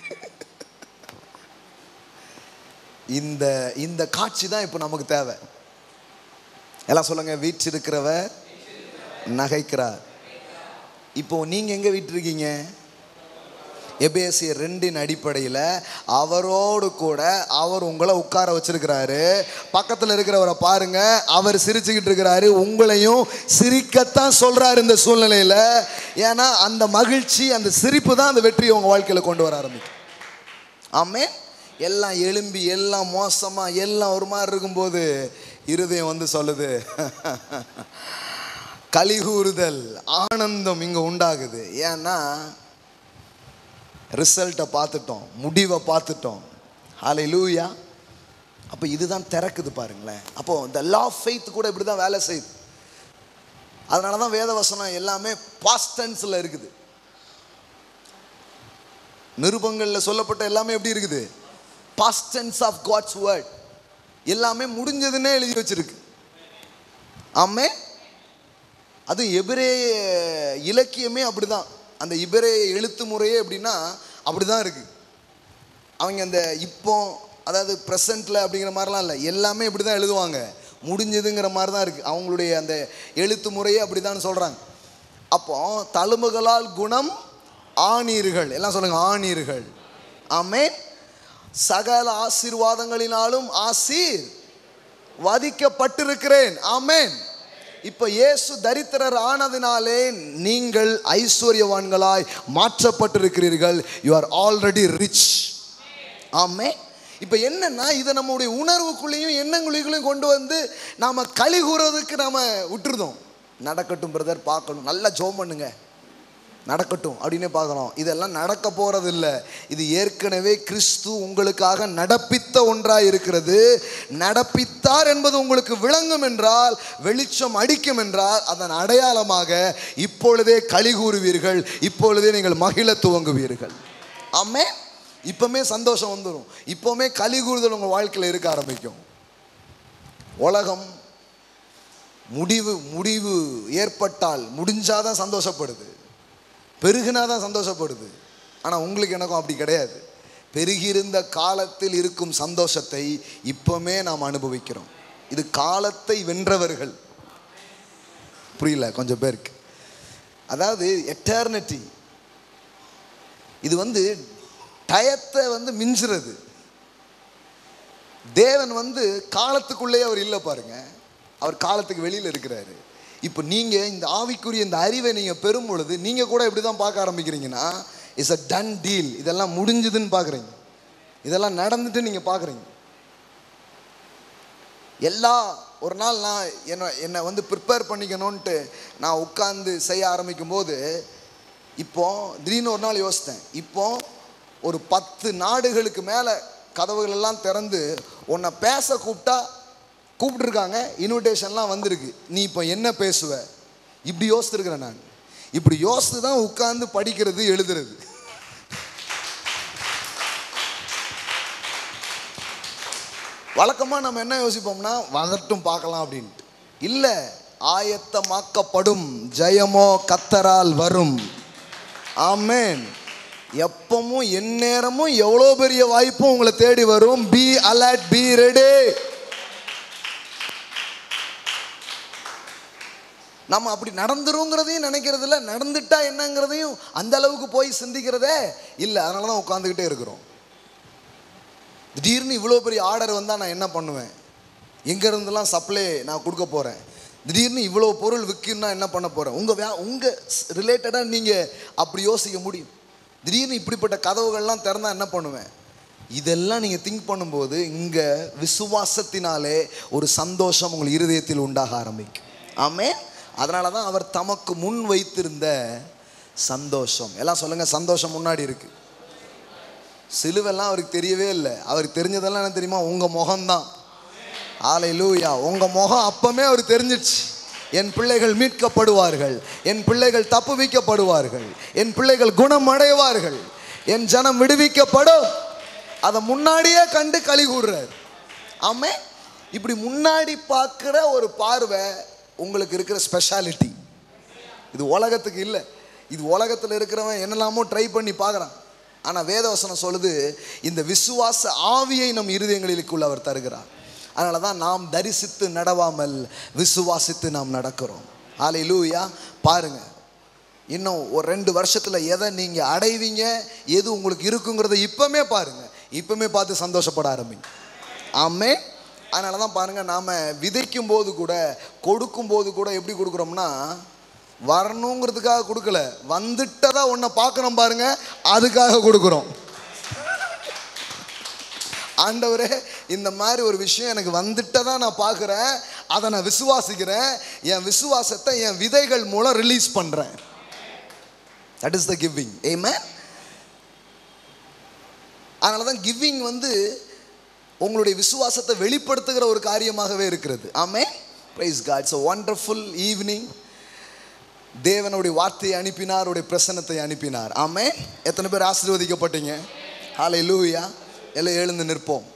இந்த இந்த காட்சி தான் இப்போ நமக்கு தேவை எல்லாம் சொல்லுங்க வீற்றிருக்கிறவர் நகைக்கிறார் இப்போ நீங்க எங்க வீட்டிருக்கீங்க எபேசியர் ரெண்டின் அடிப்படையில் அவரோடு கூட அவர் உங்களை உட்கார வச்சிருக்கிறாரு பக்கத்தில் இருக்கிறவரை பாருங்க அவர் சிரிச்சுக்கிட்டு இருக்கிறாரு உங்களையும் சிரிக்கத்தான் சொல்றாரு இந்த சூழ்நிலையில் ஏன்னா அந்த மகிழ்ச்சி அந்த சிரிப்பு தான் அந்த வெற்றியை உங்கள் வாழ்க்கையில் கொண்டு வர ஆரம்பிக்கும் ஆமே எல்லாம் எலும்பி எல்லாம் மோசமாக எல்லாம் ஒரு மாதிரி இருக்கும்போது இருதயம் வந்து சொல்லுது கலிகூறுதல் ஆனந்தம் இங்கே உண்டாகுது ஏன்னா ரிசல்ட்டை பார்த்துட்டோம் முடிவை பார்த்துட்டோம் ஹalleluya அப்போ இதுதான் திறக்குது பாருங்களேன் அப்போ இந்த லா ஆஃப் ஃபெய்த் கூட இப்படி தான் வேலை செய்யுது அதனால தான் வேதவசனம் எல்லாமே பாஸ்ட் டென்ஸில் இருக்குது நிருபங்களில் சொல்லப்பட்ட எல்லாமே எப்படி இருக்குது past tense of God's word எல்லாமே முடிஞ்சதுன்னே எழுதி வச்சிருக்கு ஆமே அது எபிரே இலக்கியமே அப்படிதான் அந்த இபிரே எழுத்து முறையே எப்படின்னா அப்படிதான் இருக்கு அவங்க அந்த இப்போ அதாவது ப்ரெசண்ட்டில் அப்படிங்கிற மாதிரிலாம் இல்லை எல்லாமே இப்படி தான் எழுதுவாங்க முடிஞ்சதுங்கிற மாதிரி தான் இருக்குது அவங்களுடைய அந்த எழுத்து முறையே அப்படி தான் சொல்கிறாங்க அப்போ தழும்புகளால் குணம் ஆணீர்கள் எல்லாம் சொல்லுங்க ஆணீர்கள் ஆமென் சகல ஆசீர்வாதங்களினாலும் ஆசீர் வதிக்கப்பட்டிருக்கிறேன் ஆமென் இப்போ இயேசு தரித்திரர் ஆனதினாலே நீங்கள் ஐஸ்வர்யவான்களாய் மாற்றப்பட்டிருக்கிறீர்கள் you are already rich amen இப்போ என்னன்னா இதை நம்முடைய உணர்வுக்குள்ளேயும் எண்ணங்களுக்குள்ளேயும் கொண்டு வந்து நாம் களி கூறதுக்கு நாம் விட்டுருந்தோம் நடக்கட்டும் பிரதர் பார்க்கணும் நல்லா ஜோம் பண்ணுங்க நடக்கட்டும் அப்படின்னு பார்க்குறோம் இதெல்லாம் நடக்க போகிறது இல்லை இது ஏற்கனவே கிறிஸ்து உங்களுக்காக நடப்பித்த ஒன்றாக இருக்கிறது நடப்பித்தார் என்பது உங்களுக்கு விளங்கும் என்றால் வெளிச்சம் அடிக்கும் என்றால் அதன் அடையாளமாக இப்பொழுதே களி கூறுவீர்கள் இப்பொழுதே நீங்கள் மகிழ துவங்குவீர்கள் ஆமே இப்பவுமே சந்தோஷம் வந்துடும் இப்பவுமே களி கூறுதல் உங்கள் வாழ்க்கையில் இருக்க ஆரம்பிக்கும் உலகம் முடிவு முடிவு ஏற்பட்டால் முடிஞ்சாதான் சந்தோஷப்படுது பெருகினாதான் சந்தோஷப்படுது ஆனால் உங்களுக்கு எனக்கும் அப்படி கிடையாது பெருகியிருந்த காலத்தில் இருக்கும் சந்தோஷத்தை இப்பவுமே நாம் அனுபவிக்கிறோம் இது காலத்தை வென்றவர்கள் புரியல கொஞ்சம் பேருக்கு அதாவது எட்டர்னிட்டி இது வந்து டயத்தை வந்து மிஞ்சுறது தேவன் வந்து காலத்துக்குள்ளேயே அவர் இல்லை பாருங்க அவர் காலத்துக்கு வெளியில் இருக்கிறாரு இப்போ நீங்கள் இந்த ஆவிக்குரிய இந்த அறிவை நீங்கள் பெறும் பொழுது நீங்கள் கூட எப்படி தான் பார்க்க ஆரம்பிக்கிறீங்கன்னா இட்ஸ் அ டன் டீல் இதெல்லாம் முடிஞ்சுதுன்னு பார்க்குறீங்க இதெல்லாம் நடந்துட்டு நீங்கள் பார்க்குறீங்க எல்லா ஒரு நாள் நான் என்னை என்னை வந்து ப்ரிப்பேர் பண்ணிக்கணும்ன்ட்டு நான் உட்காந்து செய்ய ஆரம்பிக்கும் போது இப்போ திடீர்னு ஒரு நாள் யோசித்தேன் இப்போ ஒரு பத்து நாடுகளுக்கு மேலே கதவுகள் எல்லாம் திறந்து உன்னை பேச கூப்பிட்டா கூப்பிட்டுருக்காங்க இன்விடேஷன்லாம் வந்திருக்கு நீ இப்போ என்ன பேசுவ இப்படி யோசித்துருக்கிறேன் நான் இப்படி யோசித்து தான் உட்காந்து படிக்கிறது எழுதுறது வழக்கமாக நம்ம என்ன யோசிப்போம்னா வரட்டும் பார்க்கலாம் அப்படின்ட்டு இல்லை ஆயத்தமாக்கப்படும் ஜெயமோ கத்தரால் வரும் ஆமென் எப்பவும் எந்நேரமும் எவ்வளோ பெரிய வாய்ப்பும் உங்களை தேடி வரும் பி அலர்ட் பி ரெடி நம்ம அப்படி நடந்துருங்கிறதையும் நினைக்கிறது இல்லை நடந்துட்டா என்னங்கிறதையும் அந்த அளவுக்கு போய் சிந்திக்கிறதே இல்லை அதனால தான் உட்காந்துக்கிட்டே இருக்கிறோம் திடீர்னு இவ்வளோ பெரிய ஆர்டர் வந்தால் நான் என்ன பண்ணுவேன் எங்கேருந்துலாம் சப்ளை நான் கொடுக்க போகிறேன் திடீர்னு இவ்வளோ பொருள் விற்குன்னா என்ன பண்ண போகிறேன் உங்கள் வே உங்கள் ரிலேட்டடாக நீங்கள் அப்படி யோசிக்க முடியும் திடீர்னு இப்படிப்பட்ட கதவுகள்லாம் திறந்தா என்ன பண்ணுவேன் இதெல்லாம் நீங்கள் திங்க் பண்ணும்போது இங்கே விசுவாசத்தினாலே ஒரு சந்தோஷம் உங்கள் இருதயத்தில் உண்டாக ஆரம்பிக்கும் ஆமே அதனால தான் அவர் தமக்கு முன் வைத்திருந்த சந்தோஷம் எல்லாம் சொல்லுங்கள் சந்தோஷம் முன்னாடி இருக்குது சிலுவெல்லாம் அவருக்கு தெரியவே இல்லை அவருக்கு தெரிஞ்சதெல்லாம் என்ன தெரியுமா உங்கள் முகம்தான் ஆலை லூயா உங்கள் முகம் அப்பமே அவருக்கு தெரிஞ்சிடுச்சு என் பிள்ளைகள் மீட்கப்படுவார்கள் என் பிள்ளைகள் தப்புவிக்கப்படுவார்கள் என் பிள்ளைகள் குணம் அடைவார்கள் என் ஜனம் விடுவிக்கப்படும் அதை முன்னாடியே கண்டு களி கூறுறார் ஆமே இப்படி முன்னாடி பார்க்குற ஒரு பார்வை உங்களுக்கு இருக்கிற ஸ்பெஷாலிட்டி இது உலகத்துக்கு இல்லை இது உலகத்தில் இருக்கிறவன் என்னெல்லாமோ ட்ரை பண்ணி பார்க்குறான் ஆனால் வேதவசனம் சொல்லுது இந்த விசுவாச ஆவியை நம் இருதயங்களிலுக்குள்ள அவர் தருகிறார் அதனால தான் நாம் தரிசித்து நடவாமல் விசுவாசித்து நாம் நடக்கிறோம் ஆலை லூயா பாருங்க இன்னும் ஒரு ரெண்டு வருஷத்தில் எதை நீங்கள் அடைவீங்க எது உங்களுக்கு இருக்குங்கிறத இப்போமே பாருங்க இப்போமே பார்த்து சந்தோஷப்பட ஆரம்பிங்க ஆமே அதனால தான் பாருங்கள் நாம் விதைக்கும் போது கூட கொடுக்கும் போது கூட எப்படி கொடுக்குறோம்னா வரணுங்கிறதுக்காக கொடுக்கல வந்துட்டதா ஒன்றை பார்க்குறோம் பாருங்க அதுக்காக கொடுக்குறோம் ஆண்டவரே இந்த மாதிரி ஒரு விஷயம் எனக்கு வந்துட்டதா நான் பார்க்குறேன் அதை நான் விசுவாசிக்கிறேன் என் விசுவாசத்தை என் விதைகள் மூலம் ரிலீஸ் பண்ணுறேன் that is the giving amen அதனால தான் கிவிங் வந்து உங்களுடைய விசுவாசத்தை வெளிப்படுத்துகிற ஒரு காரியமாகவே இருக்கிறது amen praise God so wonderful evening தேவனுடைய வார்த்தையை அனுப்பினார் அவருடைய பிரசன்னத்தை அனுப்பினார் ஆமே எத்தனை பேர் ஆசீர்வதிக்கப்பட்டீங்க ஹாலை லூயா எல்லாம் எழுந்து நிற்போம்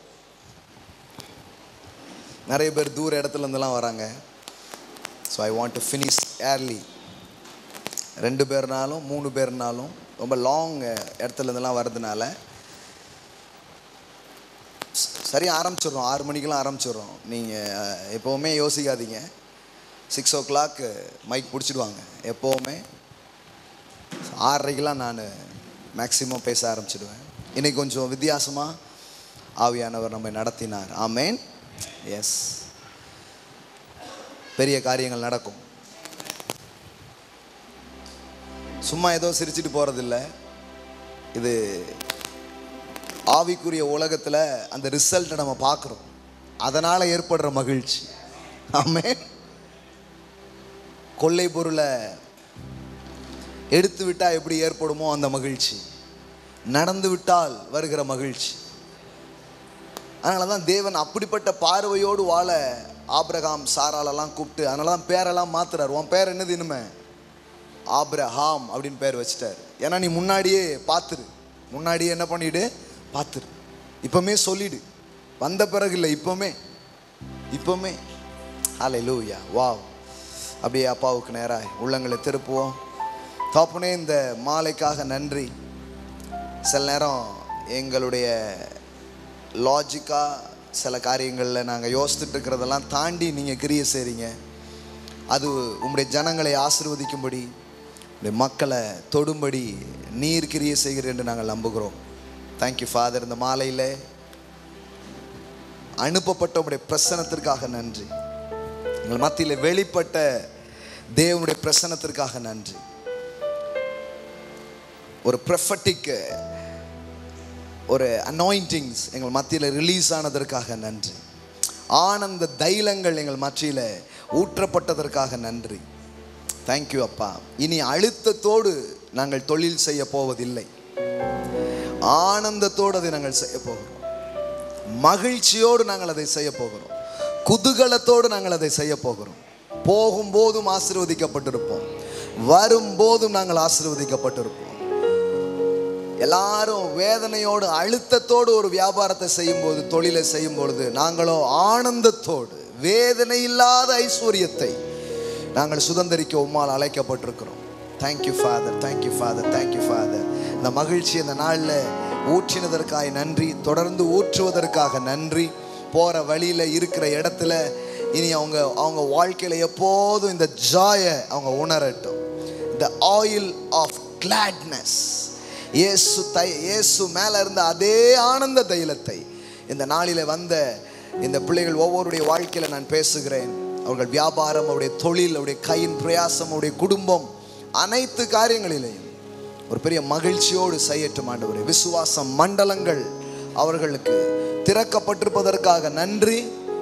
நிறைய பேர் தூர இடத்துல இருந்தெல்லாம் வராங்க so I want to finish early ரெண்டு பேர்னாலும் மூணு பேர்னாலும் ரொம்ப லாங் இடத்துல இருந்தெல்லாம் வர்றதுனால சரியாக ஆரம்பிச்சிடுறோம் ஆறு மணிக்கெல்லாம் ஆரம்பிச்சிடுறோம் நீங்கள் எப்போவுமே யோசிக்காதீங்க சிக்ஸ் ஓ கிளாக் மைக் பிடிச்சிடுவாங்க எப்போவுமே ஆறரைக்கெலாம் நான் மேக்ஸிமம் பேச ஆரம்பிச்சிடுவேன் இன்னைக்கு கொஞ்சம் வித்தியாசமாக ஆவியானவர் நம்மை நடத்தினார் ஆமேன் எஸ் பெரிய காரியங்கள் நடக்கும் சும்மா ஏதோ சிரிச்சிட்டு போகிறதில்ல இது ஆவிக்குரிய உலகத்தில் அந்த ரிசல்ட்டை நம்ம பார்க்குறோம் அதனால் ஏற்படுற மகிழ்ச்சி ஆமென் கொள்ளை பொருளை எடுத்து விட்டால் எப்படி ஏற்படுமோ அந்த மகிழ்ச்சி நடந்து விட்டால் வருகிற மகிழ்ச்சி அதனால தான் தேவன் அப்படிப்பட்ட பார்வையோடு வாழ ஆபிரகாம் சாராலெல்லாம் கூப்பிட்டு அதனால தான் பேரெல்லாம் மாத்துறாரு உன் பேர் என்னது இனிமே ஆப்ரஹாம் அப்படின்னு பேர் வச்சிட்டாரு ஏன்னா நீ முன்னாடியே பார்த்துரு முன்னாடியே என்ன பண்ணிடு பார்த்துரு இப்போமே சொல்லிடு வந்த பிறகு இல்லை இப்போமே இப்போமே ஹாலே லூயா வாவ் அப்படியே அப்பாவுக்கு நேராக உள்ளங்களை திருப்புவோம் தப்புனே இந்த மாலைக்காக நன்றி சில நேரம் எங்களுடைய லாஜிக்காக சில காரியங்களில் நாங்கள் யோசித்துட்டு இருக்கிறதெல்லாம் தாண்டி நீங்கள் கிரிய செய்கிறீங்க அது உம்முடைய ஜனங்களை ஆசிர்வதிக்கும்படி உடைய மக்களை தொடும்படி நீர் கிரிய செய்கிறேன் என்று நாங்கள் நம்புகிறோம் தேங்க்யூ ஃபாதர் இந்த மாலையில் அனுப்பப்பட்ட உடைய பிரசனத்திற்காக நன்றி எங்கள் மத்தியில் வெளிப்பட்ட தேவனுடைய பிரசனத்திற்காக நன்றி ஒரு ப்ரெஃபட்டிக் ஒரு அனாயிண்டிங்ஸ் எங்கள் மத்தியில் ரிலீஸ் ஆனதற்காக நன்றி ஆனந்த தைலங்கள் எங்கள் மத்தியில் ஊற்றப்பட்டதற்காக நன்றி தேங்க்யூ அப்பா இனி அழுத்தத்தோடு நாங்கள் தொழில் செய்ய போவதில்லை ஆனந்தத்தோடு அதை நாங்கள் செய்ய போகிறோம் மகிழ்ச்சியோடு நாங்கள் அதை செய்ய போகிறோம் குதூகலத்தோடு நாங்கள் அதை செய்ய போகிறோம் போகும்போதும் ஆசீர்வதிக்கப்பட்டிருப்போம் வரும்போதும் நாங்கள் ஆசீர்வதிக்கப்பட்டிருப்போம் எல்லாரும் வேதனையோடு அழுத்தத்தோடு ஒரு வியாபாரத்தை செய்யும்போது தொழிலை செய்யும் பொழுது நாங்களோ ஆனந்தத்தோடு வேதனை இல்லாத ஐஸ்வர்யத்தை நாங்கள் சுதந்திரிக்க உம்மால் அழைக்கப்பட்டிருக்கிறோம் thank you father thank you father thank you father இந்த மகிழ்ச்சி இந்த நாளில் ஊற்றினதற்காக நன்றி தொடர்ந்து ஊற்றுவதற்காக நன்றி போகிற வழியில் இருக்கிற இடத்துல இனி அவங்க அவங்க வாழ்க்கையில் எப்போதும் இந்த ஜாயை அவங்க உணரட்டும் த ஆயில் ஆஃப் கிளாட்னஸ் இயேசு தை இயேசு மேலே இருந்த அதே ஆனந்த தைலத்தை இந்த நாளில் வந்த இந்த பிள்ளைகள் ஒவ்வொருடைய வாழ்க்கையில் நான் பேசுகிறேன் அவர்கள் வியாபாரம் அவருடைய தொழில் அவருடைய கையின் பிரயாசம் அவருடைய குடும்பம் அனைத்து காரியங்களிலேயும் ஒரு பெரிய மகிழ்ச்சியோடு செய்யட்டும் ஆண்டவரே விசுவாசம் மண்டலங்கள் அவர்களுக்கு திறக்கப்பட்டிருப்பதற்காக நன்றி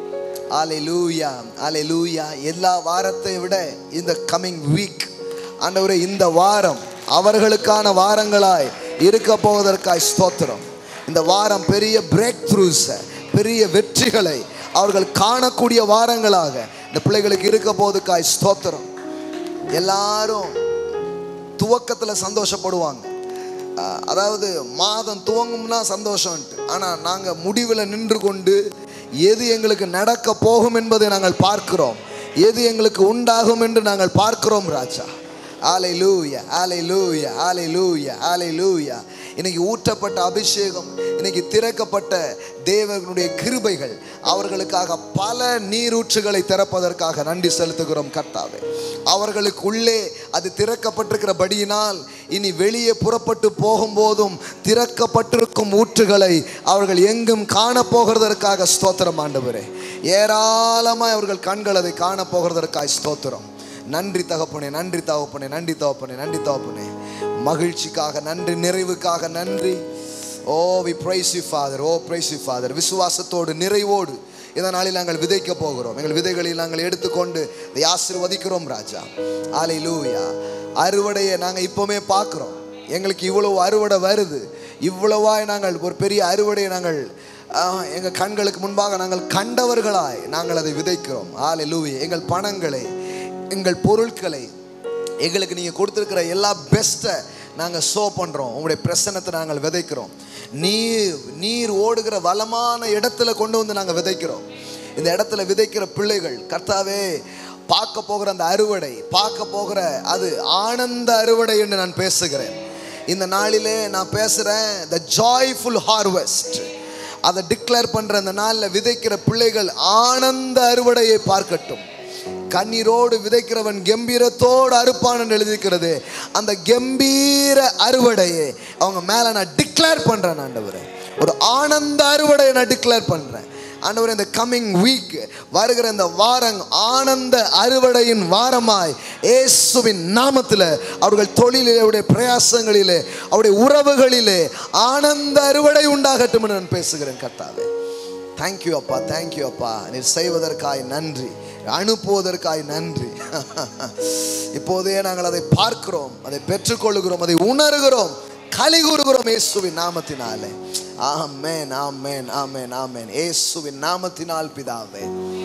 ஆலை லூயா ஆலை லூயா எல்லா வாரத்தை விட இந்த கம்மிங் வீக் ஆண்டவரே இந்த வாரம் அவர்களுக்கான வாரங்களாய் இருக்க போவதற்காய் ஸ்தோத்திரம் இந்த வாரம் பெரிய பிரேக் த்ரூஸை பெரிய வெற்றிகளை அவர்கள் காணக்கூடிய வாரங்களாக இந்த பிள்ளைகளுக்கு இருக்க போவதுக்காய் ஸ்தோத்திரம் எல்லாரும் துவக்கத்தில் சந்தோஷப்படுவாங்க அஹ் அதாவது மாதம் துவங்கும்னா சந்தோஷம்ன்ட்டு ஆனால் நாங்கள் முடிவில் நின்று கொண்டு எது எங்களுக்கு நடக்க போகும் என்பதை நாங்கள் பார்க்கிறோம் எது எங்களுக்கு உண்டாகும் என்று நாங்கள் பார்க்கிறோம் ராஜா ஆலை லூயா ஆலை லூயா ஆலை லூயா ஆலை லூயா இன்னைக்கு ஊற்றப்பட்ட அபிஷேகம் இன்னைக்கு திறக்கப்பட்ட தேவனுடைய கிருபைகள் அவர்களுக்காக பல நீரூற்றுகளை திறப்பதற்காக நன்றி செலுத்துகிறோம் கர்த்தாவே அவர்களுக்கு உள்ளே அது திறக்கப்பட்டிருக்கிறபடியினால் இனி வெளியே புறப்பட்டு போகும்போதும் திறக்கப்பட்டிருக்கும் ஊற்றுகளை அவர்கள் எங்கும் காணப்போகிறதற்காக ஸ்தோத்திரம் ஆண்டவரே ஏராளமாய் அவர்கள் கண்கள் அதை காணப்போகிறதற்காக ஸ்தோத்திரம் நன்றி தகப்பனே நன்றி தகப்பனே நன்றி தகப்பனே நன்றி தகப்பனே மகிழ்ச்சிக்காக நன்றி நிறைவுக்காக நன்றி oh we praise you father oh praise you father விசுவாசத்தோடு நிறைவோடு இந்த நாளில் நாங்கள் விதைக்க போகிறோம் எங்கள் விதைகளில் நாங்கள் எடுத்துக்கொண்டு இதை ஆசீர்வதிக்கிறோம் ராஜா ஆலை லூயா அறுவடையை நாங்கள் இப்போவுமே பார்க்குறோம் எங்களுக்கு இவ்வளவு அறுவடை வருது இவ்வளவாய் நாங்கள் ஒரு பெரிய அறுவடையை நாங்கள் ஆஹ், எங்கள் கண்களுக்கு முன்பாக நாங்கள் கண்டவர்களாய் நாங்கள் அதை விதைக்கிறோம் ஆலை லூவி எங்கள் பணங்களை எங்கள் பொருட்களை எங்களுக்கு நீங்கள் கொடுத்துருக்கிற எல்லா பெஸ்ட்டை நாங்கள் ஷோ பண்ணுறோம் உங்களுடைய பிரசனத்தை நாங்கள் விதைக்கிறோம் நீர் நீர் ஓடுகிற வளமான இடத்துல கொண்டு வந்து நாங்கள் விதைக்கிறோம் இந்த இடத்துல விதைக்கிற பிள்ளைகள் கர்த்தாவே பார்க்க போகிற அந்த அறுவடை பார்க்க போகிற அது ஆனந்த அறுவடை என்று நான் பேசுகிறேன் இந்த நாளிலே நான் பேசுகிறேன் த ஜாய்ஃபுல் ஹார்வெஸ்ட் அதை டிக்ளேர் பண்ணுற அந்த நாளில் விதைக்கிற பிள்ளைகள் ஆனந்த அறுவடையை பார்க்கட்டும் கண்ணீரோடு விதைக்கிறவன் கம்பீரத்தோடு அறுப்பான் என்று எழுதியிருக்கிறது அந்த கம்பீர அறுவடையை அவங்க மேலே நான் டிக்ளேர் பண்ணுறேன் ஆண்டவரே ஒரு ஆனந்த அறுவடையை நான் டிக்ளேர் பண்ணுறேன் ஆண்டவர் இந்த கம்மிங் வீக் வருகிற இந்த வாரம் ஆனந்த அறுவடையின் வாரமாய் இயேசுவின் நாமத்தில் அவர்கள் தொழிலிலே அவருடைய பிரயாசங்களிலே அவருடைய உறவுகளிலே ஆனந்த அறுவடை உண்டாகட்டும் என்று நான் பேசுகிறேன் கர்த்தாவே தேங்க்யூ அப்பா தேங்க்யூ அப்பா நீர் செய்வதற்காய் நன்றி அனுப்புவதற்காய் நன்றி இப்போதே நாங்கள் அதை பார்க்கிறோம் அதை பெற்றுக்கொள்கிறோம் அதை உணர்கிறோம் களி கூறுகிறோம் இயேசுவின் நாமத்தினாலே ஆமென் ஆமென் ஆமென் ஆமென் இயேசுவின் நாமத்தினால் பிதாவே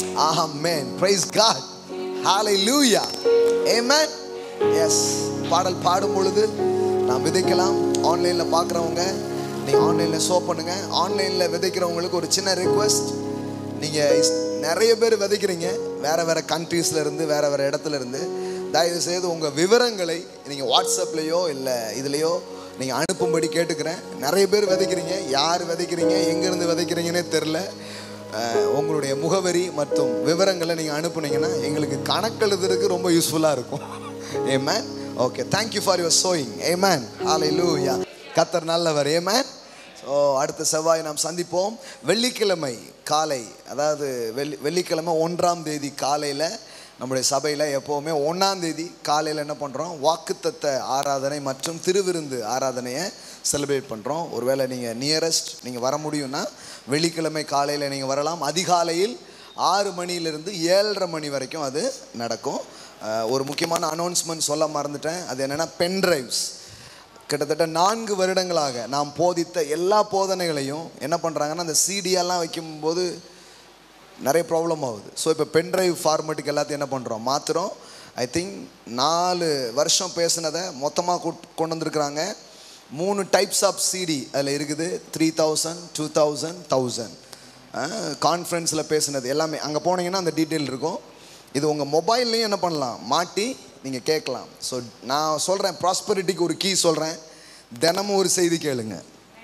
amen praise God hallelujah amen yes பாடல் பாடும் பொழுது நாம் விதைக்கலாம் ஆன்லைனில் பார்க்குறவங்க நீங்கள் ஆன்லைனில் ஷோ பண்ணுங்க ஆன்லைனில் விதைக்கிறவங்களுக்கு ஒரு சின்ன ரிக்வெஸ்ட் நீங்கள் நிறைய பேர் விதைக்கிறீங்க வேறு வேறு கண்ட்ரீஸில் இருந்து வேறு வேறு இடத்துல இருந்து தயவு செய்து உங்கள் விவரங்களை நீங்கள் வாட்ஸ்அப்லேயோ இல்லை இதுலேயோ நீங்கள் அனுப்பும்படி கேட்டுக்கிறேன் நிறைய பேர் விதைக்கிறீங்க யார் விதைக்கிறீங்க எங்கேருந்து விதைக்கிறீங்கன்னே தெரில அஹ், உங்களுடைய முகவரி மற்றும் விவரங்களை நீங்கள் அனுப்புனீங்கன்னா எங்களுக்கு கணக்கெழுதுறதுக்கு ரொம்ப யூஸ்ஃபுல்லாக இருக்கும் amen okay thank you for your showing amen hallelujah கத்தர் நல்லவர் ஏமேன் ஸோ அடுத்த செவ்வாய் நாம் சந்திப்போம் வெள்ளிக்கிழமை காலை அதாவது வெள்ளி வெள்ளிக்கிழமை ஒன்றாம் தேதி காலையில் நம்முடைய சபையில் எப்போவுமே ஒன்றாம் தேதி காலையில் என்ன பண்ணுறோம் வாக்குத்தத்த ஆராதனை மற்றும் திருவிருந்து ஆராதனையை செலிப்ரேட் பண்ணுறோம் ஒருவேளை நீங்கள் நியரஸ்ட் நீங்கள் வர முடியும்னா வெள்ளிக்கிழமை காலையில் நீங்கள் வரலாம் அதிகாலையில் ஆறு மணியிலிருந்து ஏழரை மணி வரைக்கும் அது நடக்கும் அஹ், ஒரு முக்கியமான அனௌன்ஸ்மெண்ட் சொல்ல மறந்துட்டேன் அது என்னென்னா பென் டிரைவ்ஸ் கிட்டத்தட்ட நான்கு வருடங்களாக நாம் போதித்த எல்லா போதனைகளையும் என்ன பண்ணுறாங்கன்னா அந்த சிடியெல்லாம் வைக்கும்போது நிறைய ப்ராப்ளம் ஆகுது ஸோ இப்போ பென்ட்ரைவ் ஃபார்மேட்டுக்கு எல்லாத்தையும் என்ன பண்ணுறோம் மாற்றுறோம் ஐ திங்க் நாலு வருஷம் பேசுனதை மொத்தமாக கொண்டு வந்திருக்கிறாங்க மூணு டைப்ஸ் ஆஃப் சிடி அதில் இருக்குது three thousand two thousand thousand கான்ஃபரன்ஸில் பேசுனது எல்லாமே அங்கே போனீங்கன்னா அந்த டீட்டெயில் இருக்கும் இது உங்கள் மொபைல்லையும் என்ன பண்ணலாம் மாட்டி நீங்கள் கேட்கலாம் ஸோ நான் சொல்கிறேன் ப்ராஸ்பரிட்டிக்கு ஒரு கீ சொல்கிறேன் தினமும் ஒரு செய்தி கேளுங்க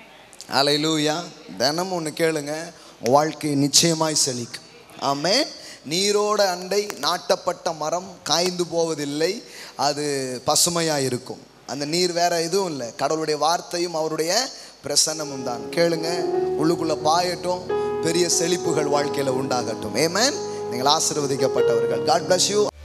அலையிலூயா தினமும் ஒன்று கேளுங்க உங்க வாழ்க்கை நிச்சயமாய் செழிக்கும் ஆமே நீரோட அண்டை நாட்டப்பட்ட மரம் காய்ந்து போவதில்லை அது பசுமையாக இருக்கும் அந்த நீர் வேற எதுவும் இல்லை கடவுளுடைய வார்த்தையும் அவருடைய பிரசன்னமும் தான் கேளுங்க உள்ளுக்குள்ள பாயட்டும் பெரிய செழிப்புகள் வாழ்க்கையில் உண்டாகட்டும் ஏமேன் நீங்கள் ஆசீர்வதிக்கப்பட்டவர்கள் காட் bless யூ